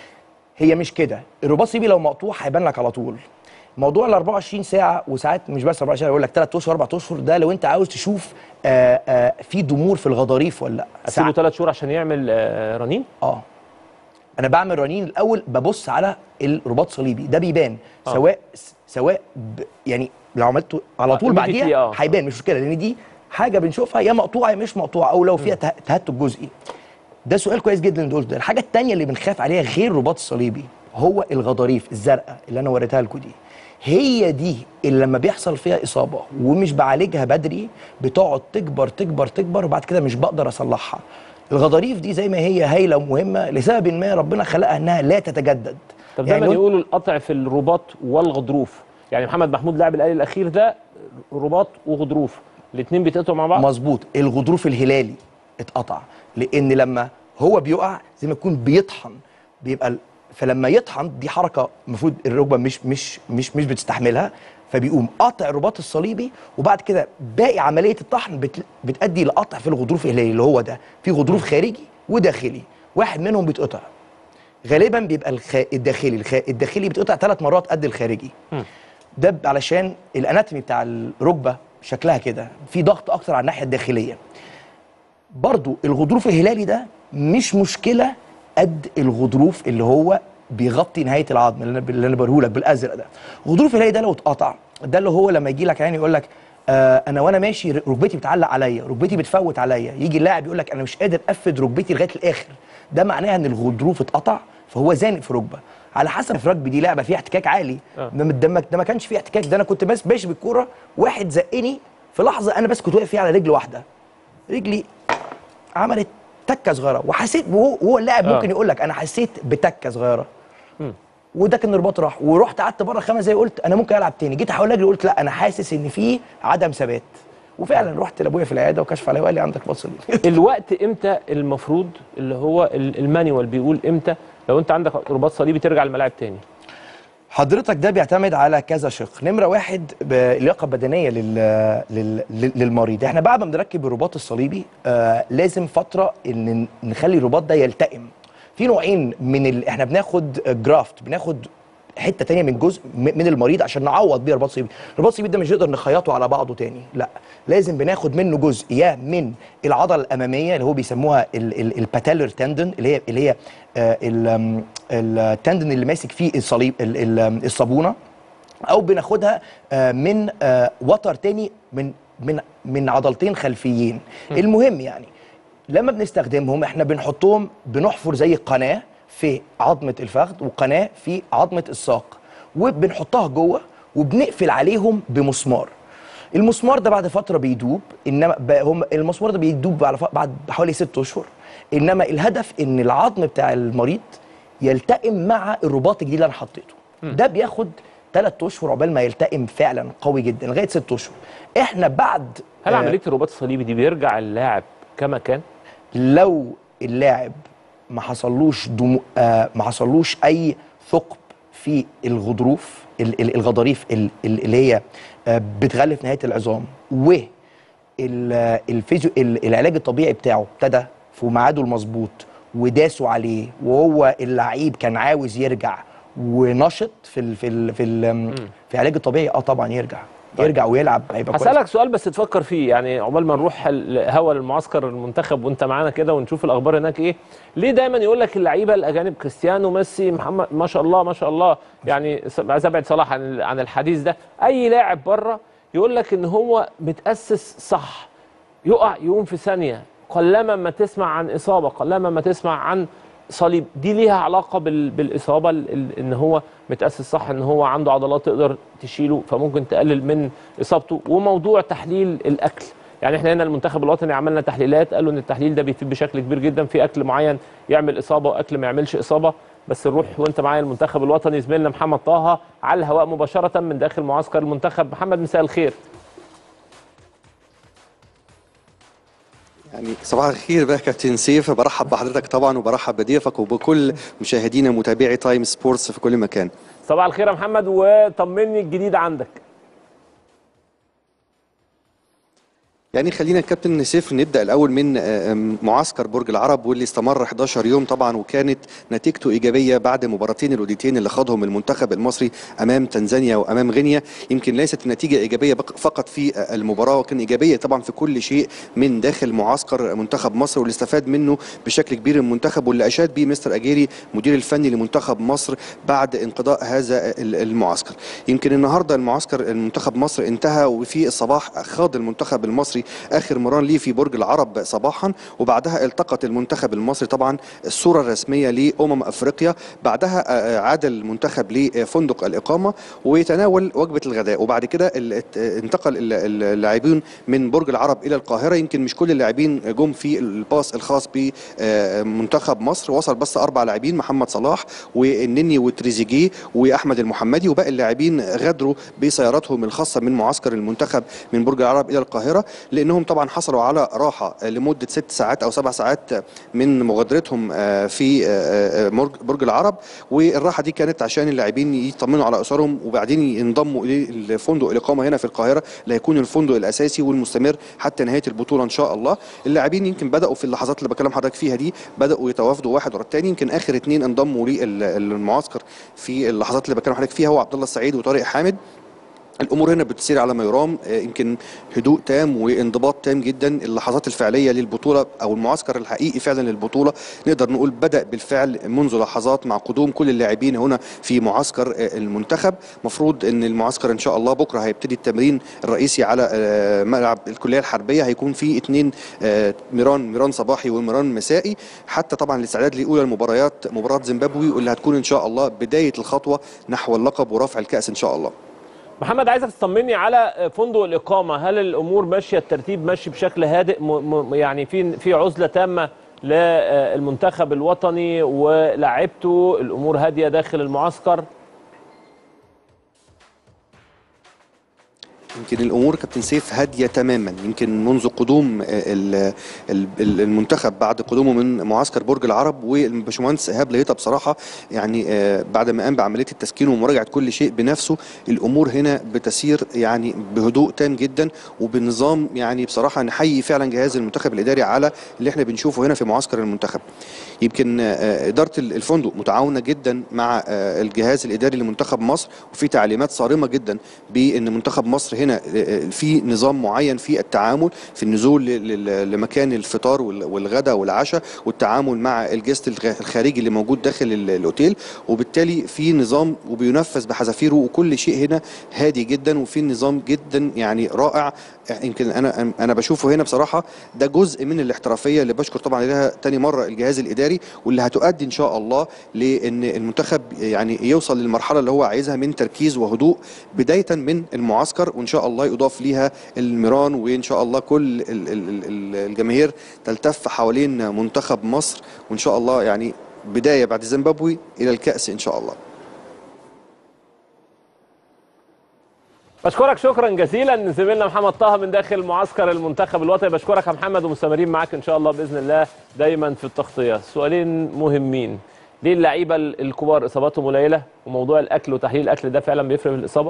هي مش كده الرباط الصليبي لو مقطوع هيبان لك على طول موضوع ال 24 ساعه وساعات مش بس 24 ساعه يقول لك 3 اشهر 4 اشهر ده لو انت عاوز تشوف آآ آآ في ضمور في الغضاريف ولا لا اسيبه ثلاث شهور عشان يعمل آه، رنين اه انا بعمل رنين الاول ببص على الرباط الصليبي ده بيبان آه. سواء سواء ب يعني لو عملته على آه، طول immediately بعديها آه. هيبان مش مشكله لان دي حاجه بنشوفها يا مقطوعه يا مش مقطوعه او لو فيها ته- تهتك جزئي ده سؤال كويس جدا اللي قلته ده الحاجه الثانيه اللي بنخاف عليها غير الرباط الصليبي هو الغضاريف الزرقاء اللي انا وريتها لكم دي هي دي اللي لما بيحصل فيها اصابه ومش بعالجها بدري بتقعد تكبر تكبر تكبر وبعد كده مش بقدر اصلحها الغضاريف دي زي ما هي هايله ومهمه لسبب ما ربنا خلقها انها لا تتجدد طب يعني دايما لو- يقولوا القطع في الرباط والغضروف يعني محمد محمود لاعب الاهلي الاخير ده رباط وغضروف الاثنين بيتقطعوا مع بعض مظبوط الغضروف الهلالي اتقطع لان لما هو بيقع زي ما يكون بيطحن بيبقى ال- فلما يطحن دي حركه المفروض الركبه مش مش مش مش بتستحملها فبيقوم قاطع الرباط الصليبي وبعد كده باقي عمليه الطحن بت بتؤدي لقطع في الغضروف الهلالي اللي هو ده في غضروف خارجي وداخلي واحد منهم بيتقطع غالبا بيبقى الخ... الداخلي الخ... الداخلي بيتقطع ثلاث مرات قد الخارجي ده ب- علشان الاناتومي بتاع الركبه شكلها كده في ضغط اكتر على الناحيه الداخليه برضو الغضروف الهلالي ده مش مشكله قد الغضروف اللي هو بيغطي نهايه العظم اللي انا اللي انا بوريهولك بالازرق ده الغضروف الهلالي ده لو اتقطع ده اللي هو لما يجي لك عيان يقول لك آه انا وانا ماشي ر- ركبتي بتعلق عليا ركبتي بتفوت عليا يجي اللاعب يقول لك انا مش قادر افد ركبتي لغايه الاخر ده معناها ان الغضروف اتقطع فهو زانق في ركبه على حسب في ركبي دي لعبه فيها احتكاك عالي آه. ده ده ما ده ما كانش فيه احتكاك ده انا كنت بس ماشي بالكوره واحد زقني في لحظه انا بس كنت واقف فيها على رجل واحده رجلي عملت تكه صغيره وحسيت وهو وهو اللاعب آه. ممكن يقول لك انا حسيت بتكه صغيره وده كان الرباط راح ورحت قعدت بره خمس دقايق قلت انا ممكن العب تاني جيت احاول اجري قلت لا انا حاسس ان في عدم ثبات وفعلا رحت لابويا في العياده وكشف عليا وقال لي عندك رباط صليبي الوقت امتى المفروض اللي هو ال- المانيوال بيقول امتى لو انت عندك رباط صليبي ترجع الملاعب تاني حضرتك ده بيعتمد على كذا شق نمره واحد باللياقه البدنيه لل... لل... لل- للمريض احنا بعد ما بنركب الرباط الصليبي آه لازم فتره ان نخلي الرباط ده يلتئم في نوعين من ال... احنا بناخد جرافت بناخد حته تانية من جزء م- من المريض عشان نعوض بيه الرباط الصليبي الرباط الصليبي ده مش نقدر نخيطه على بعضه تاني لا لازم بناخد منه جزء يا من العضله الاماميه اللي هو بيسموها الباتيلر تندن اللي هي اللي هي آه، ال- آم، التندن اللي ماسك فيه الصليب ال- ال- آم، الصابونه او بناخدها آه، من آه، وتر تاني من من من عضلتين خلفيين المهم يعني لما بنستخدمهم احنا بنحطهم بنحفر زي قناه في عظمه الفخذ وقناه في عظمه الساق وبنحطها جوه وبنقفل عليهم بمسمار المسمار ده بعد فتره بيدوب انما ب- هم المسمار ده بيدوب بعد ف- بعد حوالي ست اشهر انما الهدف ان العظم بتاع المريض يلتئم مع الرباط الجديد اللي انا حطيته ده بياخد ثلاث اشهر عقبال ما يلتئم فعلا قوي جدا لغايه ست اشهر احنا بعد هل آه، عمليه الرباط الصليبي دي بيرجع اللاعب كما كان لو اللاعب ما حصلوش دمو... آه ما حصلوش اي ثقب في الغضروف ال- ال- الغضاريف ال- ال- اللي هي آه بتغلف نهايه العظام و ال- الفيزيو ال- العلاج الطبيعي بتاعه ابتدى في ميعاده المظبوط وداسوا عليه وهو اللعيب كان عاوز يرجع ونشط في ال في ال في ال في العلاج الطبيعي اه طبعا يرجع يرجع ويلعب هيبقى كويس هسألك سؤال بس تفكر فيه يعني عقبال ما نروح ال- هوا المعسكر المنتخب وانت معانا كده ونشوف الاخبار هناك ايه ليه دايما يقول لك اللعيبه الاجانب كريستيانو ميسي محمد ما شاء الله ما شاء الله يعني س- عايز ابعد صلاح عن ال- عن الحديث ده اي لاعب بره يقول لك ان هو متاسس صح يقع يقوم في ثانيه قلما ما تسمع عن اصابه قلما ما تسمع عن صليب دي ليها علاقه بال... بالاصابه ال... ال... ان هو متاسس صح ان هو عنده عضلات تقدر تشيله فممكن تقلل من اصابته وموضوع تحليل الاكل يعني احنا هنا المنتخب الوطني عملنا تحليلات قالوا ان التحليل ده بيفيد بشكل كبير جدا في اكل معين يعمل اصابه واكل ما يعملش اصابه بس نروح وانت معايا المنتخب الوطني زميلنا محمد طه على الهواء مباشره من داخل معسكر المنتخب محمد مساء الخير يعني صباح الخير بقى كابتن سيف برحب بحضرتك طبعا وبرحب بضيفك وبكل مشاهدينا متابعي تايم سبورتس في كل مكان صباح الخير يا محمد وطمني الجديد عندك يعني خلينا كابتن سيف نبدا الاول من آه، آم، معسكر برج العرب واللي استمر 11 يوم طبعا وكانت نتيجته ايجابيه بعد مباراتين الوديتين اللي خاضهم المنتخب المصري امام تنزانيا وامام غينيا يمكن ليست النتيجه ايجابيه بق- فقط في آه، المباراه وكان ايجابيه طبعا في كل شيء من داخل معسكر منتخب مصر واللي استفاد منه بشكل كبير المنتخب واللي اشاد به مستر اجيري مدير الفني لمنتخب مصر بعد انقضاء هذا ال- المعسكر يمكن النهارده المعسكر المنتخب مصر انتهى وفي الصباح خاض المنتخب المصري اخر مران ليه في برج العرب صباحا وبعدها التقط المنتخب المصري طبعا الصوره الرسميه لامم افريقيا بعدها آه، عاد المنتخب لفندق الاقامه وتناول وجبه الغداء وبعد كده ال- ات- انتقل ال- ال- اللاعبين من برج العرب الى القاهره يمكن مش كل اللاعبين جم في الباص الخاص بمنتخب مصر وصل بس اربع لاعبين محمد صلاح والنني وتريزيجيه واحمد المحمدي وباقي اللاعبين غادروا بسياراتهم الخاصه من معسكر المنتخب من برج العرب الى القاهره لانهم طبعا حصلوا على راحه لمده ست ساعات او سبع ساعات من مغادرتهم آه، في آه، آه، مرج- برج العرب والراحه دي كانت عشان اللاعبين يطمنوا على اسرهم وبعدين ينضموا الى فندق الاقامه هنا في القاهره اللي هيكون الفندق الاساسي والمستمر حتى نهايه البطوله ان شاء الله اللاعبين يمكن بداوا في اللحظات اللي بكلم حضرتك فيها دي بداوا يتوافدوا واحد ورا الثاني يمكن اخر اثنين انضموا للمعسكر في اللحظات اللي بكلم حضرتك فيها هو عبد الله السعيد وطارق حامد الامور هنا بتسير على ما يرام آه، يمكن هدوء تام وانضباط تام جدا اللحظات الفعليه للبطوله او المعسكر الحقيقي فعلا للبطوله نقدر نقول بدا بالفعل منذ لحظات مع قدوم كل اللاعبين هنا في معسكر آه، المنتخب مفروض ان المعسكر ان شاء الله بكره هيبتدي التمرين الرئيسي على آه، ملعب الكليه الحربيه هيكون في اثنين ميران ميران صباحي وميران مسائي حتى طبعا الاستعداد لاولى المباريات مباراه زيمبابوي واللي هتكون ان شاء الله بدايه الخطوه نحو اللقب ورفع الكاس ان شاء الله محمد عايزك تطمني على فندق الاقامه هل الامور ماشيه الترتيب ماشي بشكل هادئ م... م... يعني في في عزله تامه للمنتخب الوطني ولاعبته الامور هاديه داخل المعسكر يمكن الامور كابتن سيف هاديه تماما يمكن منذ قدوم ال- ال- ال- المنتخب بعد قدومه من معسكر برج العرب والباشمهندس ايهاب ليطه بصراحه يعني آه، بعد ما قام بعمليه التسكين ومراجعه كل شيء بنفسه الامور هنا بتسير يعني بهدوء تام جدا وبنظام يعني بصراحه نحيي فعلا جهاز المنتخب الاداري على اللي احنا بنشوفه هنا في معسكر المنتخب يمكن آه، اداره الفندق متعاونه جدا مع آه، الجهاز الاداري لمنتخب مصر وفي تعليمات صارمه جدا بان منتخب مصر هنا آه، في نظام معين في التعامل في النزول ل- ل- لمكان الفطار وال- والغداء والعشاء والتعامل مع الجست الخ- الخارجي اللي موجود داخل ال- الاوتيل وبالتالي في نظام وبينفذ بحذافيره وكل شيء هنا هادي جدا وفي نظام جدا يعني رائع يمكن انا انا بشوفه هنا بصراحه ده جزء من الاحترافيه اللي بشكر طبعا عليها تاني مره الجهاز الاداري واللي هتؤدي ان شاء الله لان المنتخب يعني يوصل للمرحله اللي هو عايزها من تركيز وهدوء بدايه من المعسكر وان شاء الله يضاف ليها الميران وان شاء الله كل ال- ال- ال- الجماهير تلتف حوالين منتخب مصر وان شاء الله يعني بدايه بعد زيمبابوي الى الكاس ان شاء الله بشكرك شكرا جزيلا زميلنا محمد طه من داخل معسكر المنتخب الوطني بشكرك يا محمد ومستمرين معاك ان شاء الله باذن الله دايما في التغطيه سؤالين مهمين ليه اللعيبه الكبار اصاباتهم قليله وموضوع الاكل وتحليل الاكل ده فعلا بيفرق في الاصابه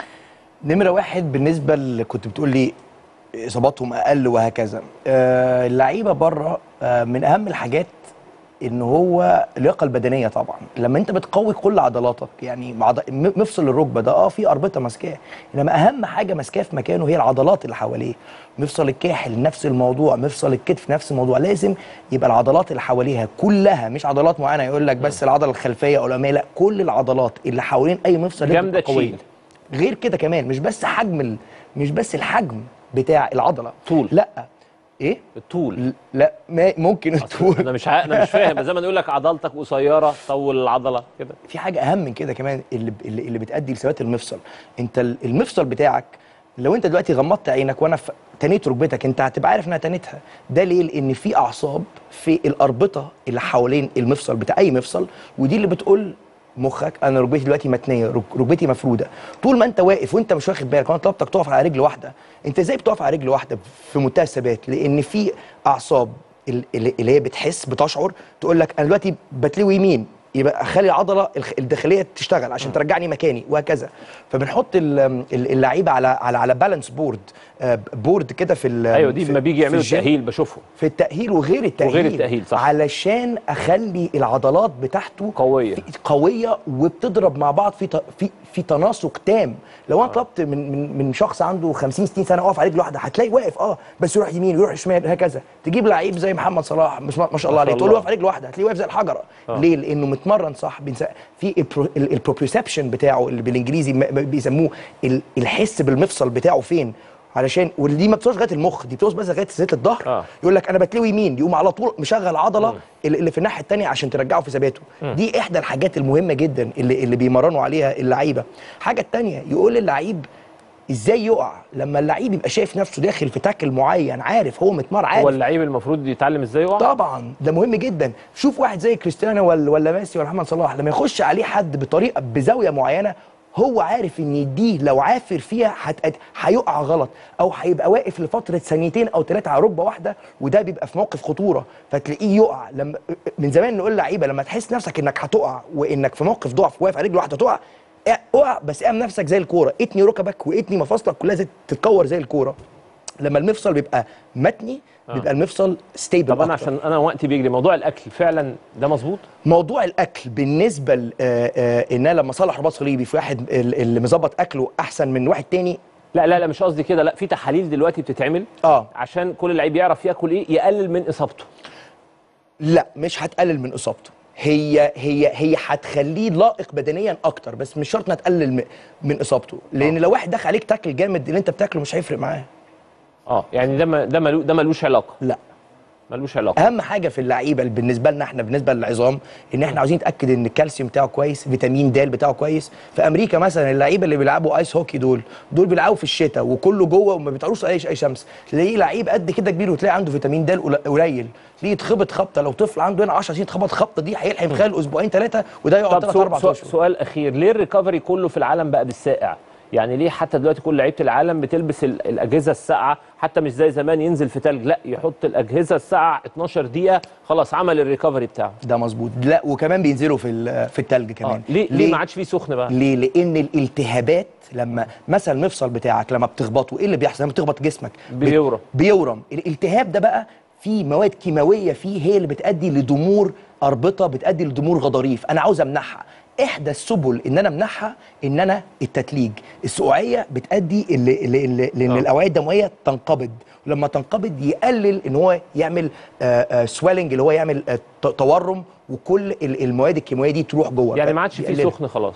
نمره واحد بالنسبه اللي كنت بتقول لي اصاباتهم اقل وهكذا آه، اللعيبه بره آه، من اهم الحاجات ان هو اللياقه البدنيه طبعا لما انت بتقوي كل عضلاتك يعني عض... م- مفصل الركبه ده اه في اربطه ماسكاه انما اهم حاجه ماسكاه في مكانه هي العضلات اللي حواليه مفصل الكاحل نفس الموضوع مفصل الكتف نفس الموضوع لازم يبقى العضلات اللي حواليها كلها مش عضلات معينه يقول لك بس العضله الخلفيه او الاماميه لا كل العضلات اللي حوالين اي مفصل لازم جامدة تبقى قوية. تشيل. غير كده كمان مش بس حجم ال... مش بس الحجم بتاع العضله طول لا ايه الطول لا ما ممكن الطول انا مش ع... انا مش فاهم زي ما يقول لك عضلتك قصيره طول العضله كده في حاجه اهم من كده كمان اللي اللي, اللي بتادي لثبات المفصل انت ال- المفصل بتاعك لو انت دلوقتي غمضت عينك وانا ف- تنيت ركبتك انت هتبقى عارف انها تنيتها ده ليه لان في اعصاب في الاربطه اللي حوالين المفصل بتاع اي مفصل ودي اللي بتقول مخك انا ركبتي دلوقتي متنيه رك- ركبتي مفروده طول ما انت واقف وانت مش واخد بالك وانا طلبتك تقف على رجل واحده انت ازاي بتقف على رجل واحده في منتهى الثبات لان في اعصاب ال- اللي اللي هي بتحس بتشعر تقول لك انا دلوقتي بتلوي يمين يبقى اخلي العضله الخ- الداخليه تشتغل عشان ترجعني مكاني وهكذا فبنحط ال- ال- اللعيبه على على على بالانس بورد آه، بورد كده في ال- ايوه دي في- لما بيجي في يعملوا الجيم. التاهيل بشوفهم في التأهيل وغير التأهيل وغير التأهيل، صح. علشان أخلي العضلات بتاعته قوية قوية وبتضرب مع بعض في ت- في في تناسق تام لو انا طلبت من من من شخص عنده 50 60 سنه اقف على رجل واحده هتلاقي واقف اه بس يروح يمين ويروح شمال هكذا تجيب لعيب زي محمد صلاح مش ما ما شاء الله ما شاء عليه تقول له الله. اقف على رجل واحده هتلاقيه واقف زي الحجره آه. ليه لانه متمرن صح بنس- في البرو- ال- البروبريسبشن بتاعه اللي بالانجليزي م- م- بيسموه ال- الحس بالمفصل بتاعه فين علشان ودي ما بتوصلش لغايه المخ دي بتوصل بس لغايه زيت الظهر آه. يقول لك انا بتلوي يمين يقوم على طول مشغل عضله اللي اللي في الناحيه الثانيه عشان ترجعه في ثباته مم. دي احدى الحاجات المهمه جدا اللي اللي بيمرنوا عليها اللعيبه حاجه الثانيه يقول للعيب ازاي يقع لما اللعيب يبقى شايف نفسه داخل في تاكل معين عارف هو متمر عارف هو اللعيب المفروض يتعلم ازاي يقع طبعا ده مهم جدا شوف واحد زي كريستيانو ولا ولا ميسي ولا محمد صلاح لما يخش عليه حد بطريقه بزاويه معينه هو عارف ان دي لو عافر فيها هت- هيقع غلط او هيبقى واقف لفتره ثانيتين او ثلاثه على ركبه واحده وده بيبقى في موقف خطوره فتلاقيه يقع لما من زمان نقول لعيبه لما تحس نفسك انك هتقع وانك في موقف ضعف واقف على رجل واحده تقع اقع بس اعمل نفسك زي الكوره اتني ركبك واتني مفاصلك كلها زي تتكور زي الكوره لما المفصل بيبقى متني آه. بيبقى المفصل ستيبل طب انا عشان انا وقتي بيجري موضوع الاكل فعلا ده مظبوط موضوع الاكل بالنسبه ل- آه، آه، ان أنا لما صالح رباط صليبي في واحد ال- اللي مظبط اكله احسن من واحد تاني لا لا لا مش قصدي كده لا في تحاليل دلوقتي بتتعمل اه عشان كل لعيب يعرف ياكل ايه يقلل من اصابته لا مش هتقلل من اصابته هي هي هي هتخليه لائق بدنيا اكتر بس مش شرط انها تقلل م- من اصابته لان لو واحد دخل عليك تاكل جامد اللي انت بتاكله مش هيفرق معاه اه يعني ده ما ده ملو ده ملوش علاقه لا ملوش علاقه اهم حاجه في اللعيبه اللي بالنسبه لنا احنا بالنسبه للعظام ان احنا عاوزين نتاكد ان الكالسيوم بتاعه كويس فيتامين د بتاعه كويس في امريكا مثلا اللعيبه اللي بيلعبوا ايس هوكي دول دول بيلعبوا في الشتاء وكله جوه وما بيطلعوش اي اي شمس تلاقيه لعيب قد كده كبير وتلاقي عنده فيتامين د قليل تلاقيه يتخبط خبطه لو طفل عنده هنا 10 سنين اتخبط خبطه دي هيلحم خلال اسبوعين ثلاثه وده يقعد طب 3 سؤال, 4 سؤال, اشهر سؤال اخير ليه الريكفري كله في العالم بقى بالساقع يعني ليه حتى دلوقتي كل لعيبه العالم بتلبس ال- الاجهزه الساقعه حتى مش زي زمان ينزل في تلج لا يحط الاجهزه الساقعه 12 دقيقه خلاص عمل الريكفري بتاعه ده مظبوط لا وكمان بينزلوا في ال- في التلج كمان آه. ليه ليه ما عادش فيه سخن بقى ليه؟ لان الالتهابات لما مثلا المفصل بتاعك لما بتخبطه ايه اللي بيحصل؟ لما بتخبط جسمك بيورم. بيورم الالتهاب ده بقى في مواد كيماويه فيه هي اللي بتؤدي لضمور اربطه بتؤدي لضمور غضاريف انا عاوز امنعها احدى السبل ان انا امنعها ان انا التتليج السقوعيه بتؤدي ل- ل- ل- لان آه. الاوعيه الدمويه تنقبض ولما تنقبض يقلل ان هو يعمل سويلنج اللي هو يعمل آه، ت- تورم وكل ال- المواد الكيماويه دي تروح جوه يعني ما عادش فيه بيقللها. سخن خلاص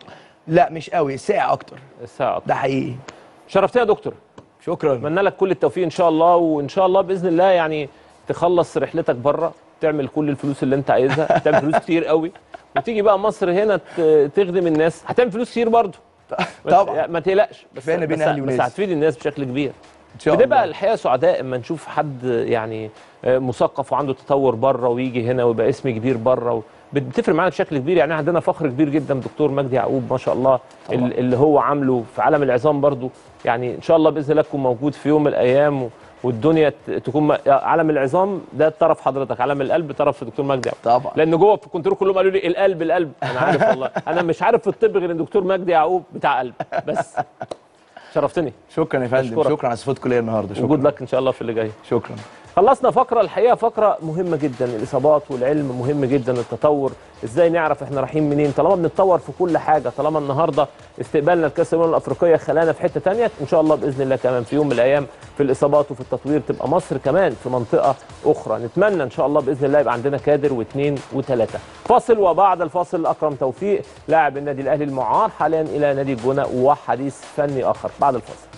لا مش قوي ساعة اكتر الساعه ده حقيقي شرفتنا يا دكتور شكرا اتمنى لك كل التوفيق ان شاء الله وان شاء الله باذن الله يعني تخلص رحلتك بره تعمل كل الفلوس اللي انت عايزها تعمل فلوس كتير قوي وتيجي بقى مصر هنا ت- تخدم الناس هتعمل فلوس كتير برضه بس طبعا. ما تقلقش بس كفاية بين بس, أهلي بس وناس. هتفيد الناس بشكل كبير ان شاء بنبقى الله الحقيقه سعداء اما نشوف حد يعني آه، مثقف وعنده تطور بره ويجي هنا ويبقى اسم كبير بره و... بتفرق معانا بشكل كبير يعني عندنا فخر كبير جدا دكتور مجدي يعقوب ما شاء الله طبعا. ال- اللي هو عامله في عالم العظام برضو يعني ان شاء الله باذن الله تكون موجود في يوم من الايام و... والدنيا ت- تكون م... عالم العظام ده طرف حضرتك عالم القلب طرف الدكتور مجدي يعقوب طبعا لان جوه في الكنترول كلهم قالوا لي القلب القلب انا عارف والله انا مش عارف في الطب غير ان الدكتور مجدي يعقوب بتاع قلب بس شرفتني شكرا يا فندم أشكرك. شكرا على صفتكم ليا النهارده شكرا وجود لك ان شاء الله في اللي جاي شكرا خلصنا فقرة الحقيقة فقرة مهمة جدا الإصابات والعلم مهم جدا التطور إزاي نعرف إحنا رايحين منين طالما بنتطور في كل حاجة طالما النهاردة استقبالنا لكأس الأمم الأفريقية خلانا في حتة تانية إن شاء الله بإذن الله كمان في يوم من الأيام في الإصابات وفي التطوير تبقى مصر كمان في منطقة أخرى نتمنى إن شاء الله بإذن الله يبقى عندنا كادر واثنين وثلاثة فاصل وبعد الفاصل أكرم توفيق لاعب النادي الأهلي المعار حاليا إلى نادي الجونة وحديث فني آخر بعد الفاصل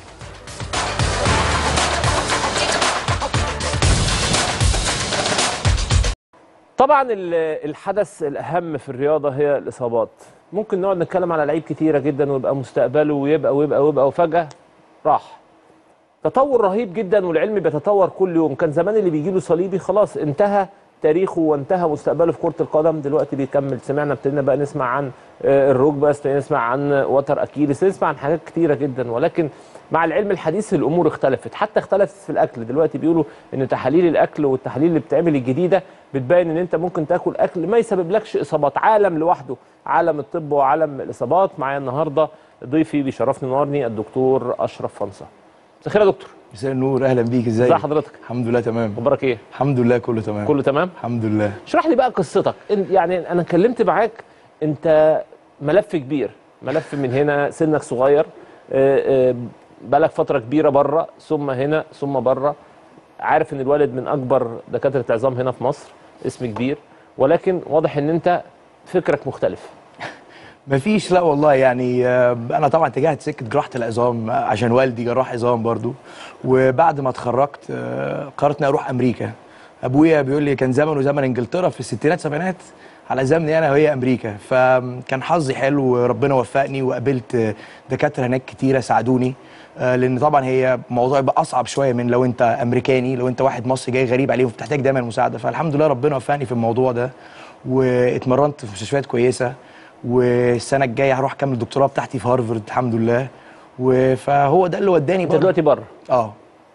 طبعا ال- الحدث الاهم في الرياضه هي الاصابات ممكن نقعد نتكلم على لعيب كتيره جدا ويبقى مستقبله ويبقى ويبقى ويبقى وفجاه راح تطور رهيب جدا والعلم بيتطور كل يوم كان زمان اللي بيجي له صليبي خلاص انتهى تاريخه وانتهى مستقبله في كره القدم دلوقتي بيكمل سمعنا ابتدينا بقى نسمع عن آه، الركبه ابتدينا نسمع عن وتر اكيليس نسمع عن حاجات كتيره جدا ولكن مع العلم الحديث الامور اختلفت حتى اختلفت في الاكل دلوقتي بيقولوا ان تحاليل الاكل والتحاليل اللي بتتعمل الجديده بتبين ان انت ممكن تاكل اكل ما يسببلكش اصابات عالم لوحده عالم الطب وعالم الاصابات معايا النهارده ضيفي بيشرفني ونورني الدكتور اشرف فنصه مساء الخير يا دكتور مساء النور اهلا بيك ازيك ازي حضرتك الحمد لله تمام اخبارك ايه الحمد لله كله تمام كله تمام الحمد لله اشرح لي بقى قصتك إن- يعني انا اتكلمت معاك انت ملف كبير ملف من هنا سنك صغير آه، آه، بقالك فتره كبيره بره ثم هنا ثم بره عارف ان الوالد من اكبر دكاتره عظام هنا في مصر اسم كبير ولكن واضح ان انت فكرك مختلف مفيش لا والله يعني آه، انا طبعا اتجهت سكه جراحه العظام آه، عشان والدي جراح عظام برضو وبعد ما اتخرجت آه، قررت اني اروح امريكا ابويا بيقول لي كان زمنه زمن انجلترا في الستينات سبعينات على زمني انا وهي امريكا فكان حظي حلو وربنا وفقني وقابلت آه، دكاتره هناك كتيره ساعدوني آه، لان طبعا هي موضوع يبقى اصعب شويه من لو انت امريكاني لو انت واحد مصري جاي غريب عليهم بتحتاج دايما مساعده فالحمد لله ربنا وفقني في الموضوع ده واتمرنت في مستشفيات كويسه والسنه الجايه هروح اكمل الدكتوراه بتاعتي في هارفرد الحمد لله و- فهو ده اللي وداني انت بره دلوقتي بره اه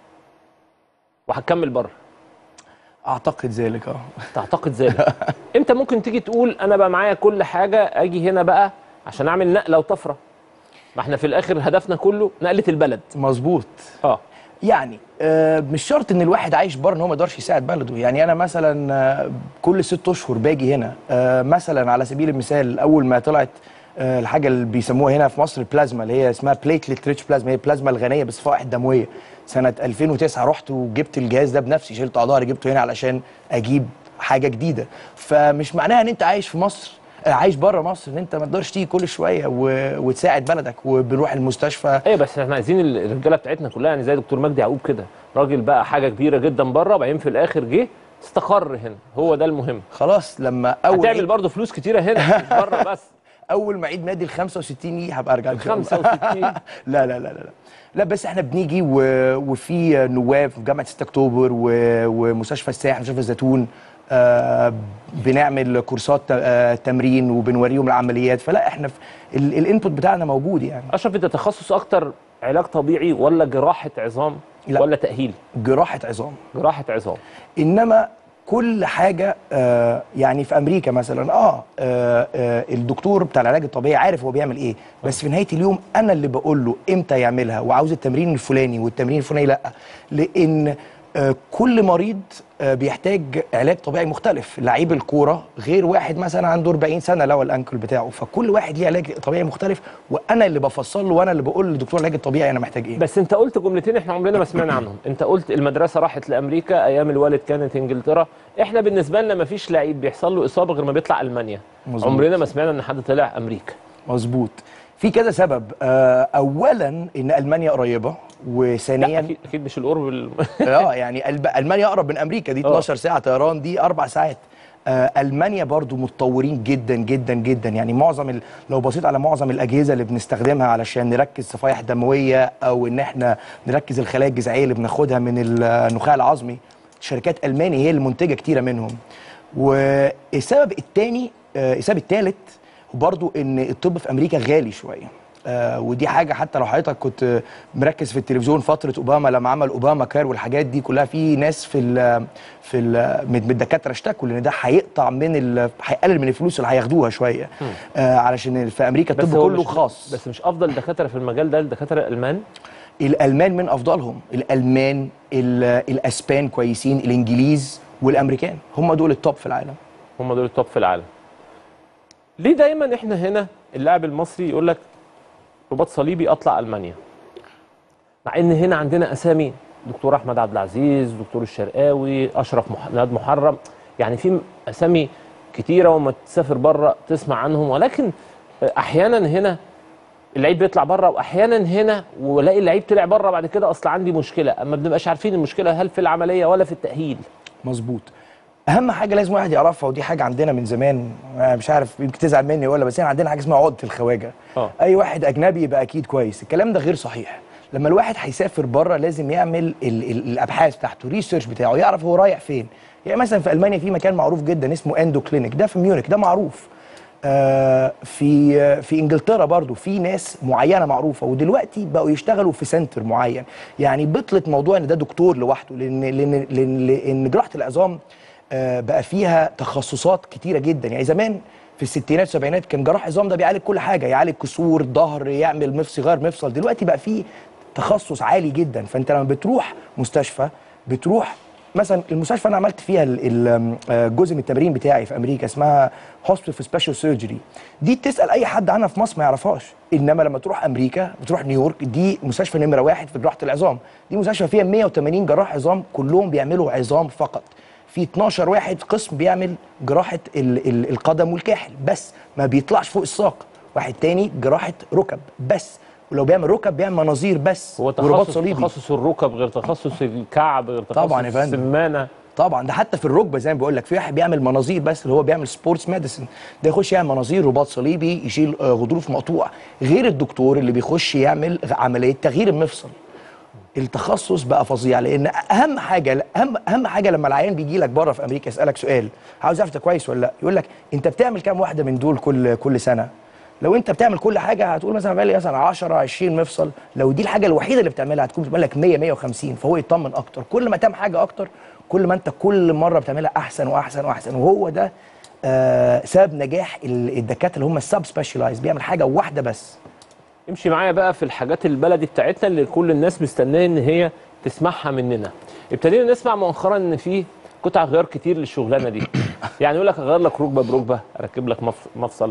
وهتكمل بره اعتقد ذلك اه تعتقد ذلك امتى ممكن تيجي تقول انا بقى معايا كل حاجه اجي هنا بقى عشان اعمل نقله وطفره ما احنا في الاخر هدفنا كله نقله البلد مظبوط اه يعني آه مش شرط ان الواحد عايش بره ان هو ما يقدرش يساعد بلده يعني انا مثلا آه كل ست اشهر باجي هنا آه مثلا على سبيل المثال اول ما طلعت آه الحاجه اللي بيسموها هنا في مصر البلازما اللي هي اسمها بليتلت ريتش بلازما هي البلازما الغنيه بالصفائح الدمويه سنه 2009 رحت وجبت الجهاز ده بنفسي شلت على ظهري جبته هنا علشان اجيب حاجه جديده فمش معناها ان انت عايش في مصر آه، عايش بره مصر ان انت ما تقدرش تيجي كل شويه و... وتساعد بلدك وبنروح المستشفى ايه بس احنا عايزين الرجاله بتاعتنا كلها يعني زي دكتور مجدي يعقوب كده راجل بقى حاجه كبيره جدا بره وبعدين في الاخر جه استقر هنا هو ده المهم خلاص لما اول هتعمل عيد- برضه فلوس كتيره هنا مش بره بس اول ما عيد ميلادي ال 65 يجي هبقى ارجع إن شاء الله. 65 لا لا لا لا لا لا بس احنا بنيجي و... وفي نواب في جامعه 6 اكتوبر و... ومستشفى الساحل مستشفى الزيتون آه بنعمل كورسات آه تمرين وبنوريهم العمليات فلا احنا في... ال... الانبوت بتاعنا موجود يعني اشرف انت تخصص اكتر علاج طبيعي ولا جراحه عظام لا. ولا تاهيل جراحه عظام جراحه عظام انما كل حاجه آه يعني في امريكا مثلا اه, آه, آه الدكتور بتاع العلاج الطبيعي عارف هو بيعمل ايه بس في نهايه اليوم انا اللي بقول له امتى يعملها وعاوز التمرين الفلاني والتمرين الفلاني لا لان آه كل مريض آه بيحتاج علاج طبيعي مختلف لعيب الكوره غير واحد مثلا عنده 40 سنه لو الانكل بتاعه فكل واحد ليه علاج طبيعي مختلف وانا اللي بفصل له وانا اللي بقول للدكتور العلاج الطبيعي انا محتاج ايه بس انت قلت جملتين احنا عمرنا ما سمعنا عنهم انت قلت المدرسه راحت لامريكا ايام الوالد كانت انجلترا احنا بالنسبه لنا ما فيش لعيب بيحصل له اصابه غير ما بيطلع المانيا مظبوط. عمرنا ما سمعنا ان حد طلع امريكا مظبوط في كذا سبب آه اولا ان المانيا قريبه وثانيا اكيد اكيد مش القرب ال... اه يعني الب... المانيا اقرب من امريكا دي 12 ساعه طيران دي اربع ساعات آه المانيا برضو متطورين جدا جدا جدا يعني معظم ال... لو بصيت على معظم الاجهزه اللي بنستخدمها علشان نركز صفائح دمويه او ان احنا نركز الخلايا الجذعيه اللي بناخدها من النخاع العظمي شركات الماني هي المنتجه كتيره منهم والسبب الثاني آه السبب الثالث برضو ان الطب في امريكا غالي شويه آه ودي حاجه حتى لو حضرتك كنت مركز في التلفزيون فتره اوباما لما عمل اوباما كار والحاجات دي كلها في ناس في ال في ال من من الدكاتره اشتكوا لان ده هيقطع من ال- هيقلل من الفلوس اللي هياخدوها شويه آه علشان في امريكا بس الطب هو كله مش- خاص بس مش افضل دكاتره في المجال ده الدكاتره الالمان الالمان من افضلهم الالمان ال- الاسبان كويسين الانجليز والامريكان هم دول التوب في العالم هم دول التوب في العالم ليه دايما احنا هنا اللاعب المصري يقول لك رباط صليبي اطلع المانيا مع ان هنا عندنا اسامي دكتور احمد عبد العزيز دكتور الشرقاوي اشرف مح... ناد محرم يعني في اسامي كتيره وما تسافر بره تسمع عنهم ولكن احيانا هنا اللعيب بيطلع بره واحيانا هنا والاقي اللعيب طلع بره بعد كده اصل عندي مشكله اما بنبقاش عارفين المشكله هل في العمليه ولا في التاهيل مظبوط اهم حاجه لازم واحد يعرفها ودي حاجه عندنا من زمان أنا مش عارف يمكن تزعل مني ولا بس احنا عندنا حاجه اسمها عقده الخواجه اه اي واحد اجنبي يبقى اكيد كويس الكلام ده غير صحيح لما الواحد هيسافر بره لازم يعمل ال ال الابحاث بتاعته ريسيرش بتاعه يعرف هو رايح فين يعني مثلا في المانيا في مكان معروف جدا اسمه اندو كلينيك ده في ميونخ ده معروف آه في آه في انجلترا برضو في ناس معينه معروفه ودلوقتي بقوا يشتغلوا في سنتر معين يعني بطلت موضوع ان ده دكتور لوحده لان لان لان, لأن جراحه العظام آه بقى فيها تخصصات كتيره جدا يعني زمان في الستينات والسبعينات كان جراح عظام ده بيعالج كل حاجه يعالج كسور ظهر يعمل مفصل يغير مفصل دلوقتي بقى فيه تخصص عالي جدا فانت لما بتروح مستشفى بتروح مثلا المستشفى انا عملت فيها ال- ال- آه، جزء من التمرين بتاعي في امريكا اسمها هوسبيتال في سبيشال سيرجري دي تسال اي حد عنها في مصر ما يعرفهاش انما لما تروح امريكا بتروح نيويورك دي مستشفى نمره واحد في جراحه العظام دي مستشفى فيها 180 جراح عظام كلهم بيعملوا عظام فقط في 12 واحد قسم بيعمل جراحه ال ال القدم والكاحل بس ما بيطلعش فوق الساق واحد تاني جراحه ركب بس ولو بيعمل ركب بيعمل مناظير بس هو ورباط تخصص صليبي تخصص الركب غير تخصص الكعب غير تخصص طبعا يا فندم السمانه طبعا ده حتى في الركبه زي ما بقول لك في واحد بيعمل مناظير بس اللي هو بيعمل سبورتس ميديسن ده يخش يعمل مناظير رباط صليبي يشيل آه، غضروف مقطوع غير الدكتور اللي بيخش يعمل غ- عمليه تغيير المفصل التخصص بقى فظيع لان اهم حاجه اهم اهم حاجه لما العيان بيجي لك بره في امريكا يسالك سؤال عاوز اعرف انت كويس ولا لا يقول لك انت بتعمل كام واحده من دول كل كل سنه لو انت بتعمل كل حاجه هتقول مثلا بقالي مثلا 10 20 مفصل لو دي الحاجه الوحيده اللي بتعملها هتكون بتعمل لك 100 150 فهو يطمن اكتر كل ما تعمل حاجه اكتر كل ما انت كل مره بتعملها احسن واحسن واحسن وهو ده آه سبب نجاح ال- الدكاتره اللي هم السب سبيشالايز بيعمل حاجه واحده بس امشي معايا بقى في الحاجات البلدي بتاعتنا اللي كل الناس مستنيه ان هي تسمعها مننا ابتدينا نسمع مؤخرا ان في قطع غيار كتير للشغلانه دي يعني يقول لك اغير لك ركبه بركبه اركب لك مف- مفصل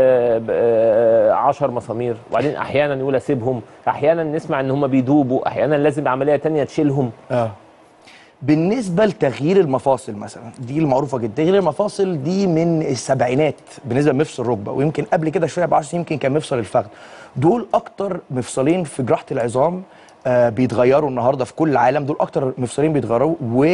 10 مسامير وبعدين احيانا يقول اسيبهم احيانا نسمع ان هم بيدوبوا احيانا لازم عمليه تانية تشيلهم اه بالنسبه لتغيير المفاصل مثلا دي المعروفه جدا تغيير المفاصل دي من السبعينات بالنسبه لمفصل الركبه ويمكن قبل كده شويه ب 10 سنين يمكن كان مفصل الفخذ دول اكتر مفصلين في جراحه العظام آه بيتغيروا النهارده في كل العالم دول اكتر مفصلين بيتغيروا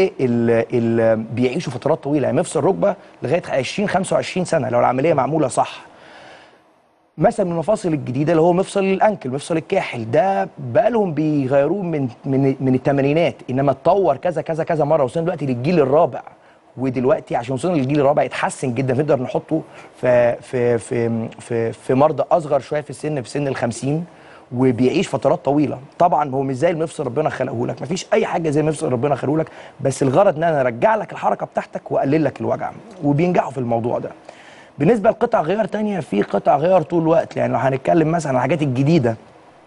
وبيعيشوا فترات طويله يعني مفصل ركبه لغايه 20 25 سنه لو العمليه معموله صح مثلا من المفاصل الجديده اللي هو مفصل الانكل مفصل الكاحل ده بقالهم بيغيروه من من من الثمانينات انما اتطور كذا كذا كذا مره وصلنا دلوقتي للجيل الرابع ودلوقتي عشان وصلنا للجيل الرابع يتحسن جدا نقدر نحطه في في في في, في مرضى اصغر شويه في السن في سن ال 50 وبيعيش فترات طويله طبعا هو مش زي المفصل ربنا خلقه لك مفيش اي حاجه زي المفصل ربنا خلقه لك بس الغرض ان انا ارجع لك الحركه بتاعتك واقلل لك الوجع وبينجحوا في الموضوع ده بالنسبه لقطع غيار تانية في قطع غيار طول الوقت يعني لو هنتكلم مثلا عن الحاجات الجديده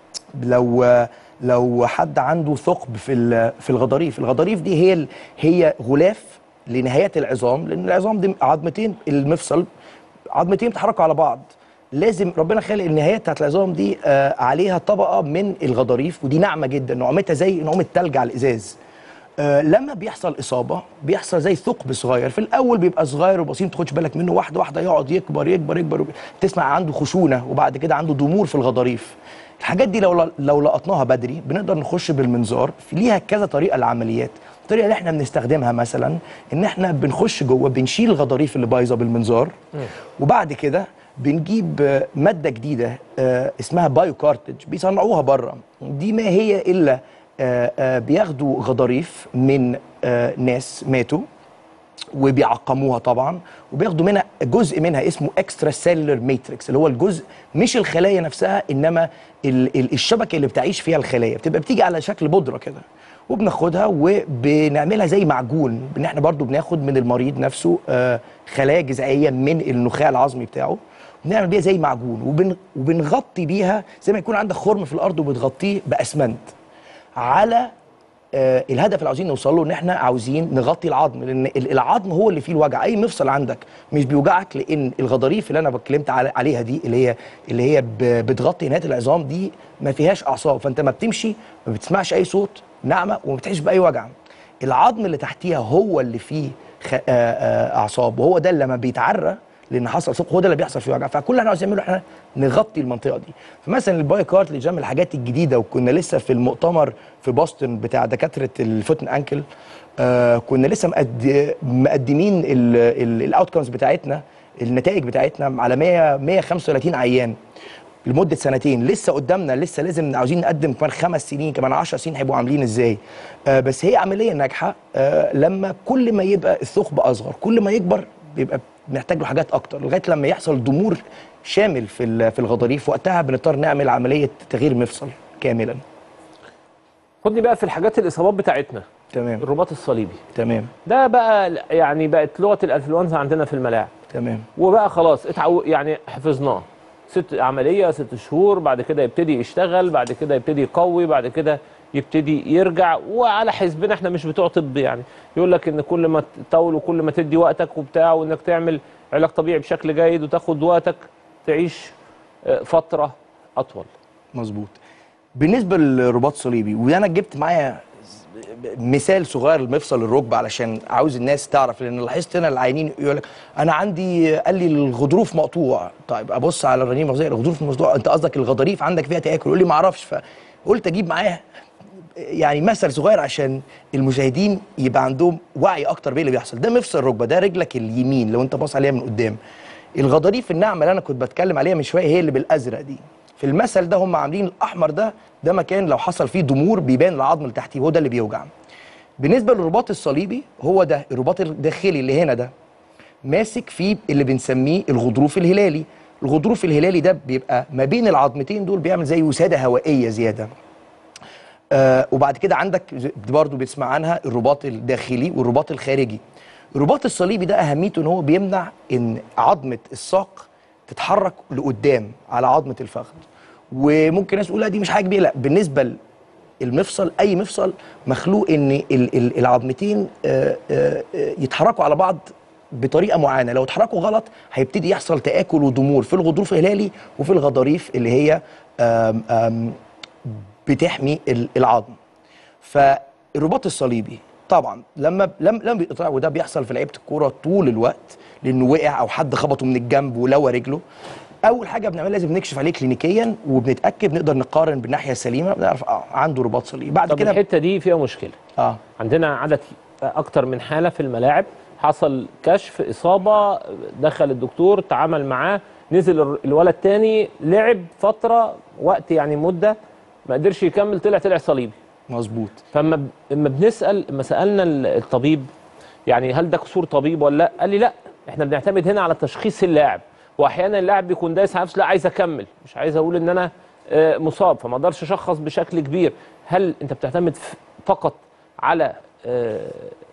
لو لو حد عنده ثقب في ال- في الغضاريف الغضاريف دي هي ال- هي غلاف لنهايات العظام لان العظام دي عظمتين المفصل عظمتين بيتحركوا على بعض لازم ربنا خالق النهايات بتاعت العظام دي آه عليها طبقه من الغضاريف ودي ناعمه جدا نعومتها زي نعومه تلج على الازاز آه لما بيحصل اصابه بيحصل زي ثقب صغير في الاول بيبقى صغير وبسيط ما تاخدش بالك منه واحده واحده يقعد يكبر يكبر يكبر تسمع عنده خشونه وبعد كده عنده ضمور في الغضاريف الحاجات دي لو لو لقطناها بدري بنقدر نخش بالمنظار في ليها كذا طريقه للعمليات الطريقه اللي احنا بنستخدمها مثلا ان احنا بنخش جوه بنشيل الغضاريف اللي بايظه بالمنظار وبعد كده بنجيب آه، ماده جديده آه، اسمها بايو كارتج بيصنعوها بره دي ما هي الا آه، آه، بياخدوا غضاريف من آه، ناس ماتوا وبيعقموها طبعا وبياخدوا منها جزء منها اسمه اكسترا سيلولر ماتريكس اللي هو الجزء مش الخلايا نفسها انما ال- ال- الشبكه اللي بتعيش فيها الخلايا بتبقى بتيجي على شكل بودره كده وبناخدها وبنعملها زي معجون ان احنا برضو بناخد من المريض نفسه آه، خلايا جذعيه من النخاع العظمي بتاعه بنعمل بيها زي معجون وبن وبنغطي بيها زي ما يكون عندك خرم في الارض وبتغطيه باسمنت على آه الهدف اللي عاوزين نوصل له ان احنا عاوزين نغطي العظم لان ال- العظم هو اللي فيه الوجع اي مفصل عندك مش بيوجعك لان الغضاريف اللي انا اتكلمت على- عليها دي اللي هي اللي هي ب- بتغطي نهايه العظام دي ما فيهاش اعصاب فانت ما بتمشي ما بتسمعش اي صوت ناعمه وما بتحسش باي وجع العظم اللي تحتيها هو اللي فيه خ... آه آه اعصاب وهو ده اللي لما بيتعرى لان حصل ثقب هو ده اللي بيحصل فيه وجع فكل اللي احنا عاوزين نعمله احنا نغطي المنطقه دي فمثلا الباي كارتليج من الحاجات الجديده وكنا لسه في المؤتمر في بوسطن بتاع دكاتره الفوتن انكل آه كنا لسه مقد... مقدمين الاوتكمز بتاعتنا النتائج بتاعتنا على 100 135 عيان لمده سنتين لسه قدامنا لسه لازم عاوزين نقدم كمان خمس سنين كمان 10 سنين هيبقوا عاملين ازاي آه بس هي عمليه ناجحه آه لما كل ما يبقى الثقب اصغر كل ما يكبر بيبقى محتاج له حاجات اكتر لغايه لما يحصل ضمور شامل في ال- في الغضاريف وقتها بنضطر نعمل عمليه تغيير مفصل كاملا خدني بقى في الحاجات الاصابات بتاعتنا تمام الرباط الصليبي تمام ده بقى يعني بقت لغه الانفلونزا عندنا في الملاعب تمام وبقى خلاص اتعو يعني حفظناه ست عمليه ست شهور بعد كده يبتدي يشتغل بعد كده يبتدي يقوي بعد كده يبتدي يرجع وعلى حسبنا احنا مش بتوع طب يعني يقول لك ان كل ما تطول وكل ما تدي وقتك وبتاع وانك تعمل علاج طبيعي بشكل جيد وتاخد وقتك تعيش آه، فتره اطول مظبوط بالنسبه للرباط الصليبي وانا جبت معايا مثال صغير لمفصل الركبه علشان عاوز الناس تعرف لان لاحظت هنا العيانين يقول لك انا عندي قال لي الغضروف مقطوع طيب ابص على الرنين المغذيه الغضروف مقطوع انت قصدك الغضاريف عندك فيها تاكل يقول لي ما اعرفش فقلت اجيب معايا يعني مثل صغير عشان المشاهدين يبقى عندهم وعي اكتر بايه اللي بيحصل ده مفصل الركبه ده رجلك اليمين لو انت باص عليها من قدام الغضاريف الناعمه اللي انا كنت بتكلم عليها من شويه هي اللي بالازرق دي في المثل ده هم عاملين الاحمر ده ده مكان لو حصل فيه ضمور بيبان العظم اللي تحتيه وهو ده اللي بيوجع بالنسبه للرباط الصليبي هو ده الرباط الداخلي اللي هنا ده ماسك فيه اللي بنسميه الغضروف الهلالي الغضروف الهلالي ده بيبقى ما بين العظمتين دول بيعمل زي وساده هوائيه زياده آه وبعد كده عندك برضو بتسمع عنها الرباط الداخلي والرباط الخارجي الرباط الصليبي ده اهميته ان هو بيمنع ان عظمه الساق تتحرك لقدام على عظمه الفخذ وممكن ناس تقول لا دي مش حاجه كبيره لا بالنسبه المفصل اي مفصل مخلوق ان ال- ال- العظمتين آه، آه، آه، يتحركوا على بعض بطريقه معينه لو اتحركوا غلط هيبتدي يحصل تاكل وضمور في الغضروف الهلالي وفي الغضاريف اللي هي آم آم بتحمي ال- العظم فالرباط الصليبي طبعا لما لما لما بيقطع وده بيحصل في لعيبه الكوره طول الوقت لانه وقع او حد خبطه من الجنب ولوى رجله اول حاجه بنعملها لازم نكشف عليه كلينيكيا وبنتاكد نقدر نقارن بالناحيه السليمه بنعرف اه عنده رباط صليبي بعد طب كده الحته دي فيها مشكله اه عندنا عدد اكتر من حاله في الملاعب حصل كشف اصابه دخل الدكتور تعامل معاه نزل ال- الولد تاني لعب فتره وقت يعني مده ما قدرش يكمل طلع طلع صليبي مظبوط فاما ب- اما بنسال اما سالنا ال- الطبيب يعني هل ده قصور طبيب ولا لا قال لي لا احنا بنعتمد هنا على تشخيص اللاعب واحيانا اللاعب بيكون دايس على نفسه لا عايز اكمل مش عايز اقول ان انا آه، مصاب فما اقدرش اشخص بشكل كبير هل انت بتعتمد ف- فقط على آه،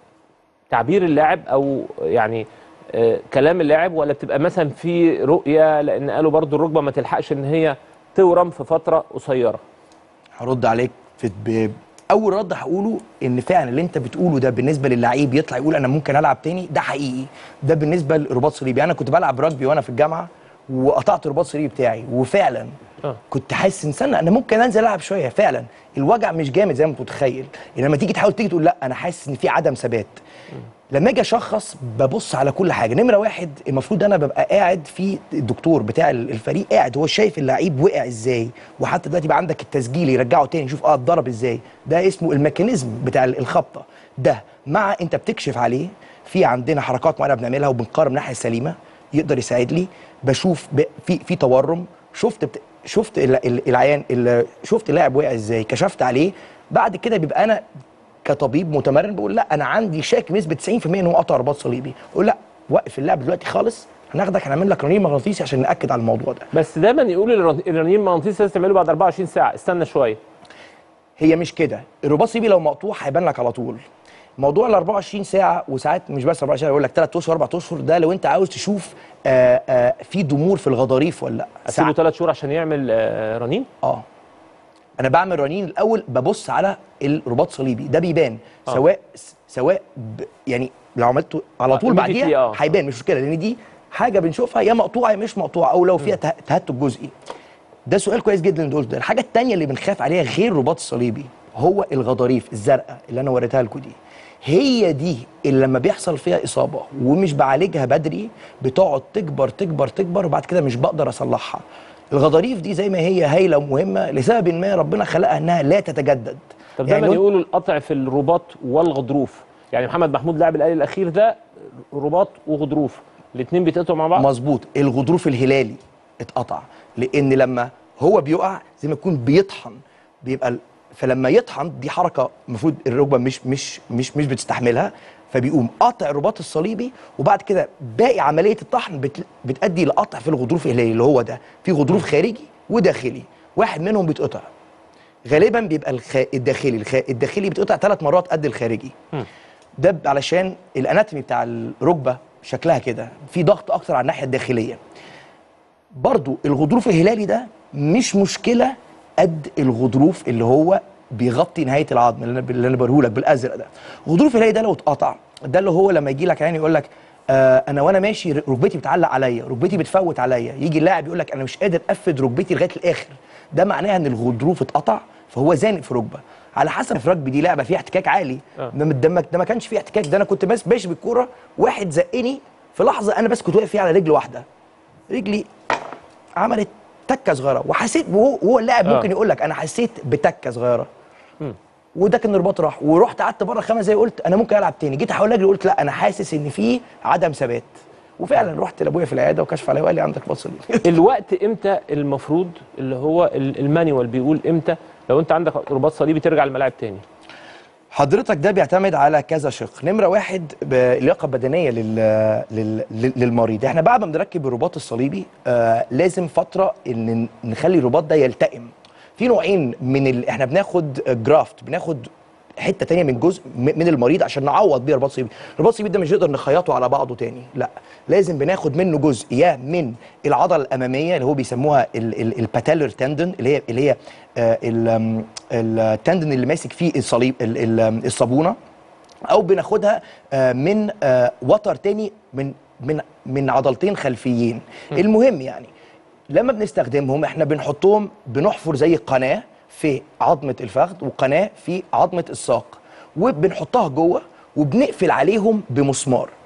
تعبير اللاعب او يعني آه، كلام اللاعب ولا بتبقى مثلا في رؤيه لان قالوا برضو الركبه ما تلحقش ان هي تورم في فتره قصيره هرد عليك في ب... اول رد هقوله ان فعلا اللي انت بتقوله ده بالنسبه للعيب يطلع يقول انا ممكن العب تاني ده حقيقي ده بالنسبه لرباط صليبي انا كنت بلعب رجبي وانا في الجامعه وقطعت الرباط الصليبي بتاعي وفعلا آه. كنت حاسس ان استنى انا ممكن انزل العب شويه فعلا الوجع مش جامد زي ما انت متخيل لما تيجي تحاول تيجي تقول لا انا حاسس ان في عدم ثبات لما اجي اشخص ببص على كل حاجه نمره واحد المفروض انا ببقى قاعد في الدكتور بتاع الفريق قاعد هو شايف اللعيب وقع ازاي وحتى دلوقتي يبقى عندك التسجيل يرجعه تاني يشوف اه اتضرب ازاي ده اسمه الميكانيزم بتاع الخبطه ده مع انت بتكشف عليه في عندنا حركات معينه بنعملها وبنقارن الناحيه السليمه يقدر يساعد لي بشوف ب... في في تورم شفت بت... شفت ال- ال- العيان ال... شفت اللاعب وقع ازاي كشفت عليه بعد كده بيبقى انا كطبيب متمرن بقول لا انا عندي شاك بنسبه 90% ان هو قطع رباط صليبي اقول لا وقف اللعب دلوقتي خالص هناخدك هنعمل لك رنين مغناطيسي عشان ناكد على الموضوع ده بس دايما يقول الرن- الرنين المغناطيسي لازم تعمله بعد 24 ساعه استنى شويه هي مش كده الرباط الصليبي لو مقطوع هيبان لك على طول موضوع ال 24 ساعه وساعات مش بس 24 ساعه يقول لك 3 اشهر 4 اشهر ده لو انت عاوز تشوف آآ آآ في ضمور في الغضاريف ولا لا اسيبه ثلاث شهور عشان يعمل آه، رنين اه انا بعمل رنين الاول ببص على الرباط الصليبي ده بيبان آه. سواء سواء ب يعني لو عملته على آه، طول immediately بعديها آه. هيبان مش مشكله لان دي حاجه بنشوفها يا مقطوعه يا مش مقطوعه او لو فيها ته- تهتك جزئي ده سؤال كويس جدا اللي قلته ده الحاجه الثانيه اللي بنخاف عليها غير الرباط الصليبي هو الغضاريف الزرقاء اللي انا وريتها لكم دي هي دي اللي لما بيحصل فيها اصابه ومش بعالجها بدري بتقعد تكبر تكبر تكبر وبعد كده مش بقدر اصلحها الغضاريف دي زي ما هي هايله ومهمه لسبب ما ربنا خلقها انها لا تتجدد طب دايما لو- يقولوا القطع في الرباط والغضروف يعني محمد محمود لاعب الاهلي الاخير ده رباط وغضروف الاثنين بيتقطعوا مع بعض مظبوط الغضروف الهلالي اتقطع لان لما هو بيقع زي ما يكون بيطحن بيبقى ال- فلما يطحن دي حركه المفروض الركبه مش مش مش مش بتستحملها فبيقوم قاطع الرباط الصليبي وبعد كده باقي عمليه الطحن بت بتؤدي لقطع في الغضروف الهلالي اللي هو ده في غضروف خارجي وداخلي واحد منهم بيتقطع غالبا بيبقى الخ... الداخلي الخ... الداخلي بيتقطع ثلاث مرات قد الخارجي ده ب- علشان الاناتومي بتاع الركبه شكلها كده في ضغط اكتر على الناحيه الداخليه برضو الغضروف الهلالي ده مش مشكله قد الغضروف اللي هو بيغطي نهايه العظم اللي انا اللي انا بوريهولك بالازرق ده الغضروف الهلالي ده لو اتقطع ده اللي هو لما يجي لك عيان يقول لك آه انا وانا ماشي ركبتي بتعلق عليا ركبتي بتفوت عليا يجي اللاعب يقول لك انا مش قادر افد ركبتي لغايه الاخر ده معناها ان الغضروف اتقطع فهو زانق في ركبه على حسب في ركبي دي لعبه فيها احتكاك عالي آه. ده ده ما ده ما كانش فيه احتكاك ده انا كنت بس ماشي بالكوره واحد زقني في لحظه انا بس كنت واقف فيها على رجل واحده رجلي عملت تكه صغيره وحسيت وهو وهو اللاعب آه. ممكن يقول لك انا حسيت بتكه صغيره مم. وده كان الرباط راح ورحت قعدت بره خمس دقايق قلت انا ممكن العب تاني جيت احاول اجري قلت لا انا حاسس ان في عدم ثبات وفعلا رحت لابويا في العياده وكشف عليا وقال لي عندك بطل الوقت امتى المفروض اللي هو ال- المانيوال بيقول امتى لو انت عندك رباط صليبي ترجع الملاعب تاني حضرتك ده بيعتمد على كذا شق نمره واحد باللياقه البدنيه لل... لل... لل- للمريض احنا بعد ما بنركب الرباط الصليبي آه لازم فتره ان نخلي الرباط ده يلتئم في نوعين من ال... احنا بناخد جرافت بناخد حته تانية من جزء م- من المريض عشان نعوض بيه الرباط الصليبي الرباط الصليبي ده مش نقدر نخيطه على بعضه تاني لا لازم بناخد منه جزء يا من العضله الاماميه اللي هو بيسموها الباتيلر تندن اللي هي اللي هي آه، ال- آم، التندن اللي ماسك فيه الصليب ال- ال- آم، الصابونه او بناخدها آه، من آه، وتر تاني من من من عضلتين خلفيين المهم يعني لما بنستخدمهم احنا بنحطهم بنحفر زي قناه في عظمه الفخذ وقناه في عظمه الساق وبنحطها جوه وبنقفل عليهم بمسمار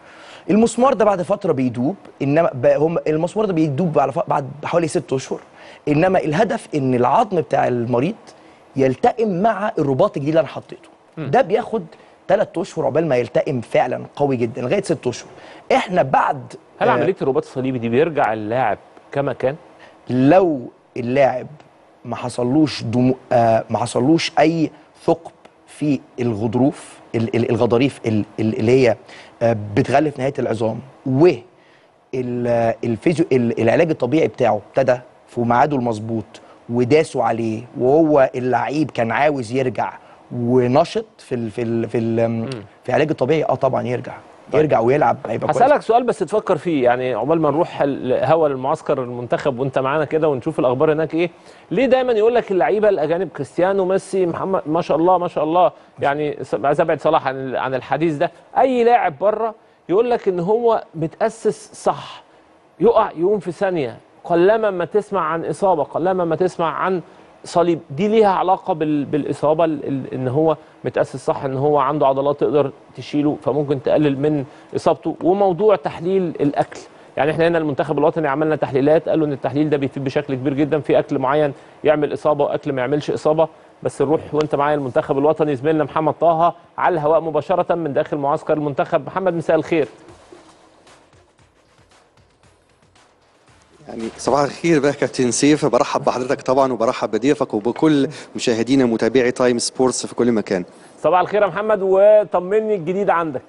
المسمار ده بعد فتره بيدوب انما ب- هم المسمار ده بيدوب على ف- بعد حوالي ست اشهر انما الهدف ان العظم بتاع المريض يلتئم مع الرباط الجديد اللي انا حطيته ده بياخد ثلاث اشهر عقبال ما يلتئم فعلا قوي جدا لغايه ست اشهر احنا بعد هل آه، عمليه الرباط الصليبي دي بيرجع اللاعب كما كان لو اللاعب ما حصلوش دمو... آه ما حصلوش اي ثقب في الغضروف ال- ال- الغضاريف ال- ال- اللي هي آه بتغلف نهايه العظام و ال- الفيزيو ال- العلاج الطبيعي بتاعه ابتدى في ميعاده المظبوط وداسوا عليه وهو اللعيب كان عاوز يرجع ونشط في ال في ال في ال في العلاج الطبيعي اه طبعا يرجع يرجع ويلعب هيبقى كويس هسألك سؤال بس تفكر فيه يعني عقبال ما نروح ال- هوا المعسكر المنتخب وانت معانا كده ونشوف الاخبار هناك ايه ليه دايما يقول لك اللعيبه الاجانب كريستيانو ميسي محمد ما شاء الله ما شاء الله يعني س- عايز ابعد صلاح عن ال- عن الحديث ده اي لاعب بره يقول لك ان هو متاسس صح يقع يقوم في ثانيه قلما ما تسمع عن اصابه قلما ما تسمع عن صليب دي ليها علاقه بال... بالاصابه ال... ال... ان هو متاسس صح ان هو عنده عضلات تقدر تشيله فممكن تقلل من اصابته وموضوع تحليل الاكل يعني احنا هنا المنتخب الوطني عملنا تحليلات قالوا ان التحليل ده بيفيد بشكل كبير جدا في اكل معين يعمل اصابه واكل ما يعملش اصابه بس نروح وانت معايا المنتخب الوطني زميلنا محمد طه على الهواء مباشره من داخل معسكر المنتخب محمد مساء الخير يعني صباح الخير بقى كابتن سيف برحب بحضرتك طبعا وبرحب بضيفك وبكل مشاهدينا متابعي تايم سبورتس في كل مكان صباح الخير يا محمد وطمني الجديد عندك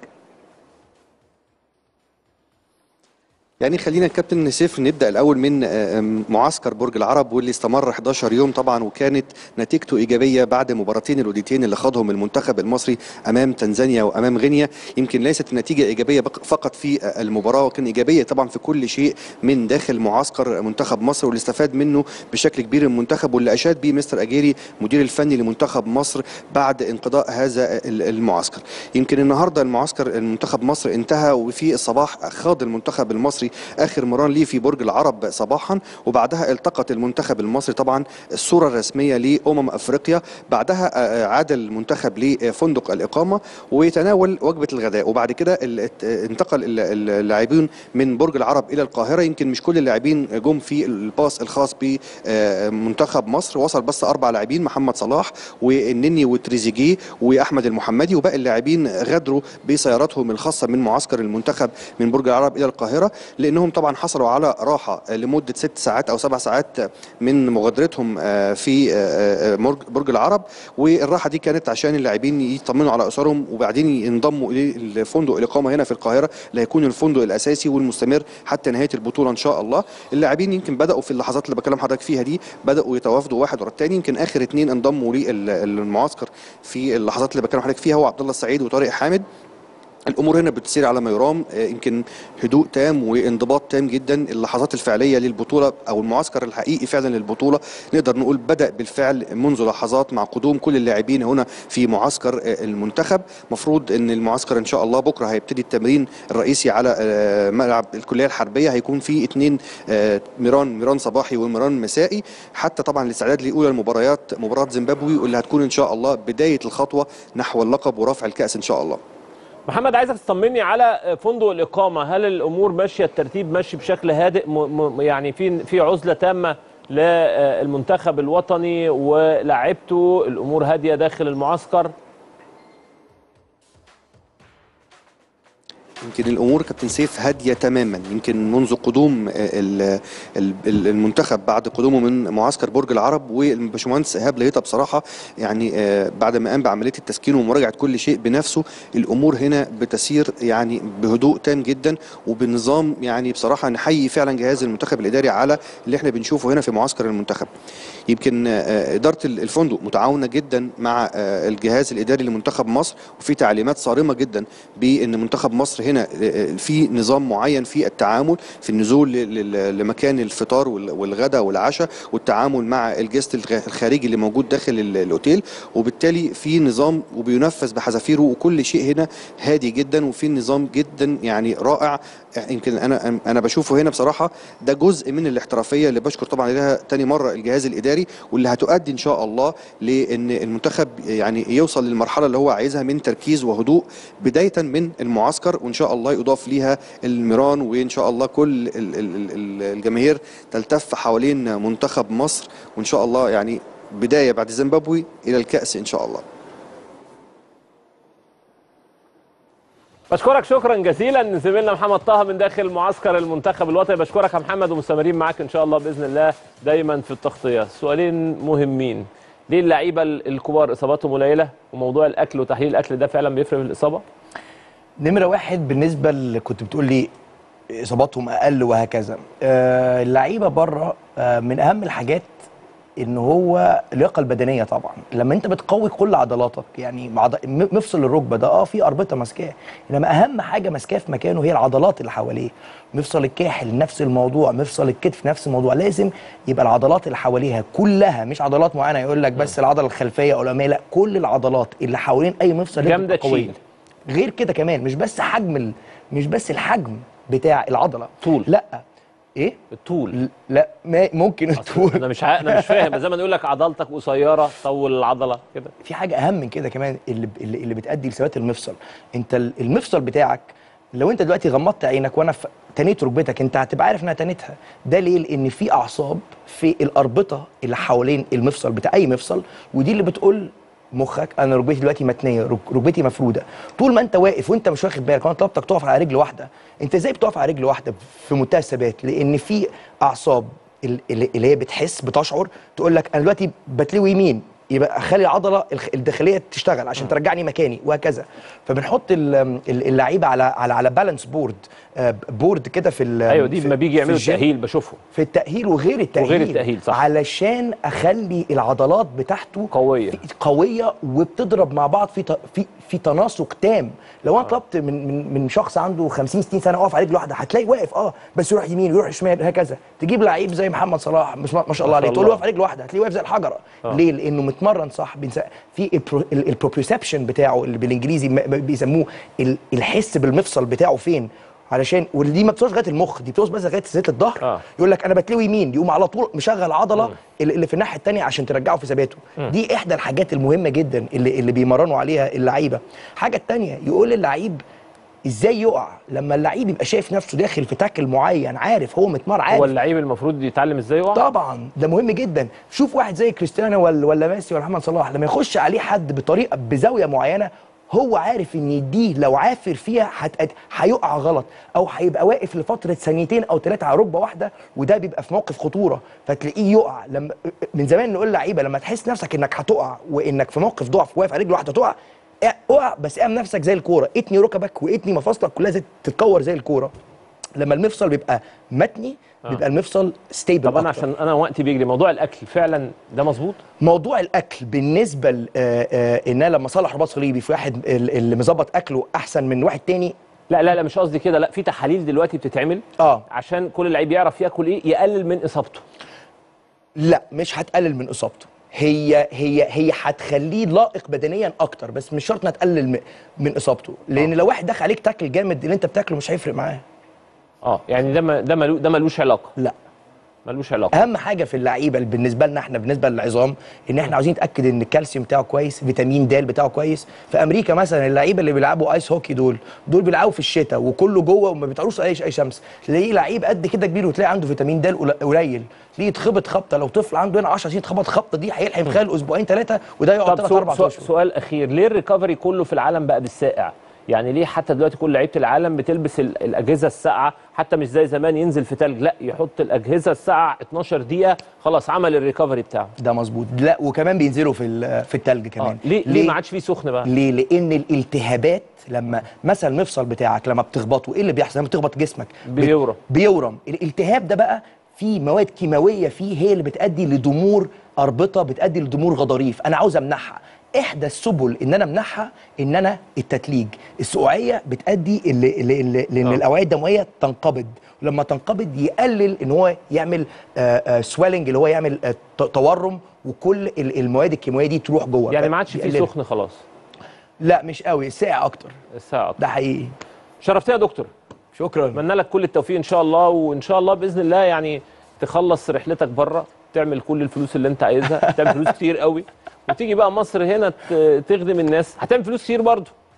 يعني خلينا كابتن سيف نبدا الاول من آه، آم، معسكر برج العرب واللي استمر 11 يوم طبعا وكانت نتيجته ايجابيه بعد مباراتين الوديتين اللي خاضهم المنتخب المصري امام تنزانيا وامام غينيا يمكن ليست النتيجه ايجابيه بق- فقط في آه، المباراه وكان ايجابيه طبعا في كل شيء من داخل معسكر منتخب مصر واللي استفاد منه بشكل كبير المنتخب واللي اشاد به مستر اجيري مدير الفني لمنتخب مصر بعد انقضاء هذا ال- المعسكر يمكن النهارده المعسكر المنتخب مصر انتهى وفي الصباح خاض المنتخب المصري اخر مران ليه في برج العرب صباحا وبعدها التقط المنتخب المصري طبعا الصوره الرسميه لامم افريقيا بعدها آه، عاد المنتخب لفندق الاقامه وتناول وجبه الغداء وبعد كده ال- ات- انتقل ال- ال- اللاعبين من برج العرب الى القاهره يمكن مش كل اللاعبين جم في الباص الخاص بمنتخب مصر وصل بس اربع لاعبين محمد صلاح والنني وتريزيجيه واحمد المحمدي وباقي اللاعبين غادروا بسياراتهم الخاصه من معسكر المنتخب من برج العرب الى القاهره لانهم طبعا حصلوا على راحه لمده ست ساعات او سبع ساعات من مغادرتهم آه، في آه، آه، مرج- برج العرب والراحه دي كانت عشان اللاعبين يطمنوا على اسرهم وبعدين ينضموا لفندق الاقامه هنا في القاهره اللي هيكون الفندق الاساسي والمستمر حتى نهايه البطوله ان شاء الله اللاعبين يمكن بداوا في اللحظات اللي بكلم حضرتك فيها دي بداوا يتوافدوا واحد ورا الثاني يمكن اخر اثنين انضموا للمعسكر في اللحظات اللي بكلم حضرتك فيها هو عبد الله السعيد وطارق حامد الامور هنا بتسير على ما يرام آه، يمكن هدوء تام وانضباط تام جدا اللحظات الفعليه للبطوله او المعسكر الحقيقي فعلا للبطوله نقدر نقول بدا بالفعل منذ لحظات مع قدوم كل اللاعبين هنا في معسكر آه، المنتخب مفروض ان المعسكر ان شاء الله بكره هيبتدي التمرين الرئيسي على آه، ملعب الكليه الحربيه هيكون في اثنين ميران ميران صباحي وميران مسائي حتى طبعا الاستعداد لاولى المباريات مباراه زيمبابوي واللي هتكون ان شاء الله بدايه الخطوه نحو اللقب ورفع الكاس ان شاء الله محمد عايزك تطمني على فندق الاقامه هل الامور ماشيه الترتيب ماشي بشكل هادئ م م يعني في في عزله تامه للمنتخب الوطني ولاعيبته الامور هاديه داخل المعسكر يمكن الامور كابتن سيف هاديه تماما يمكن منذ قدوم ال- ال- ال- المنتخب بعد قدومه من معسكر برج العرب والباشمهندس ايهاب لهيطه بصراحه يعني آه، بعد ما قام بعمليه التسكين ومراجعه كل شيء بنفسه الامور هنا بتسير يعني بهدوء تام جدا وبنظام يعني بصراحه نحيي فعلا جهاز المنتخب الاداري على اللي احنا بنشوفه هنا في معسكر المنتخب يمكن آه، اداره الفندق متعاونه جدا مع آه، الجهاز الاداري لمنتخب مصر وفي تعليمات صارمه جدا بان منتخب مصر هنا آه، في نظام معين في التعامل في النزول ل- ل- لمكان الفطار وال- والغداء والعشاء والتعامل مع الجست الخ- الخارجي اللي موجود داخل ال- الاوتيل وبالتالي في نظام وبينفذ بحذافيره وكل شيء هنا هادي جدا وفي نظام جدا يعني رائع يمكن انا انا بشوفه هنا بصراحه ده جزء من الاحترافيه اللي بشكر طبعا عليها تاني مره الجهاز الاداري واللي هتؤدي ان شاء الله لان المنتخب يعني يوصل للمرحله اللي هو عايزها من تركيز وهدوء بدايه من المعسكر وان شاء شاء الله يضاف ليها الميران وان شاء الله كل ال- ال- ال- ال- الجماهير تلتف حوالين منتخب مصر وان شاء الله يعني بدايه بعد زيمبابوي الى الكاس ان شاء الله بشكرك شكرا جزيلا زميلنا محمد طه من داخل معسكر المنتخب الوطني بشكرك يا محمد ومستمرين معاك ان شاء الله باذن الله دايما في التغطيه سؤالين مهمين ليه اللعيبه الكبار اصاباتهم قليله وموضوع الاكل وتحليل الاكل ده فعلا بيفرق في الاصابه نمره واحد بالنسبه اللي كنت بتقول لي اصاباتهم اقل وهكذا آه اللعيبه بره آه من اهم الحاجات ان هو اللياقه البدنيه طبعا لما انت بتقوي كل عضلاتك يعني عض... م- مفصل الركبه ده اه في اربطه ماسكاه انما اهم حاجه ماسكاه في مكانه هي العضلات اللي حواليه مفصل الكاحل نفس الموضوع مفصل الكتف نفس الموضوع لازم يبقى العضلات اللي حواليها كلها مش عضلات معينه يقول لك بس العضله الخلفيه او الاماميه لا كل العضلات اللي حوالين اي مفصل لازم جامدة تبقى قوية. تشيل. غير كده كمان مش بس حجم ال... مش بس الحجم بتاع العضله طول لا ايه الطول لا ما ممكن الطول انا مش ع... انا مش فاهم زي ما يقول لك عضلتك قصيره طول العضله كده في حاجه اهم من كده كمان اللي اللي, اللي بتادي لثبات المفصل انت ال- المفصل بتاعك لو انت دلوقتي غمضت عينك وانا ف- تنيت ركبتك انت هتبقى عارف انها تنيتها ده ليه لان في اعصاب في الاربطه اللي حوالين المفصل بتاع اي مفصل ودي اللي بتقول مخك انا ركبتي دلوقتي متنيه رك- ركبتي مفروده طول ما انت واقف وانت مش واخد بالك وانا طلبتك تقف على رجل واحده انت ازاي بتقف على رجل واحده في منتهى الثبات لان في اعصاب ال- اللي اللي هي بتحس بتشعر تقول لك انا دلوقتي بتلوي يمين يبقى اخلي العضله الخ- الداخليه تشتغل عشان ترجعني مكاني وهكذا فبنحط ال- ال- اللعيبه على على على بالانس بورد آه، بورد كده في ال- ايوه دي في- لما بيجي في يعملوا الجيم. التاهيل بشوفهم في التأهيل وغير التأهيل وغير التأهيل، صح. علشان أخلي العضلات بتاعته قوية قوية وبتضرب مع بعض في ت- في في تناسق تام لو انا طلبت من من من شخص عنده 50 60 سنه واقف على رجل واحده هتلاقي واقف اه بس يروح يمين ويروح شمال هكذا تجيب لعيب زي محمد صلاح مش ما ما شاء الله ما شاء عليه تقول له الله. واقف على رجل واحده هتلاقيه واقف زي الحجره آه. ليه لانه متمرن صح بنس- في البرو- ال- البروبريوسبشن بتاعه اللي بالانجليزي م- م- بيسموه ال- الحس بالمفصل بتاعه فين علشان ودي ما بتوصلش لغايه المخ دي بتوصل بس لغايه سلسله الظهر آه. يقول لك انا بتلوي يمين يقوم على طول مشغل عضله اللي اللي في الناحيه الثانيه عشان ترجعه في ثباته مم. دي احدى الحاجات المهمه جدا اللي اللي بيمرنوا عليها اللعيبه حاجه الثانيه يقول للعيب ازاي يقع لما اللعيب يبقى شايف نفسه داخل في تاكل معين عارف هو متمر عارف هو اللعيب المفروض يتعلم ازاي يقع طبعا ده مهم جدا شوف واحد زي كريستيانو ولا ولا ميسي ولا محمد صلاح لما يخش عليه حد بطريقه بزاويه معينه هو عارف ان دي لو عافر فيها هت- هيقع غلط او هيبقى واقف لفتره ثانيتين او ثلاثه على ركبه واحده وده بيبقى في موقف خطوره فتلاقيه يقع لما من زمان نقول لعيبه لما تحس نفسك انك هتقع وانك في موقف ضعف واقف على رجل واحده تقع اع- اقع بس اعمل نفسك زي الكوره اتني ركبك واتني مفاصلك كلها زي تتكور زي الكوره لما المفصل بيبقى متني آه. بيبقى المفصل ستيبل طب انا عشان انا وقتي بيجري موضوع الاكل فعلا ده مظبوط موضوع الاكل بالنسبه ل- آه، آه، ان أنا لما صالح رباط صليبي في واحد ال- اللي مظبط اكله احسن من واحد تاني لا لا لا مش قصدي كده لا في تحاليل دلوقتي بتتعمل اه عشان كل لعيب يعرف ياكل ايه يقلل من اصابته لا مش هتقلل من اصابته هي هي هي هتخليه لائق بدنيا اكتر بس مش شرط انها تقلل م- من اصابته لان لو واحد دخل عليك تاكل جامد اللي انت بتاكله مش هيفرق معاه اه يعني ده ما ده ملو ده ملوش علاقه لا ملوش علاقه اهم حاجه في اللعيبه اللي بالنسبه لنا احنا بالنسبه للعظام ان احنا عاوزين نتاكد ان الكالسيوم بتاعه كويس فيتامين د بتاعه كويس في امريكا مثلا اللعيبه اللي بيلعبوا ايس هوكي دول دول بيلعبوا في الشتاء وكله جوه وما بيطلعوش اي اي شمس تلاقيه لعيب قد كده كبير وتلاقي عنده فيتامين د قليل تلاقيه يتخبط خبطه لو طفل عنده هنا 10 سنين اتخبط خبطه دي هيلحق في خلال اسبوعين ثلاثه وده يقعد طب 3 سؤال, 4 سؤال, اشهر سؤال اخير ليه الريكفري كله في العالم بقى بالساقع يعني ليه حتى دلوقتي كل لعيبه العالم بتلبس ال- الاجهزه الساقعه حتى مش زي زمان ينزل في تلج لا يحط الاجهزه الساقعه 12 دقيقه خلاص عمل الريكفري بتاعه ده مظبوط لا وكمان بينزلوا في ال- في التلج كمان آه. ليه ليه ما عادش فيه سخن بقى ليه؟ لأن الالتهابات لما مثلا المفصل بتاعك لما بتخبطه ايه اللي بيحصل؟ لما بتخبط جسمك بت- بيورم. بيورم، الالتهاب ده بقى في مواد كيماويه فيه هي اللي بتؤدي لضمور اربطه بتؤدي لضمور غضاريف، انا عاوز امنعها. احدى السبل ان انا امنعها ان انا التتليج، السقوعيه بتؤدي اللي اللي اللي لان آه. الاوعيه الدمويه تنقبض، ولما تنقبض يقلل ان هو يعمل سويلنج اللي هو يعمل آه، ت- تورم وكل ال- المواد الكيماويه دي تروح جوه يعني ما عادش فيه بيقللها. سخن خلاص لا مش قوي الساقع اكتر الساعه ده حقيقي شرفتنا يا دكتور شكرا اتمنى لك كل التوفيق ان شاء الله وان شاء الله باذن الله يعني تخلص رحلتك بره تعمل كل الفلوس اللي انت عايزها تعمل فلوس كتير قوي وتيجي بقى مصر هنا ت- تخدم الناس هتعمل فلوس كتير برضه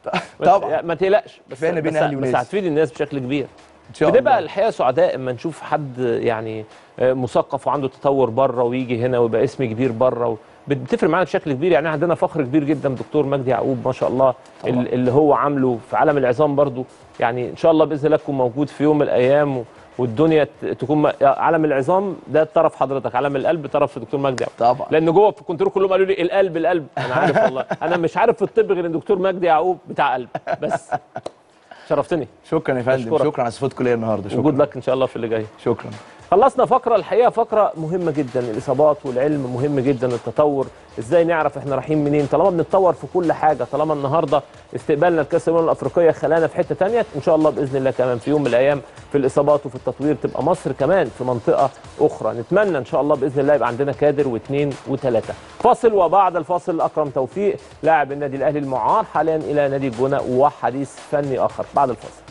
طبعا. ما تقلقش بس كفاية بين بس, أهلي بس وناس. هتفيد الناس بشكل كبير ان شاء بنبقى الله الحقيقه سعداء اما نشوف حد يعني آه، مثقف وعنده تطور بره ويجي هنا ويبقى اسم كبير بره و... بتفرق معانا بشكل كبير يعني عندنا فخر كبير جدا دكتور مجدي يعقوب ما شاء الله ال- اللي هو عامله في عالم العظام برضو يعني ان شاء الله باذن الله تكون موجود في يوم من الايام و... والدنيا ت- تكون م... عالم العظام ده طرف حضرتك عالم القلب طرف الدكتور مجدي يعقوب طبعا لان جوه في الكنترول كلهم قالوا لي القلب القلب انا عارف والله انا مش عارف في الطب غير ان الدكتور مجدي يعقوب بتاع قلب بس شرفتني شكرا يا فندم أشكرك. شكرا على استضافتكم ليا النهارده وجود شكرا لك ان شاء الله في اللي جاي شكرا خلصنا فقره الحقيقه فقره مهمه جدا الاصابات والعلم مهم جدا التطور ازاي نعرف احنا رايحين منين طالما بنتطور في كل حاجه طالما النهارده استقبالنا لكاس الامم الافريقيه خلانا في حته تانية ان شاء الله باذن الله كمان في يوم من الايام في الاصابات وفي التطوير تبقى مصر كمان في منطقه اخرى نتمنى ان شاء الله باذن الله يبقى عندنا كادر واثنين وثلاثه فاصل وبعد الفاصل اكرم توفيق لاعب النادي الاهلي المعار حاليا الى نادي الجونه وحديث فني اخر بعد الفاصل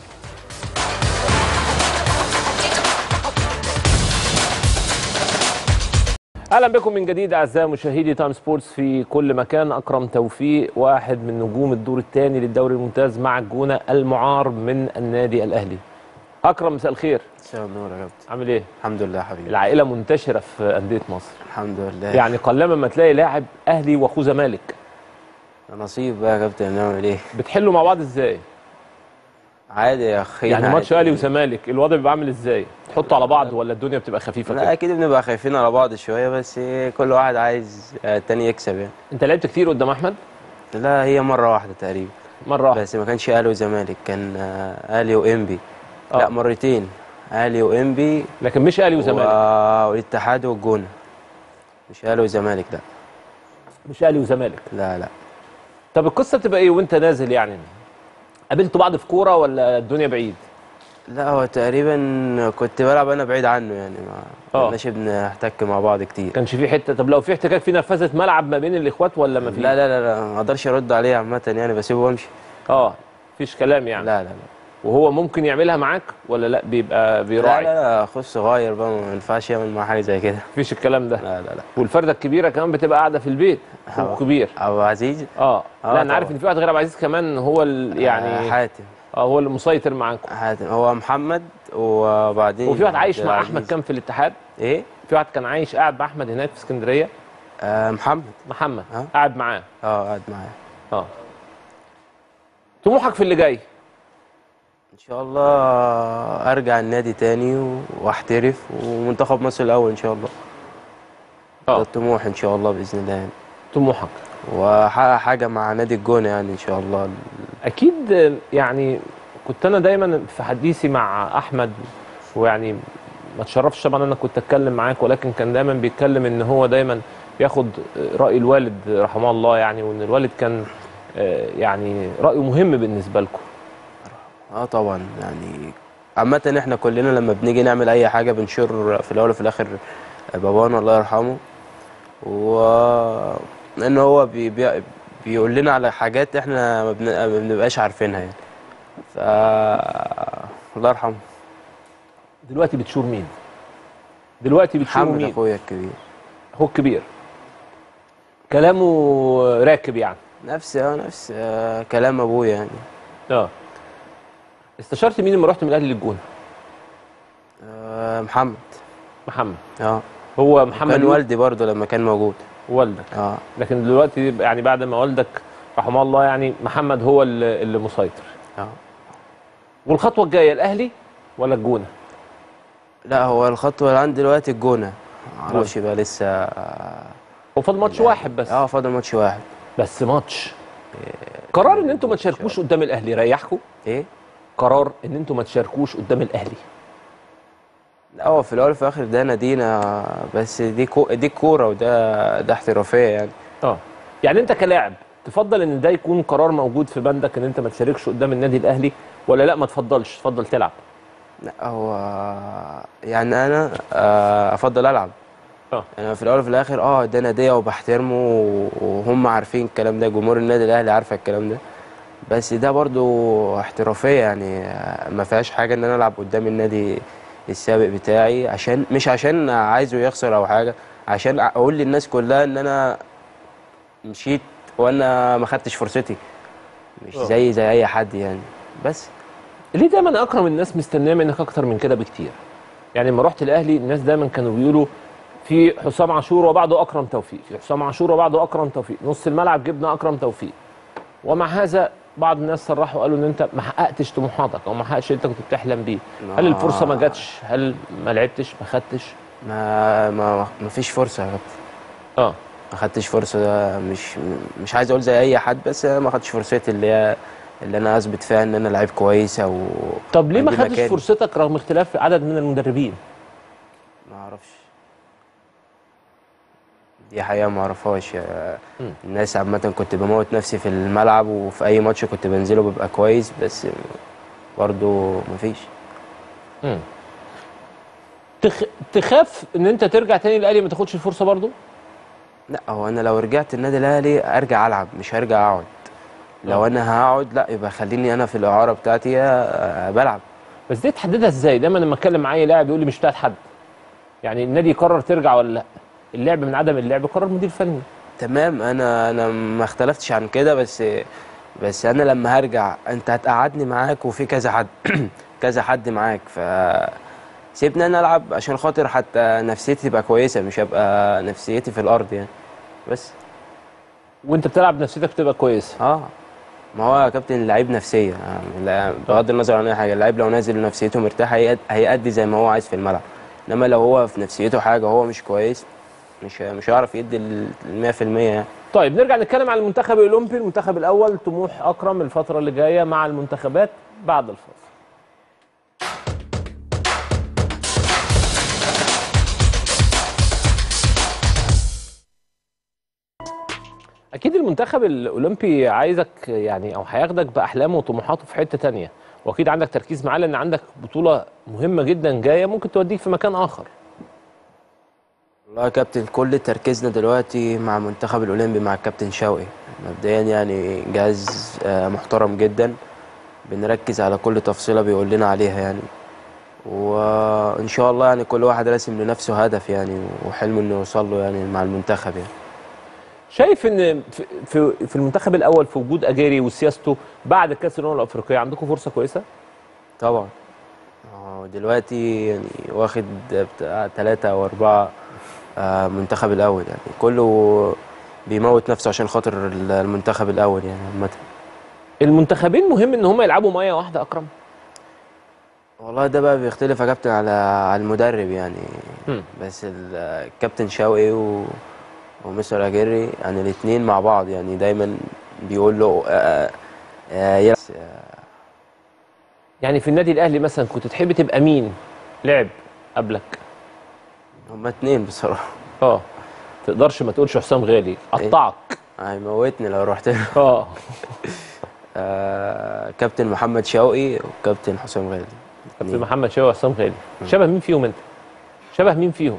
اهلا بكم من جديد اعزائي مشاهدي تايم سبورتس في كل مكان اكرم توفيق واحد من نجوم الدور الثاني للدوري الممتاز مع الجونه المعار من النادي الاهلي اكرم مساء الخير مساء النور يا كابتن عامل ايه الحمد لله حبيبي العائله منتشره في انديه مصر الحمد لله يعني قلما ما تلاقي لاعب اهلي واخوه زمالك نصيب بقى يا كابتن نعمل ايه بتحلوا مع بعض ازاي عادي يا اخي يعني عادي. ماتش اهلي وزمالك الوضع بيبقى عامل ازاي تحطوا على بعض ولا الدنيا بتبقى خفيفه لا كده اكيد بنبقى خايفين على بعض شويه بس كل واحد عايز التاني يكسب يعني انت لعبت كتير قدام احمد لا هي مره واحده تقريبا مره واحده بس ما كانش اهلي وزمالك كان آه، اهلي وانبي آه. لا مرتين اهلي وانبي لكن مش اهلي وزمالك و- والاتحاد والجونه مش اهلي وزمالك لا مش اهلي وزمالك لا لا طب القصه بتبقى ايه وانت نازل يعني قابلتوا بعض في كوره ولا الدنيا بعيد لا هو تقريبا كنت بلعب انا بعيد عنه يعني ما آه. كناش بنحتك مع بعض كتير كانش في حته طب لو في احتكاك في نفذه ملعب ما بين الاخوات ولا ما في لا لا لا لا ما اقدرش ارد عليه عامه يعني بسيبه وامشي اه مفيش كلام يعني لا لا لا وهو ممكن يعملها معاك ولا لا بيبقى لا بيراعي لا لا اخوه صغير بقى ما ينفعش يعمل معاه حاجه زي كده مفيش الكلام ده لا لا لا والفرده الكبيره كمان بتبقى قاعده في البيت اخوك أه. كبير ابو عزيز اه, آه لا انا عارف طبعا. ان في واحد غير عبد العزيز كمان هو ال- يعني آه، حاتم اه هو اللي مسيطر معاكم حاتم هو محمد وبعدين وفي واحد عايش عبد مع العزيز. احمد كان في الاتحاد ايه في واحد كان عايش قاعد مع احمد هناك في اسكندريه آه محمد محمد اه قاعد معاه اه قاعد معايا اه طموحك في اللي جاي ان شاء الله ارجع النادي تاني واحترف ومنتخب مصر الاول ان شاء الله آه. ده الطموح ان شاء الله باذن الله يعني طموحك واحقق حاجه مع نادي الجونه يعني ان شاء الله اكيد آه، يعني كنت انا دايما في حديثي مع احمد ويعني ما تشرفش طبعا انا كنت اتكلم معاك ولكن كان دايما بيتكلم ان هو دايما بياخد راي الوالد رحمه الله يعني وان الوالد كان آه، يعني رايه مهم بالنسبه لكم اه طبعا يعني عامة احنا كلنا لما بنيجي نعمل اي حاجة بنشر في الاول وفي الاخر بابانا الله يرحمه و ان هو بي بي بيقول لنا على حاجات احنا ما بن- ما بنبقاش عارفينها يعني ف الله يرحمه دلوقتي بتشور مين دلوقتي بتشور محمد مين اخويا الكبير هو الكبير كلامه راكب يعني نفس اه نفس آه كلام ابويا يعني اه استشرت مين لما رحت من الاهلي للجونه آه محمد محمد اه هو محمد كان يوسف. والدي برضه لما كان موجود والدك اه لكن دلوقتي يعني بعد ما والدك رحمه الله يعني محمد هو اللي, اللي مسيطر اه والخطوه الجايه الاهلي ولا الجونه لا هو الخطوة اللي عندي دلوقتي الجونة معرفش بقى لسه هو فاضل ماتش واحد بس اه فاضل ماتش واحد بس ماتش قرار ان انتوا ما تشاركوش قدام الاهلي يريحكم ايه قرار ان انتوا ما تشاركوش قدام الاهلي لا هو في الاول وفي الاخر ده نادينا بس دي كو دي الكورة وده ده احترافية يعني اه يعني انت كلاعب تفضل ان ده يكون قرار موجود في بندك ان انت ما تشاركش قدام النادي الاهلي ولا لا ما تفضلش تفضل تلعب لا هو يعني انا آه، افضل العب اه يعني في الاول وفي الاخر اه ده ناديه وبحترمه وهم عارفين الكلام ده جمهور النادي الاهلي عارفه الكلام ده بس ده برضو احترافيه يعني آه، ما فيهاش حاجه ان انا العب قدام النادي السابق بتاعي عشان مش عشان عايزه يخسر او حاجه عشان اقول للناس كلها ان انا مشيت وانا ما خدتش فرصتي مش آه. زي زي اي حد يعني بس ليه دايما اكرم الناس مستنيه منك اكتر من كده بكتير يعني لما رحت الاهلي الناس دايما كانوا بيقولوا في حسام عاشور وبعده اكرم توفيق في حسام عاشور وبعده اكرم توفيق نص الملعب جبنا اكرم توفيق ومع هذا بعض الناس صرحوا قالوا ان انت ما حققتش طموحاتك او ما حققش اللي انت كنت بتحلم بيه هل آه. الفرصه ما جاتش هل ما لعبتش ما خدتش ما ما ما فيش فرصه يا كابتن اه ما خدتش فرصه ده مش مش عايز اقول زي اي حد بس أنا ما خدتش فرصتي اللي هي اللي انا اثبت فيها ان انا لعيب كويس او طب ليه ما عندي خدتش مكاني. فرصتك رغم اختلاف عدد من المدربين ما اعرفش دي حقيقه ما اعرفهاش يا- مم. الناس عامه كنت بموت نفسي في الملعب وفي اي ماتش كنت بنزله ببقى كويس بس برضه مفيش مم. تخ... تخاف ان انت ترجع تاني الاهلي ما تاخدش الفرصه برضو لا هو انا لو رجعت النادي الاهلي ارجع العب مش هرجع اقعد لو انا هقعد لا يبقى خليني انا في الاعاره بتاعتي آه، بلعب بس دي تحددها ازاي دايما لما اتكلم معايا لاعب يقول لي مش بتاعت حد يعني النادي يقرر ترجع ولا لا اللعب من عدم اللعب قرار مدير فني تمام انا انا ما اختلفتش عن كده بس بس انا لما هرجع انت هتقعدني معاك وفي كذا حد كذا حد معاك ف سيبني انا العب عشان خاطر حتى نفسيتي تبقى كويسه مش هبقى نفسيتي في الارض يعني بس وانت بتلعب نفسيتك بتبقى كويسه اه ما هو يا كابتن اللعيب نفسيه يعني لا- بغض النظر عن اي حاجه اللعيب لو نازل نفسيته مرتاحه هيأد- هيأدي زي ما هو عايز في الملعب انما لو هو في نفسيته حاجه هو مش كويس مش مش هيعرف يدي ال 100% يعني طيب نرجع نتكلم عن المنتخب الاولمبي المنتخب الاول طموح اكرم الفتره اللي جايه مع المنتخبات بعد الفاصل اكيد المنتخب الاولمبي عايزك يعني او هياخدك باحلامه وطموحاته في حته تانية واكيد عندك تركيز معاه لان عندك بطوله مهمه جدا جايه ممكن توديك في مكان اخر والله يا كابتن كل تركيزنا دلوقتي مع المنتخب الاولمبي مع الكابتن شوقي مبدئيا يعني جهاز آه، محترم جدا بنركز على كل تفصيله بيقول لنا عليها يعني وان شاء الله يعني كل واحد راسم لنفسه هدف يعني وحلمه انه يوصل له يعني مع المنتخب يعني شايف ان في- في في المنتخب الاول في وجود اجاري وسياسته بعد كاس الامم الافريقيه عندكم فرصه كويسه طبعا هو دلوقتي يعني واخد بتاع ثلاثة أو أربعة آه، منتخب الأول يعني كله بيموت نفسه عشان خاطر المنتخب الأول يعني عامة المنتخبين مهم ان هم يلعبوا ميه واحده اكرم والله ده بقى بيختلف يا كابتن على على المدرب يعني مم. بس ال- الكابتن شوقي و... ومستر اجيري يعني الاثنين مع بعض يعني دايما بيقول له آه آه يلعب يعني في النادي الاهلي مثلا كنت تحب تبقى مين لعب قبلك هما اتنين بصراحة اه تقدرش ما تقولش حسام غالي قطعك هيموتني لو رحت له اه آه كابتن محمد شوقي وكابتن حسام غالي كابتن محمد شوقي وحسام غالي شبه مين فيهم انت شبه مين فيهم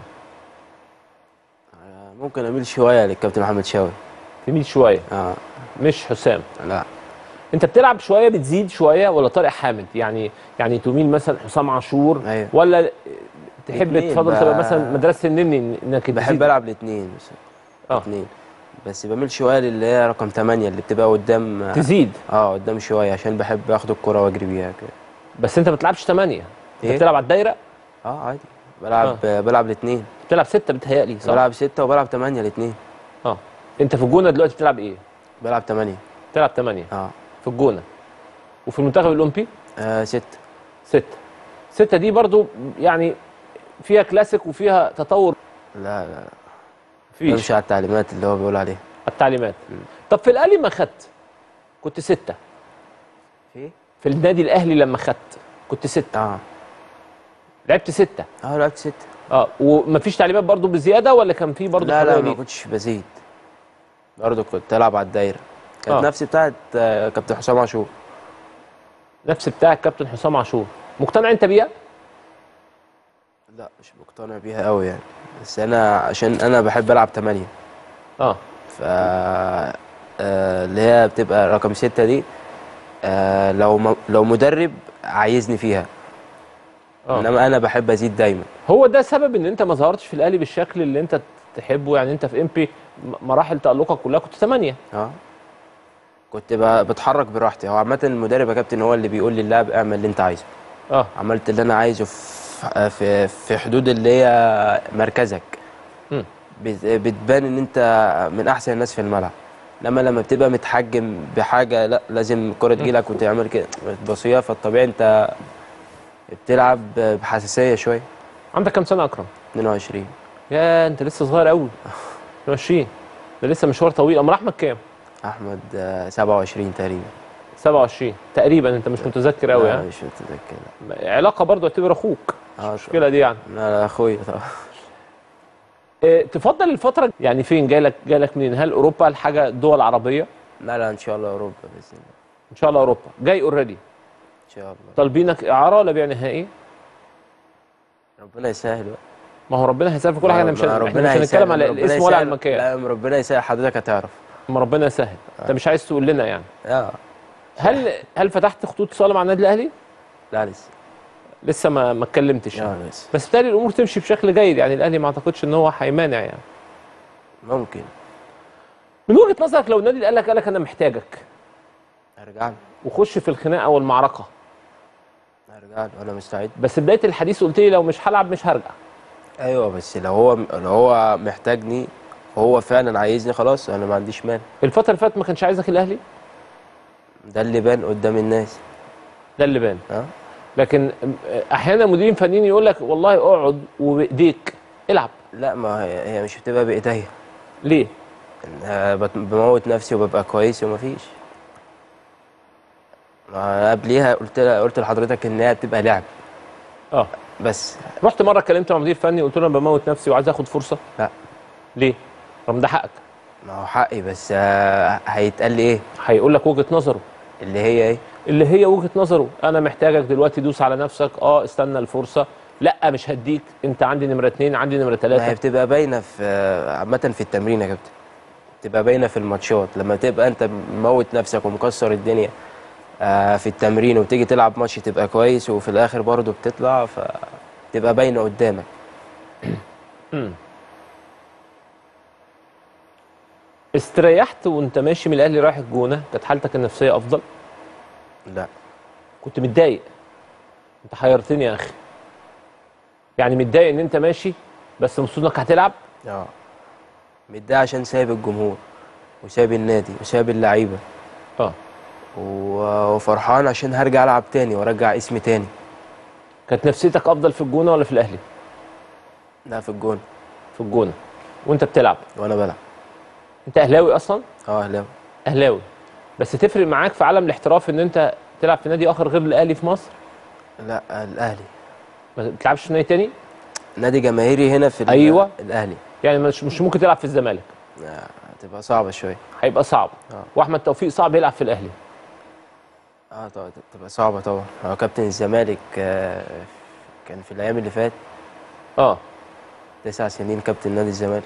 ممكن اميل شويه للكابتن محمد شوقي تميل شويه اه مش حسام لا انت بتلعب شويه بتزيد شويه ولا طارق حامد يعني يعني تميل مثلا حسام عاشور أيوة. ولا تحب الاتنين تفضل ب- تبقى مثلا مدرسه النني انك بحب تزيد؟ العب الاثنين بس اه الاثنين بس بميل شويه للي هي رقم 8 اللي بتبقى قدام تزيد اه قدام شويه عشان بحب اخد الكرة واجري بيها كده بس انت ما بتلعبش 8 انت إيه؟ بتلعب على الدايره اه عادي بلعب آه. بلعب الاثنين بتلعب 6 بتهيألي صح بلعب 6 وبلعب 8 الاثنين اه انت في الجونه دلوقتي بتلعب ايه بلعب 8 بتلعب 8 اه في الجونه وفي المنتخب الاولمبي آه 6 6 6 دي برضو يعني فيها كلاسيك وفيها تطور لا لا فيش بمشي على التعليمات اللي هو بيقول عليها التعليمات طب في الاهلي ما خدت كنت ستة في في النادي الاهلي لما خدت كنت ستة اه لعبت ستة اه لعبت 6 اه ومفيش تعليمات برضو بزياده ولا كان في برضو لا لا حرية ما ليك؟ كنتش بزيد برضه كنت العب على الدايره كانت آه. نفس بتاعت آه، كابتن حسام عاشور نفس بتاع الكابتن حسام عاشور مقتنع انت بيها لا مش مقتنع بيها قوي يعني بس انا عشان انا بحب العب 8 اه ف آه، اللي هي بتبقى رقم ستة دي آه، لو م... لو مدرب عايزني فيها آه. انما انا بحب ازيد دايما هو ده سبب ان انت ما ظهرتش في الاهلي بالشكل اللي انت تحبه يعني انت في ام بي مراحل تالقك كلها كنت 8 اه كنت ب- بتحرك براحتي هو عامه المدرب يا كابتن هو اللي بيقول للاعب اعمل اللي انت عايزه اه عملت اللي انا عايزه في في في حدود اللي هي مركزك مم. بت- بتبان ان انت من احسن الناس في الملعب لما لما بتبقى متحجم بحاجه لا لازم الكره تجيلك وتعمل كده بصيها فالطبيعي انت بتلعب بحساسيه شويه عندك كام سنه يا اكرم 22 يا انت لسه صغير قوي 20 ده لسه مشوار طويل امال احمد كام احمد آه، 27 تقريبا 27 تقريبا انت مش متذكر قوي لا، ها مش متذكر علاقه برضو اعتبر اخوك اه المشكله دي يعني لا لا اخويا طبعا إيه تفضل الفتره يعني فين جايلك جايلك منين هل اوروبا الحاجه دول عربيه لا لا ان شاء الله اوروبا باذن الله ان شاء الله اوروبا جاي اوريدي ان شاء الله طالبينك اعاره ولا بيع نهائي ربنا يسهل بقى ما هو ربنا هيسهل في كل حاجه احنا مش ما احنا ربنا مش هنتكلم هيسهل، على ربنا الاسم ولا على يسهل. المكان لا ربنا يسهل حضرتك هتعرف ما ربنا يسهل انت مش عايز تقول لنا يعني اه هل هل فتحت خطوط اتصال مع النادي الاهلي لا لسه لسه ما ما اتكلمتش لا يعني. لسه بس بالتالي الامور تمشي بشكل جيد يعني الاهلي ما اعتقدش ان هو هيمانع يعني ممكن من وجهه نظرك لو النادي قال لك قال لك انا محتاجك هرجع له وخش في الخناقه والمعركه هرجع له انا مستعد بس بدايه الحديث قلت لي لو مش هلعب مش هرجع ايوه بس لو هو لو هو محتاجني وهو فعلا عايزني خلاص انا ما عنديش مانع الفتره اللي فاتت ما كانش عايزك الاهلي ده اللي بان قدام الناس ده اللي بان اه لكن احيانا مديرين فنيين يقول لك والله اقعد وبايديك العب لا ما هي, هي مش بتبقى بايديا ليه أنا بت- بموت نفسي وببقى كويس ومفيش ما قبليها قلت قلت لحضرتك ان هي بتبقى لعب اه بس رحت مره اتكلمت مع مدير فني قلت له انا بموت نفسي وعايز اخد فرصه لا ليه رغم ده حقك ما هو حقي بس آه، هيتقال لي ايه هيقول لك وجهه نظره اللي هي ايه اللي هي وجهه نظره انا محتاجك دلوقتي دوس على نفسك اه استنى الفرصه لا مش هديك انت عندي نمره اتنين عندي نمره ما هي ثلاثه بتبقى باينه في عامه في التمرين يا كابتن بتبقى باينه في الماتشات لما تبقى انت مموت نفسك ومكسر الدنيا آه، في التمرين وتيجي تلعب ماتش تبقى كويس وفي الاخر برضه بتطلع فتبقى باينه قدامك مم. استريحت وانت ماشي من الاهلي رايح الجونه كانت حالتك النفسيه افضل لا كنت متضايق انت حيرتني يا اخي يعني متضايق ان انت ماشي بس مبسوط انك هتلعب اه متضايق عشان سايب الجمهور وسايب النادي وسايب اللعيبه اه و- وفرحان عشان هرجع العب تاني وارجع اسمي تاني كانت نفسيتك افضل في الجونه ولا في الاهلي لا في الجون في الجونه وانت بتلعب وانا بلعب انت اهلاوي اصلا اه اهلاوي اهلاوي بس تفرق معاك في عالم الاحتراف ان انت تلعب في نادي اخر غير الاهلي في مصر لا الاهلي ما بتلعبش في نادي تاني نادي جماهيري هنا في ال- أيوة. الاهلي يعني مش مش ممكن تلعب في الزمالك آه، هتبقى صعبه شويه هيبقى صعب اه واحمد توفيق صعب يلعب في الاهلي اه طبعا تبقى صعبه طبعا هو كابتن الزمالك آه، كان في الايام اللي فات اه تسع سنين كابتن نادي الزمالك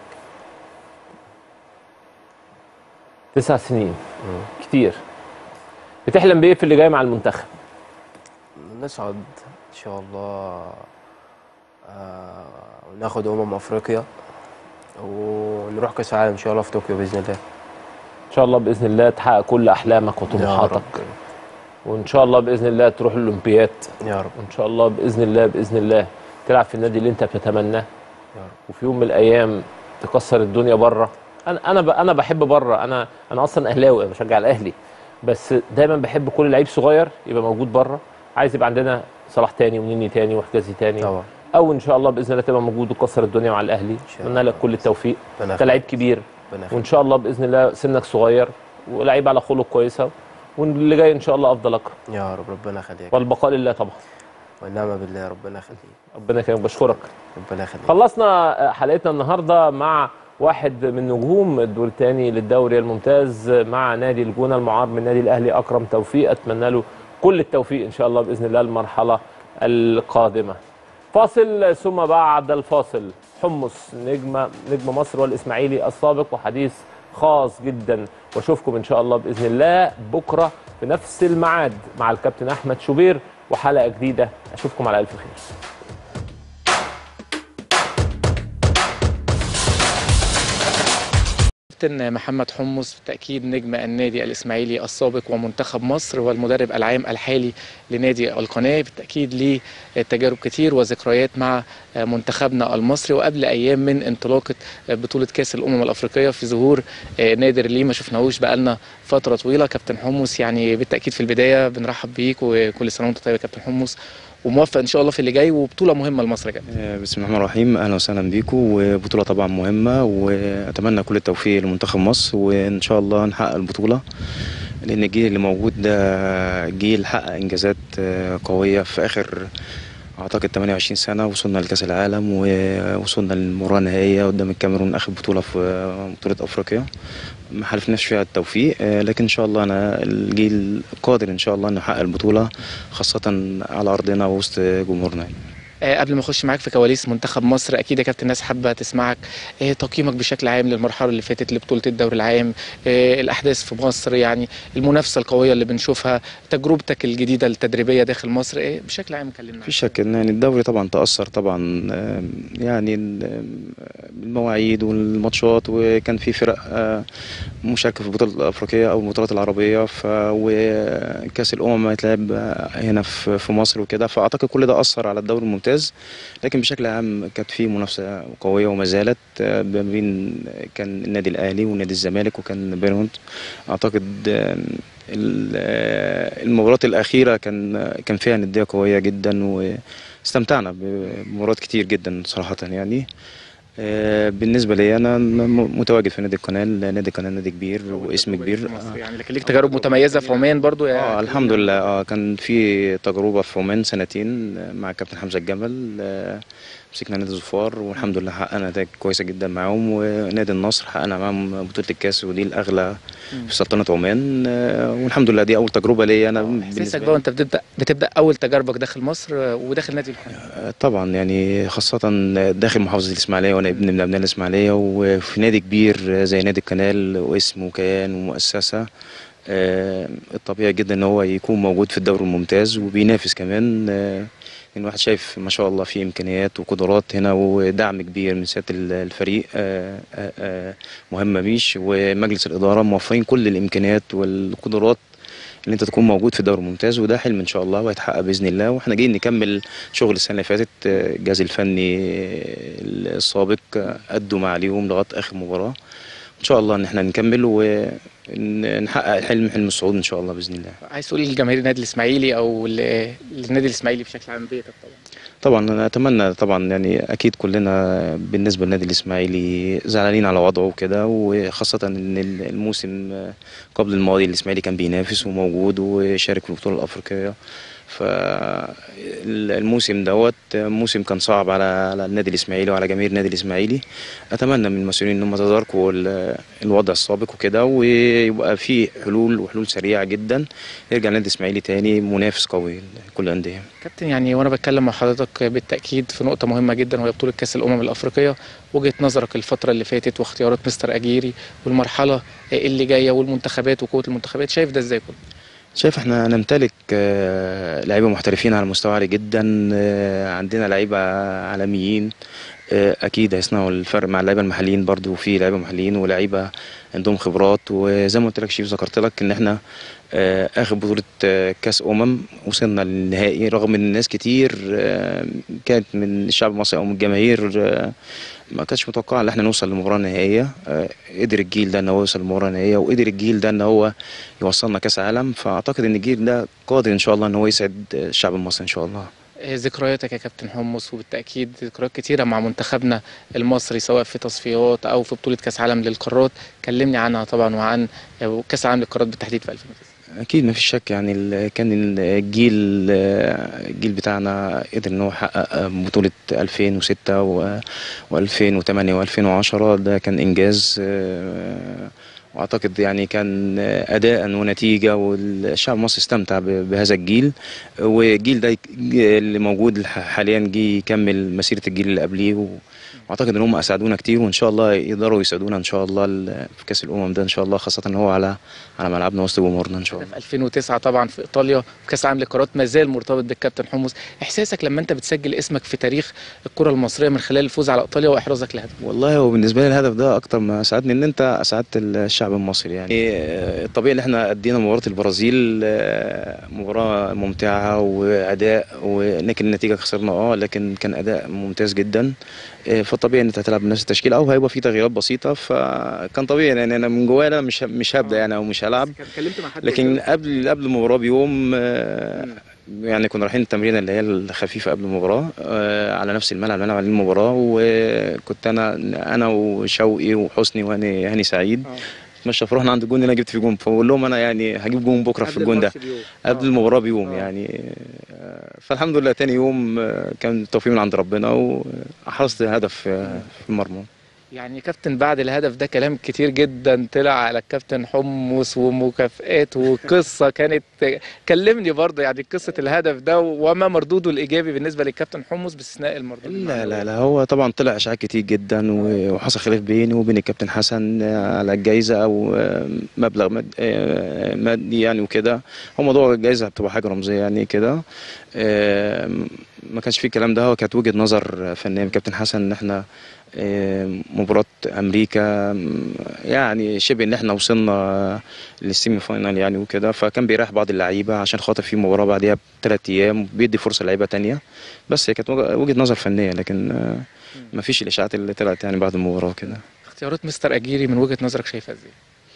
تسع سنين كتير بتحلم بايه في اللي جاي مع المنتخب نصعد ان شاء الله آه، وناخد امم افريقيا ونروح كاس العالم ان شاء الله في طوكيو باذن الله ان شاء الله باذن الله تحقق كل احلامك وطموحاتك وان شاء الله باذن الله تروح الاولمبياد يا رب وان شاء الله باذن الله باذن الله تلعب في النادي اللي انت بتتمناه يا رب وفي يوم من الايام تكسر الدنيا بره انا انا ب- انا بحب بره انا انا اصلا اهلاوي أنا بشجع الاهلي بس دايما بحب كل لعيب صغير يبقى موجود بره عايز يبقى عندنا صلاح تاني ونيني تاني وحجازي تاني طبعا او ان شاء الله باذن الله تبقى موجود وتكسر الدنيا مع الاهلي اتمنى لك كل التوفيق ربنا انت لعيب كبير ربنا وان يخليك. شاء الله باذن الله سنك صغير ولعيب على خلق كويسه واللي جاي ان شاء الله افضل اكرم يا رب ربنا يخليك والبقاء لله طبعا والنعمه بالله ربنا يخليك ربنا يكرمك بشكرك ربنا يخليك خلصنا حلقتنا النهارده مع واحد من نجوم الدور الثاني للدوري الممتاز مع نادي الجونه المعار من النادي الاهلي اكرم توفيق اتمنى له كل التوفيق ان شاء الله باذن الله المرحله القادمه فاصل ثم بعد الفاصل حمص نجم نجم مصر والاسماعيلي السابق وحديث خاص جدا واشوفكم ان شاء الله باذن الله بكره في نفس الميعاد مع الكابتن احمد شوبير وحلقه جديده اشوفكم على الف خير كابتن محمد حمص بالتأكيد نجم النادي الإسماعيلي السابق ومنتخب مصر والمدرب العام الحالي لنادي القناة بالتأكيد ليه تجارب كتير وذكريات مع منتخبنا المصري وقبل أيام من انطلاقة بطولة كأس الأمم الأفريقية في ظهور نادر ليه ما شفناهوش بقالنا فترة طويلة كابتن حمص يعني بالتأكيد في البداية بنرحب بيك وكل سنة وأنت طيب يا كابتن حمص وموفق ان شاء الله في اللي جاي وبطوله مهمه لمصر كده آه، بسم الله الرحمن الرحيم اهلا وسهلا بيكم وبطوله طبعا مهمه واتمنى كل التوفيق لمنتخب مصر وان شاء الله نحقق البطوله لان الجيل اللي موجود ده جيل حقق انجازات آه، قويه في اخر اعتقد 28 سنه وصلنا لكاس العالم ووصلنا للمباراه النهائيه قدام الكاميرون اخر بطوله في بطوله افريقيا ما حالفناش فيها التوفيق آه، لكن ان شاء الله انا الجيل قادر ان شاء الله انه يحقق البطوله خاصه على ارضنا ووسط جمهورنا يعني. آه، قبل ما اخش معاك في كواليس منتخب مصر اكيد يا كابتن الناس حابه تسمعك آه، تقييمك بشكل عام للمرحله اللي فاتت لبطوله الدوري العام آه، الاحداث في مصر يعني المنافسه القويه اللي بنشوفها تجربتك الجديده التدريبيه داخل مصر آه، بشكل عام كلمنا في شك ان يعني الدوري طبعا تاثر طبعا آم، يعني ال- المواعيد والماتشات وكان في فرق آه، مشاركه في البطوله الافريقيه او البطولات العربيه ف وكاس الامم هيتلعب هنا في في مصر وكده فاعتقد كل ده اثر على الدوري الممتاز لكن بشكل عام كانت في منافسه قويه وما زالت آه، ما بين كان النادي الاهلي ونادي الزمالك وكان بيراميدز اعتقد آم، ال- آه، المباراه الاخيره كان كان فيها نديه قويه جدا واستمتعنا بمباريات كتير جدا صراحه يعني آه، بالنسبه لي انا م- متواجد في نادي القناه نادي القناه نادي كبير واسم كبير آه. يعني لكن ليك تجارب متميزه في عمان برضو يا اه الحمد لله اه كان في تجربه في عمان سنتين آه، مع كابتن حمزه الجمل آه، مسكنا نادي ظفار والحمد لله حققنا نتائج كويسه جدا معاهم ونادي النصر حققنا معاهم بطوله الكاس ودي الاغلى في سلطنه عمان آه، والحمد لله دي اول تجربه ليا انا احساسك بقى وانت بتبدا بتبدا اول تجاربك داخل مصر آه، وداخل نادي القناه آه، طبعا يعني خاصة داخل محافظة الإسماعيلية وأنا ابن من أبناء الإسماعيلية وفي نادي كبير زي نادي القنال واسم وكيان ومؤسسة آه، الطبيعي جدا إن هو يكون موجود في الدوري الممتاز وبينافس كمان آه، إن الواحد شايف ما شاء الله في إمكانيات وقدرات هنا ودعم كبير من سيادة ال- الفريق آه، آه، آه، مهمة ميش ومجلس الإدارة موفرين كل الإمكانيات والقدرات ان انت تكون موجود في الدوري الممتاز وده حلم ان شاء الله وهيتحقق باذن الله واحنا جايين نكمل شغل السنه اللي فاتت آه، الجهاز الفني السابق آه، ادوا ما عليهم لغايه اخر مباراه ان شاء الله ان احنا نكمل ونحقق الحلم حلم الصعود ان شاء الله باذن الله عايز تقول لجماهير النادي الاسماعيلي او ل- للنادي الاسماعيلي بشكل عام بيتك طبعا طبعا انا اتمنى طبعا يعني اكيد كلنا بالنسبه للنادي الاسماعيلي زعلانين على وضعه وكده وخاصه ان الموسم قبل الماضي الاسماعيلي كان بينافس وموجود وشارك في البطوله الافريقيه فالموسم دوت موسم كان صعب على على النادي الاسماعيلي وعلى جماهير النادي الاسماعيلي اتمنى من المسؤولين ان هم يتداركوا ال- الوضع السابق وكده ويبقى في حلول وحلول سريعه جدا يرجع النادي الاسماعيلي تاني منافس قوي لكل الانديه كابتن يعني وانا بتكلم مع حضرتك بالتاكيد في نقطه مهمه جدا وهي بطوله كاس الامم الافريقيه وجهه نظرك الفتره اللي فاتت واختيارات مستر اجيري والمرحله اللي جايه والمنتخبات وقوه المنتخبات شايف ده ازاي كله شايف احنا نمتلك آه، لعيبه محترفين على مستوى عالي جدا آه، عندنا لعيبه عالميين آه، اكيد هيصنعوا الفرق مع اللعيبه المحليين برضو في لعيبه محليين ولاعيبه عندهم خبرات وزي ما قلت لك شيف ذكرت لك ان احنا آه، اخر بطوله آه، كاس امم وصلنا للنهائي رغم ان الناس كتير آه، كانت من الشعب المصري او من الجماهير آه، ما كانتش متوقعه ان احنا نوصل للمباراه النهائيه آه، قدر الجيل ده ان هو يوصل للمباراه النهائيه وقدر الجيل ده ان هو يوصلنا كاس عالم فاعتقد ان الجيل ده قادر ان شاء الله ان هو يسعد الشعب المصري ان شاء الله آه، ذكرياتك يا كابتن حمص وبالتاكيد ذكريات كتيره مع منتخبنا المصري سواء في تصفيات او في بطوله كاس عالم للقارات كلمني عنها طبعا وعن آه، كاس العالم للقارات بالتحديد في 2009 اكيد ما فيش شك يعني ال- كان الجيل الجيل بتاعنا قدر ان هو يحقق بطوله 2006 و 2008 و2010 ده كان انجاز آه، واعتقد يعني كان اداء ونتيجه والشعب المصري استمتع ب- بهذا الجيل والجيل ده اللي موجود حاليا جه يكمل مسيره الجيل اللي قبليه و- واعتقد ان هم اسعدونا كتير وان شاء الله يقدروا يسعدونا ان شاء الله ال- في كاس الامم ده ان شاء الله خاصه ان هو على على ملعبنا وسط جمهورنا ان شاء الله في 2009 طبعا في ايطاليا في كاس العالم للقارات ما زال مرتبط بالكابتن حمص احساسك لما انت بتسجل اسمك في تاريخ الكره المصريه من خلال الفوز على ايطاليا واحرازك لهدف والله هو بالنسبه لي الهدف ده اكتر ما ساعدني ان انت اسعدت الشعب المصري يعني آه، الطبيعي ان احنا ادينا مباراه البرازيل آه، مباراه ممتعه واداء ولكن النتيجه خسرنا اه لكن كان اداء ممتاز جدا آه، فالطبيعي ان انت هتلعب بنفس التشكيل او هيبقى في تغييرات بسيطه فكان طبيعي يعني انا من جوايا انا مش مش هبدا يعني او مش هلعب اتكلمت مع حد لكن قبل قبل المباراه بيوم آه، يعني كنا رايحين التمرين اللي هي الخفيفه قبل المباراه آه، على نفس الملعب اللي عليه المباراه وكنت انا انا وشوقي وحسني وهاني هاني سعيد مش فرحنا عند الجون اللي انا جبت فيه جون فبقول لهم انا يعني هجيب جون بكره في قبل الجون ده الماتش بيوم. قبل المباراه بيوم يعني آه، فالحمد لله تاني يوم آه، كان التوفيق من عند ربنا واحرزت هدف آه، في المرمى يعني كابتن بعد الهدف ده كلام كتير جدا طلع على الكابتن حمص ومكافآت وقصة كانت كلمني برضه يعني قصة الهدف ده وما مردوده الإيجابي بالنسبة للكابتن حمص باستثناء المردود لا لا لا هو طبعا طلع اشاعات كتير جدا و- وحصل خلاف بيني وبين الكابتن حسن على الجائزه او مبلغ ماد- آه، مادي يعني وكده هو موضوع الجائزه بتبقى حاجه رمزيه يعني كده آه، ما كانش فيه الكلام ده هو كانت وجهه نظر فنيه من الكابتن حسن ان احنا آه، مباراة أمريكا م، يعني شبه إن إحنا وصلنا للسيمي فاينال يعني وكده فكان بيريح بعض اللعيبة عشان خاطر في مباراة بعديها بثلاث أيام بيدي فرصة لعيبة تانية بس هي كانت وجه- وجهة نظر فنية لكن آه، ما فيش الإشاعات اللي طلعت يعني بعد المباراة كده اختيارات مستر أجيري من وجهة نظرك شايفها ازاي؟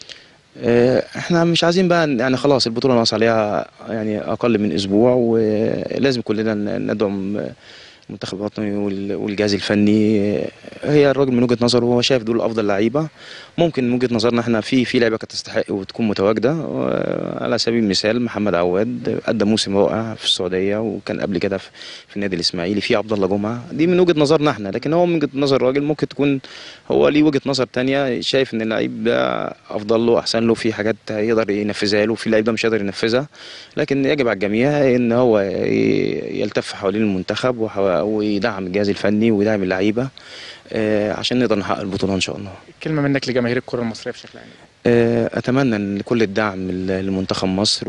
آه، احنا مش عايزين بقى يعني خلاص البطولة ناقص عليها يعني أقل من أسبوع ولازم كلنا ن- ندعم المنتخب الوطني وال- والجهاز الفني هي الراجل من وجهة نظره هو شايف دول افضل لعيبه ممكن من وجهة نظرنا احنا في في لعيبه كانت تستحق وتكون متواجده و- على سبيل المثال محمد عواد قدم موسم رائع في السعوديه وكان قبل كده في في النادي الاسماعيلي في عبد الله جمعه دي من وجهة نظرنا احنا لكن هو من وجهة نظر الراجل ممكن تكون هو ليه وجهة نظر تانية شايف ان اللعيب ده افضل له احسن له في حاجات يقدر ينفذها له في لعيب ده مش قادر ينفذها لكن يجب على الجميع ان هو ي- يلتف حوالين المنتخب وحو- ويدعم الجهاز الفني ويدعم اللعيبه آه، عشان نقدر نحقق البطوله ان شاء الله كلمة منك لجماهير الكرة المصرية بشكل عام آه، اتمنى ان كل الدعم ل- لمنتخب مصر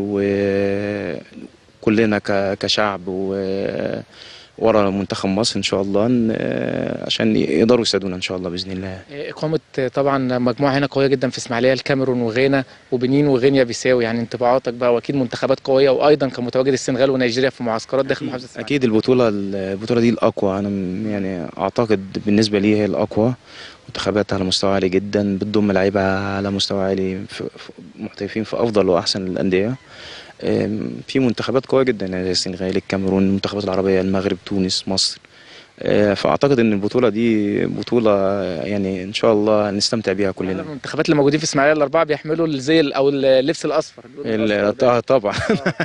وكلنا ك- كشعب و- ورا منتخب مصر ان شاء الله إن- آه، عشان يقدروا يساعدونا ان شاء الله باذن الله إقامة طبعا مجموعة هنا قوية جدا في إسماعيلية الكاميرون وغانا وبنين وغينيا بيساو يعني انطباعاتك بقى وأكيد منتخبات قوية وأيضا كان متواجد السنغال ونيجيريا في معسكرات داخل محافظة إسماعيلية اكيد البطوله البطوله دي الاقوى انا م- يعني اعتقد بالنسبه لي هي الاقوى منتخبات على مستوى عالي جدا بتضم لعيبه على مستوى عالي في في- محترفين في افضل واحسن الانديه أم، في منتخبات قويه جدا يعني زي السنغال الكاميرون المنتخبات العربيه المغرب تونس مصر أه، فاعتقد ان البطوله دي بطوله يعني ان شاء الله نستمتع بيها كلنا المنتخبات اللي موجودين في إسماعيلية الأربعة بيحملوا الزي أو اللبس الأصفر ال- ط- طبعا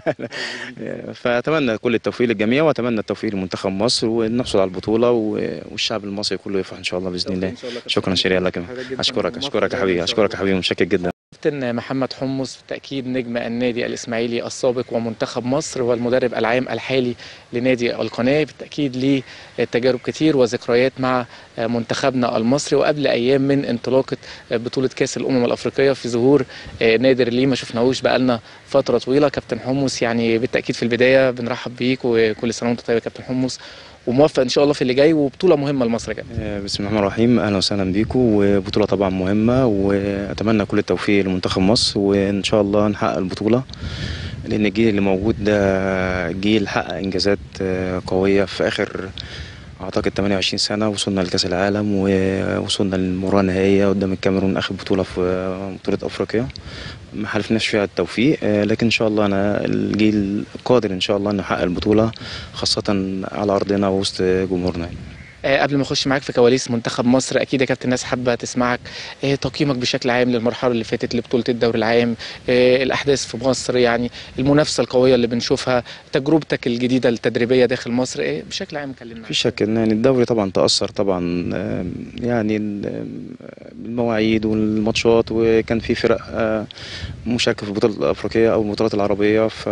فاتمنى كل التوفيق للجميع واتمنى التوفيق لمنتخب مصر ونحصل على البطوله و- والشعب المصري كله يفرح ان شاء الله باذن الله شكرا شريف لك اشكرك اشكرك يا حبيبي اشكرك يا حبيبي متشكر جدا كابتن محمد حمص بالتأكيد نجم النادي الإسماعيلي السابق ومنتخب مصر والمدرب العام الحالي لنادي القناة بالتأكيد ليه تجارب كتير وذكريات مع منتخبنا المصري وقبل أيام من انطلاقة بطولة كأس الأمم الأفريقية في ظهور نادر ليه ما شفناهوش بقالنا فترة طويلة كابتن حمص يعني بالتأكيد في البداية بنرحب بيك وكل سنة وأنت طيب يا كابتن حمص وموفق إن شاء الله في اللي جاي وبطولة مهمة لمصر يا كابتن آه، بسم الله الرحمن الرحيم اهلا وسهلا بيكم وبطوله طبعا مهمه واتمنى كل التوفيق لمنتخب مصر وان شاء الله نحقق البطوله لان الجيل اللي موجود ده جيل حقق انجازات آه، قويه في اخر اعتقد 28 سنه وصلنا لكاس العالم ووصلنا للمباراه النهائيه قدام الكاميرون اخر بطوله في آه، بطوله افريقيا ما حالفناش فيها التوفيق آه، لكن ان شاء الله انا الجيل قادر ان شاء الله انه يحقق البطوله خاصه على ارضنا وسط جمهورنا آه، قبل ما اخش معاك في كواليس منتخب مصر اكيد يا كابتن الناس حابه تسمعك آه، تقييمك بشكل عام للمرحله اللي فاتت لبطوله الدوري العام آه، الاحداث في مصر يعني المنافسه القويه اللي بنشوفها تجربتك الجديده التدريبيه داخل مصر آه، بشكل عام كلمنا في شك ان يعني الدوري طبعا تاثر طبعا آم، يعني ال- بالمواعيد والماتشات وكان في فرق آه، مشاركه في البطولات الافريقيه او البطولات العربيه ف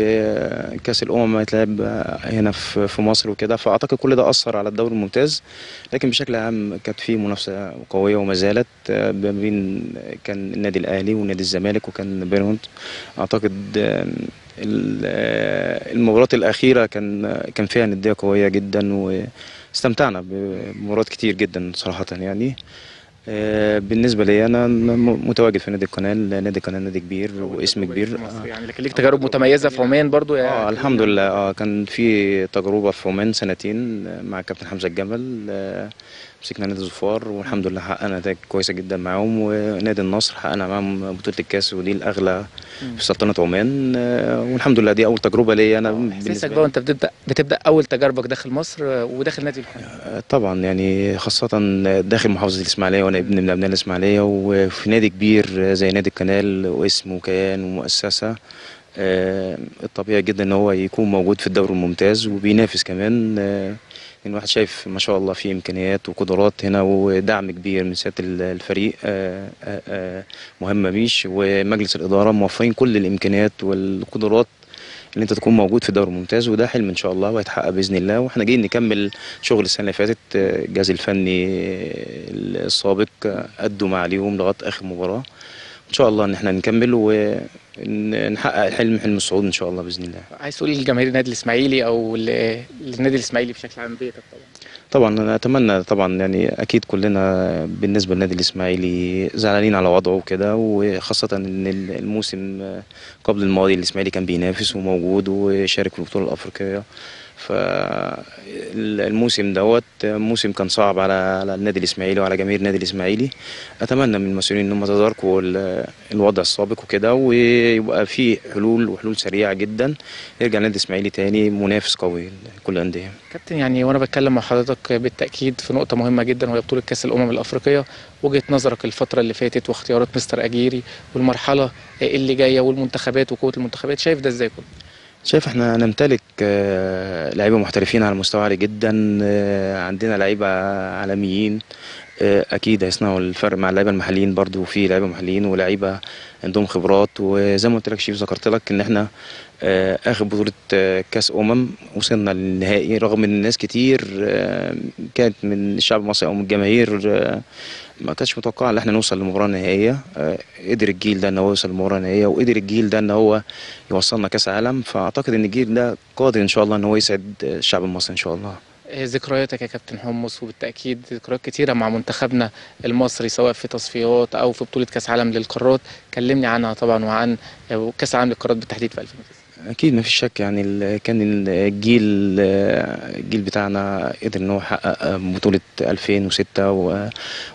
وكاس الامم هيتلعب آه، هنا في في مصر وكده فاعتقد كل ده اثر على الدوري الممتاز لكن بشكل عام كانت في منافسه قويه وما زالت آه، ما بين كان النادي الاهلي والنادي الزمالك وكان بيراميدز اعتقد آم، ال- آه، المباريات الاخيره كان كان فيها نديه قويه جدا واستمتعنا بمباريات كتير جدا صراحه يعني آه، بالنسبه لي انا م- متواجد في نادي القناه نادي القناه نادي كبير واسم كبير يعني لكن ليك تجارب متميزه في عمان برضو يا اه الحمد لله اه كان في تجربه في عمان سنتين آه، مع كابتن حمزه الجمل آه، مسكنا نادي ظفار والحمد لله حققنا نتائج كويسه جدا معاهم ونادي النصر حققنا معاهم بطوله الكاس ودي الاغلى في سلطنه عمان آه، والحمد لله دي اول تجربه ليا انا احساسك بالنسبه بقى وانت بتبدا بتبدا اول تجاربك داخل مصر آه، وداخل نادي القناه طبعا يعني خاصة داخل محافظة الإسماعيلية وأنا ابن من أبناء الإسماعيلية وفي نادي كبير زي نادي القنال واسم وكيان ومؤسسة آه، الطبيعي جدا إن هو يكون موجود في الدوري الممتاز وبينافس كمان آه، إن الواحد شايف ما شاء الله في إمكانيات وقدرات هنا ودعم كبير من سيادة ال- الفريق آه، آه، آه، مهمة بيش ومجلس الإدارة موفرين كل الإمكانيات والقدرات ان انت تكون موجود في الدوري الممتاز وده حلم ان شاء الله وهيتحقق باذن الله واحنا جايين نكمل شغل السنه اللي فاتت آه، الجهاز الفني السابق آه، ادوا ما عليهم لغايه اخر مباراه ان شاء الله ان احنا نكمل ونحقق الحلم حلم الصعود ان شاء الله باذن الله عايز تقول لجماهير النادي الاسماعيلي او ل- للنادي الاسماعيلي بشكل عام بيتك طبعا طبعا انا اتمنى طبعا يعني اكيد كلنا بالنسبه للنادي الاسماعيلي زعلانين على وضعه وكده وخاصه ان الموسم قبل الماضي الاسماعيلي كان بينافس وموجود وشارك في البطوله الافريقيه فالموسم دوت موسم كان صعب على على النادي الاسماعيلي وعلى جماهير النادي الاسماعيلي اتمنى من المسؤولين ان هم يتداركوا ال- الوضع السابق وكده ويبقى في حلول وحلول سريعه جدا يرجع النادي الاسماعيلي تاني منافس قوي لكل الانديه كابتن يعني وانا بتكلم مع حضرتك بالتاكيد في نقطه مهمه جدا وهي بطوله كاس الامم الافريقيه وجهه نظرك الفتره اللي فاتت واختيارات مستر اجيري والمرحله اللي جايه والمنتخبات وقوه المنتخبات شايف ده ازاي كله شايف احنا نمتلك آه، لعيبه محترفين على مستوى عالي جدا آه، عندنا لعيبه عالميين آه، اكيد هيصنعوا الفرق مع اللعيبه المحليين برضو في لعيبه محليين ولاعيبه عندهم خبرات وزي ما قلت لك شيف ذكرت لك ان احنا آه، اخر بطوله آه، كاس امم وصلنا للنهائي رغم ان الناس كتير آه، كانت من الشعب المصري او من الجماهير آه، ما كانتش متوقعه ان احنا نوصل لمباراه نهائيه آه، قدر الجيل ده ان هو يوصل لمباراه نهائيه وقدر الجيل ده ان هو يوصلنا كاس عالم فاعتقد ان الجيل ده قادر ان شاء الله ان هو يسعد الشعب المصري ان شاء الله آه، ذكرياتك يا كابتن حمص وبالتاكيد ذكريات كتيره مع منتخبنا المصري سواء في تصفيات او في بطوله كاس عالم للقارات كلمني عنها طبعا وعن آه، كاس العالم للقارات بالتحديد في 2009 اكيد ما فيش شك يعني ال- كان الجيل الجيل بتاعنا قدر ان هو يحقق بطوله 2006 و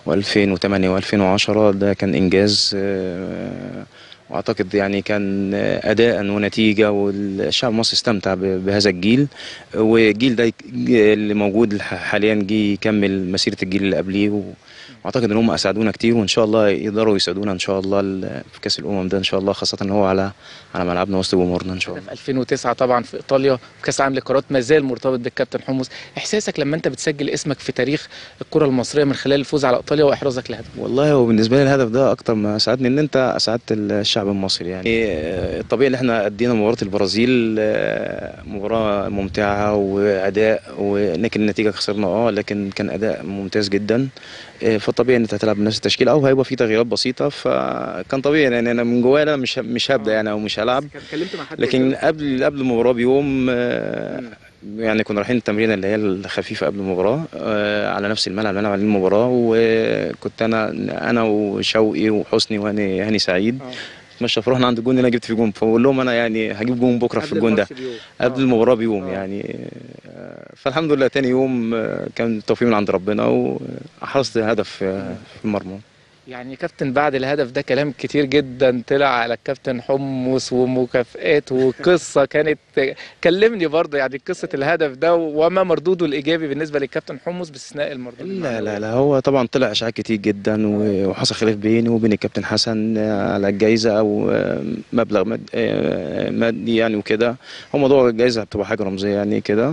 2008 و2010 ده كان انجاز آه، واعتقد يعني كان اداء ونتيجه والشعب المصري استمتع ب- بهذا الجيل والجيل ده يك- اللي موجود ح- حاليا جه يكمل مسيره الجيل اللي قبليه و- واعتقد ان هم اسعدونا كتير وان شاء الله يقدروا يسعدونا ان شاء الله ال- في كاس الامم ده ان شاء الله خاصه ان هو على على ملعبنا وسط جمهورنا ان شاء الله في 2009 طبعا في ايطاليا في كاس العالم للقارات ما زال مرتبط بالكابتن حمص احساسك لما انت بتسجل اسمك في تاريخ الكره المصريه من خلال الفوز على ايطاليا واحرازك لهدف والله هو بالنسبه لي الهدف ده اكتر ما ساعدني ان انت اسعدت الشعب المصري يعني آه، الطبيعي ان احنا ادينا مباراه البرازيل آه، مباراه ممتعه واداء ولكن النتيجه خسرنا اه لكن كان اداء ممتاز جدا آه، فالطبيعي ان انت هتلعب بنفس التشكيل او هيبقى في تغييرات بسيطه فكان طبيعي يعني انا من جوايا أنا مش مش هبدا يعني او مش هلعب اتكلمت مع حد لكن قبل قبل المباراه بيوم آه، يعني كنا رايحين التمرين اللي هي الخفيفه قبل المباراه آه، على نفس الملعب اللي انا عليه المباراه وكنت انا انا وشوقي وحسني وهاني هاني سعيد مش رحنا عند الجون اللي انا جبت فيه جون فبقول لهم انا يعني هجيب جون بكره في قبل الجون ده الماتش بيوم. قبل المباراه بيوم يعني آه، فالحمد لله تاني يوم آه، كان التوفيق من عند ربنا واحرزت هدف آه، في المرمى يعني كابتن بعد الهدف ده كلام كتير جدا طلع على الكابتن حمص ومكافآت وقصة كانت كلمني برضه يعني قصة الهدف ده وما مردوده الإيجابي بالنسبة للكابتن حمص باستثناء المردود لا لا لا هو طبعا طلع اشاعات كتير جدا و- وحصل خلاف بيني وبين الكابتن حسن على الجائزه او مبلغ ماد- مادي يعني وكده هو موضوع الجائزه بتبقى حاجه رمزيه يعني كده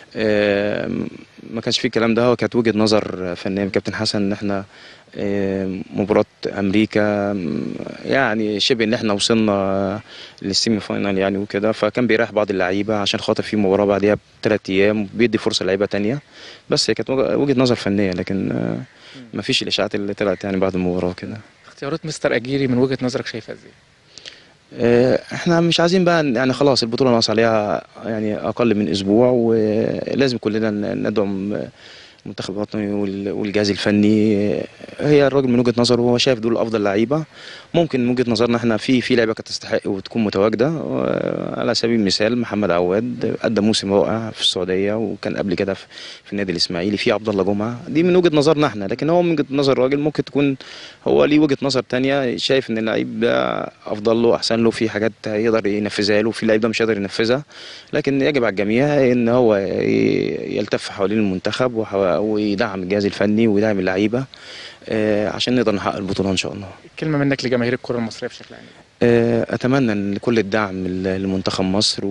ما كانش فيه الكلام ده هو كانت وجهه نظر فنيه من الكابتن حسن ان احنا مباراة أمريكا يعني شبه إن إحنا وصلنا للسيمي فاينال يعني وكده فكان بيريح بعض اللعيبة عشان خاطر في مباراة بعديها بثلاث أيام بيدي فرصة لعيبة تانية بس هي كانت وجه- وجهة نظر فنية لكن آه، ما فيش الإشاعات اللي طلعت يعني بعد المباراة كده اختيارات مستر أجيري من وجهة نظرك شايفها ازاي؟ آه، احنا مش عايزين بقى يعني خلاص البطولة ناقص عليها يعني أقل من أسبوع ولازم كلنا ن- ندعم المنتخب الوطني وال- والجهاز الفني هي الراجل من وجهة نظره هو شايف دول أفضل لعيبة ممكن من وجهة نظرنا احنا في في لعيبة كانت تستحق وتكون متواجدة آه، على سبيل المثال محمد عواد أدى موسم رائع في السعودية وكان قبل كده في في النادي الإسماعيلي في عبد الله جمعة دي من وجهة نظرنا احنا لكن هو من وجهة نظر الراجل ممكن تكون هو ليه وجهة نظر تانية شايف ان اللعيب ده افضل له احسن له في حاجات يقدر ينفذها له في لعيب ده مش قادر ينفذها لكن يجب على الجميع ان هو ي- يلتف حوالين المنتخب وحو- ويدعم الجهاز الفني ويدعم اللعيبه آه، عشان نقدر نحقق البطوله ان شاء الله كلمة منك لجماهير الكرة المصرية بشكل عام آه، اتمنى ان كل الدعم ل- لمنتخب مصر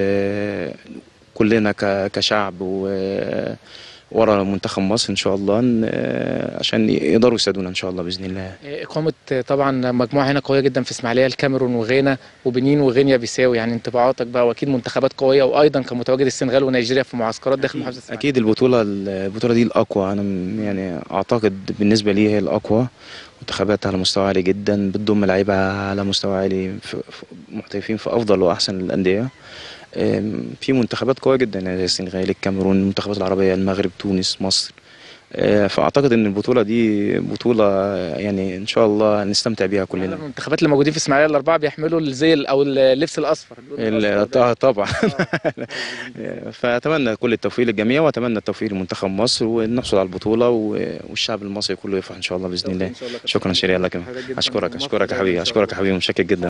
وكلنا ك- كشعب و ورا منتخب مصر ان شاء الله ن- آه، عشان يقدروا يساعدونا ان شاء الله باذن الله إقامة طبعا مجموعة هنا قوية جدا في إسماعيلية الكاميرون وغانا وبنين وغينيا بيساو يعني انطباعاتك بقى وأكيد منتخبات قوية وأيضا كان متواجد السنغال ونيجيريا في معسكرات داخل محافظة إسماعيلية اكيد البطوله البطوله دي الاقوى انا م- يعني اعتقد بالنسبه لي هي الاقوى منتخبات على مستوى عالي جدا بتضم لعيبه على مستوى عالي في في- محترفين في افضل واحسن الانديه أم، في منتخبات قويه جدا يعني زي السنغال الكاميرون المنتخبات العربيه المغرب تونس مصر أه، فاعتقد ان البطوله دي بطوله يعني ان شاء الله نستمتع بيها كلنا المنتخبات اللي موجودين في إسماعيلية الأربعة بيحملوا الزي ال- أو اللبس الأصفر اللون ال- الأصفر ده. آه طبعا فاتمنى كل التوفيق للجميع واتمنى التوفيق لمنتخب مصر ونحصل على البطوله و- والشعب المصري كله يفرح ان شاء الله باذن الله شكرا شيرين الله كمان اشكرك اشكرك يا حبيبي اشكرك يا حبيبي متشكر جدا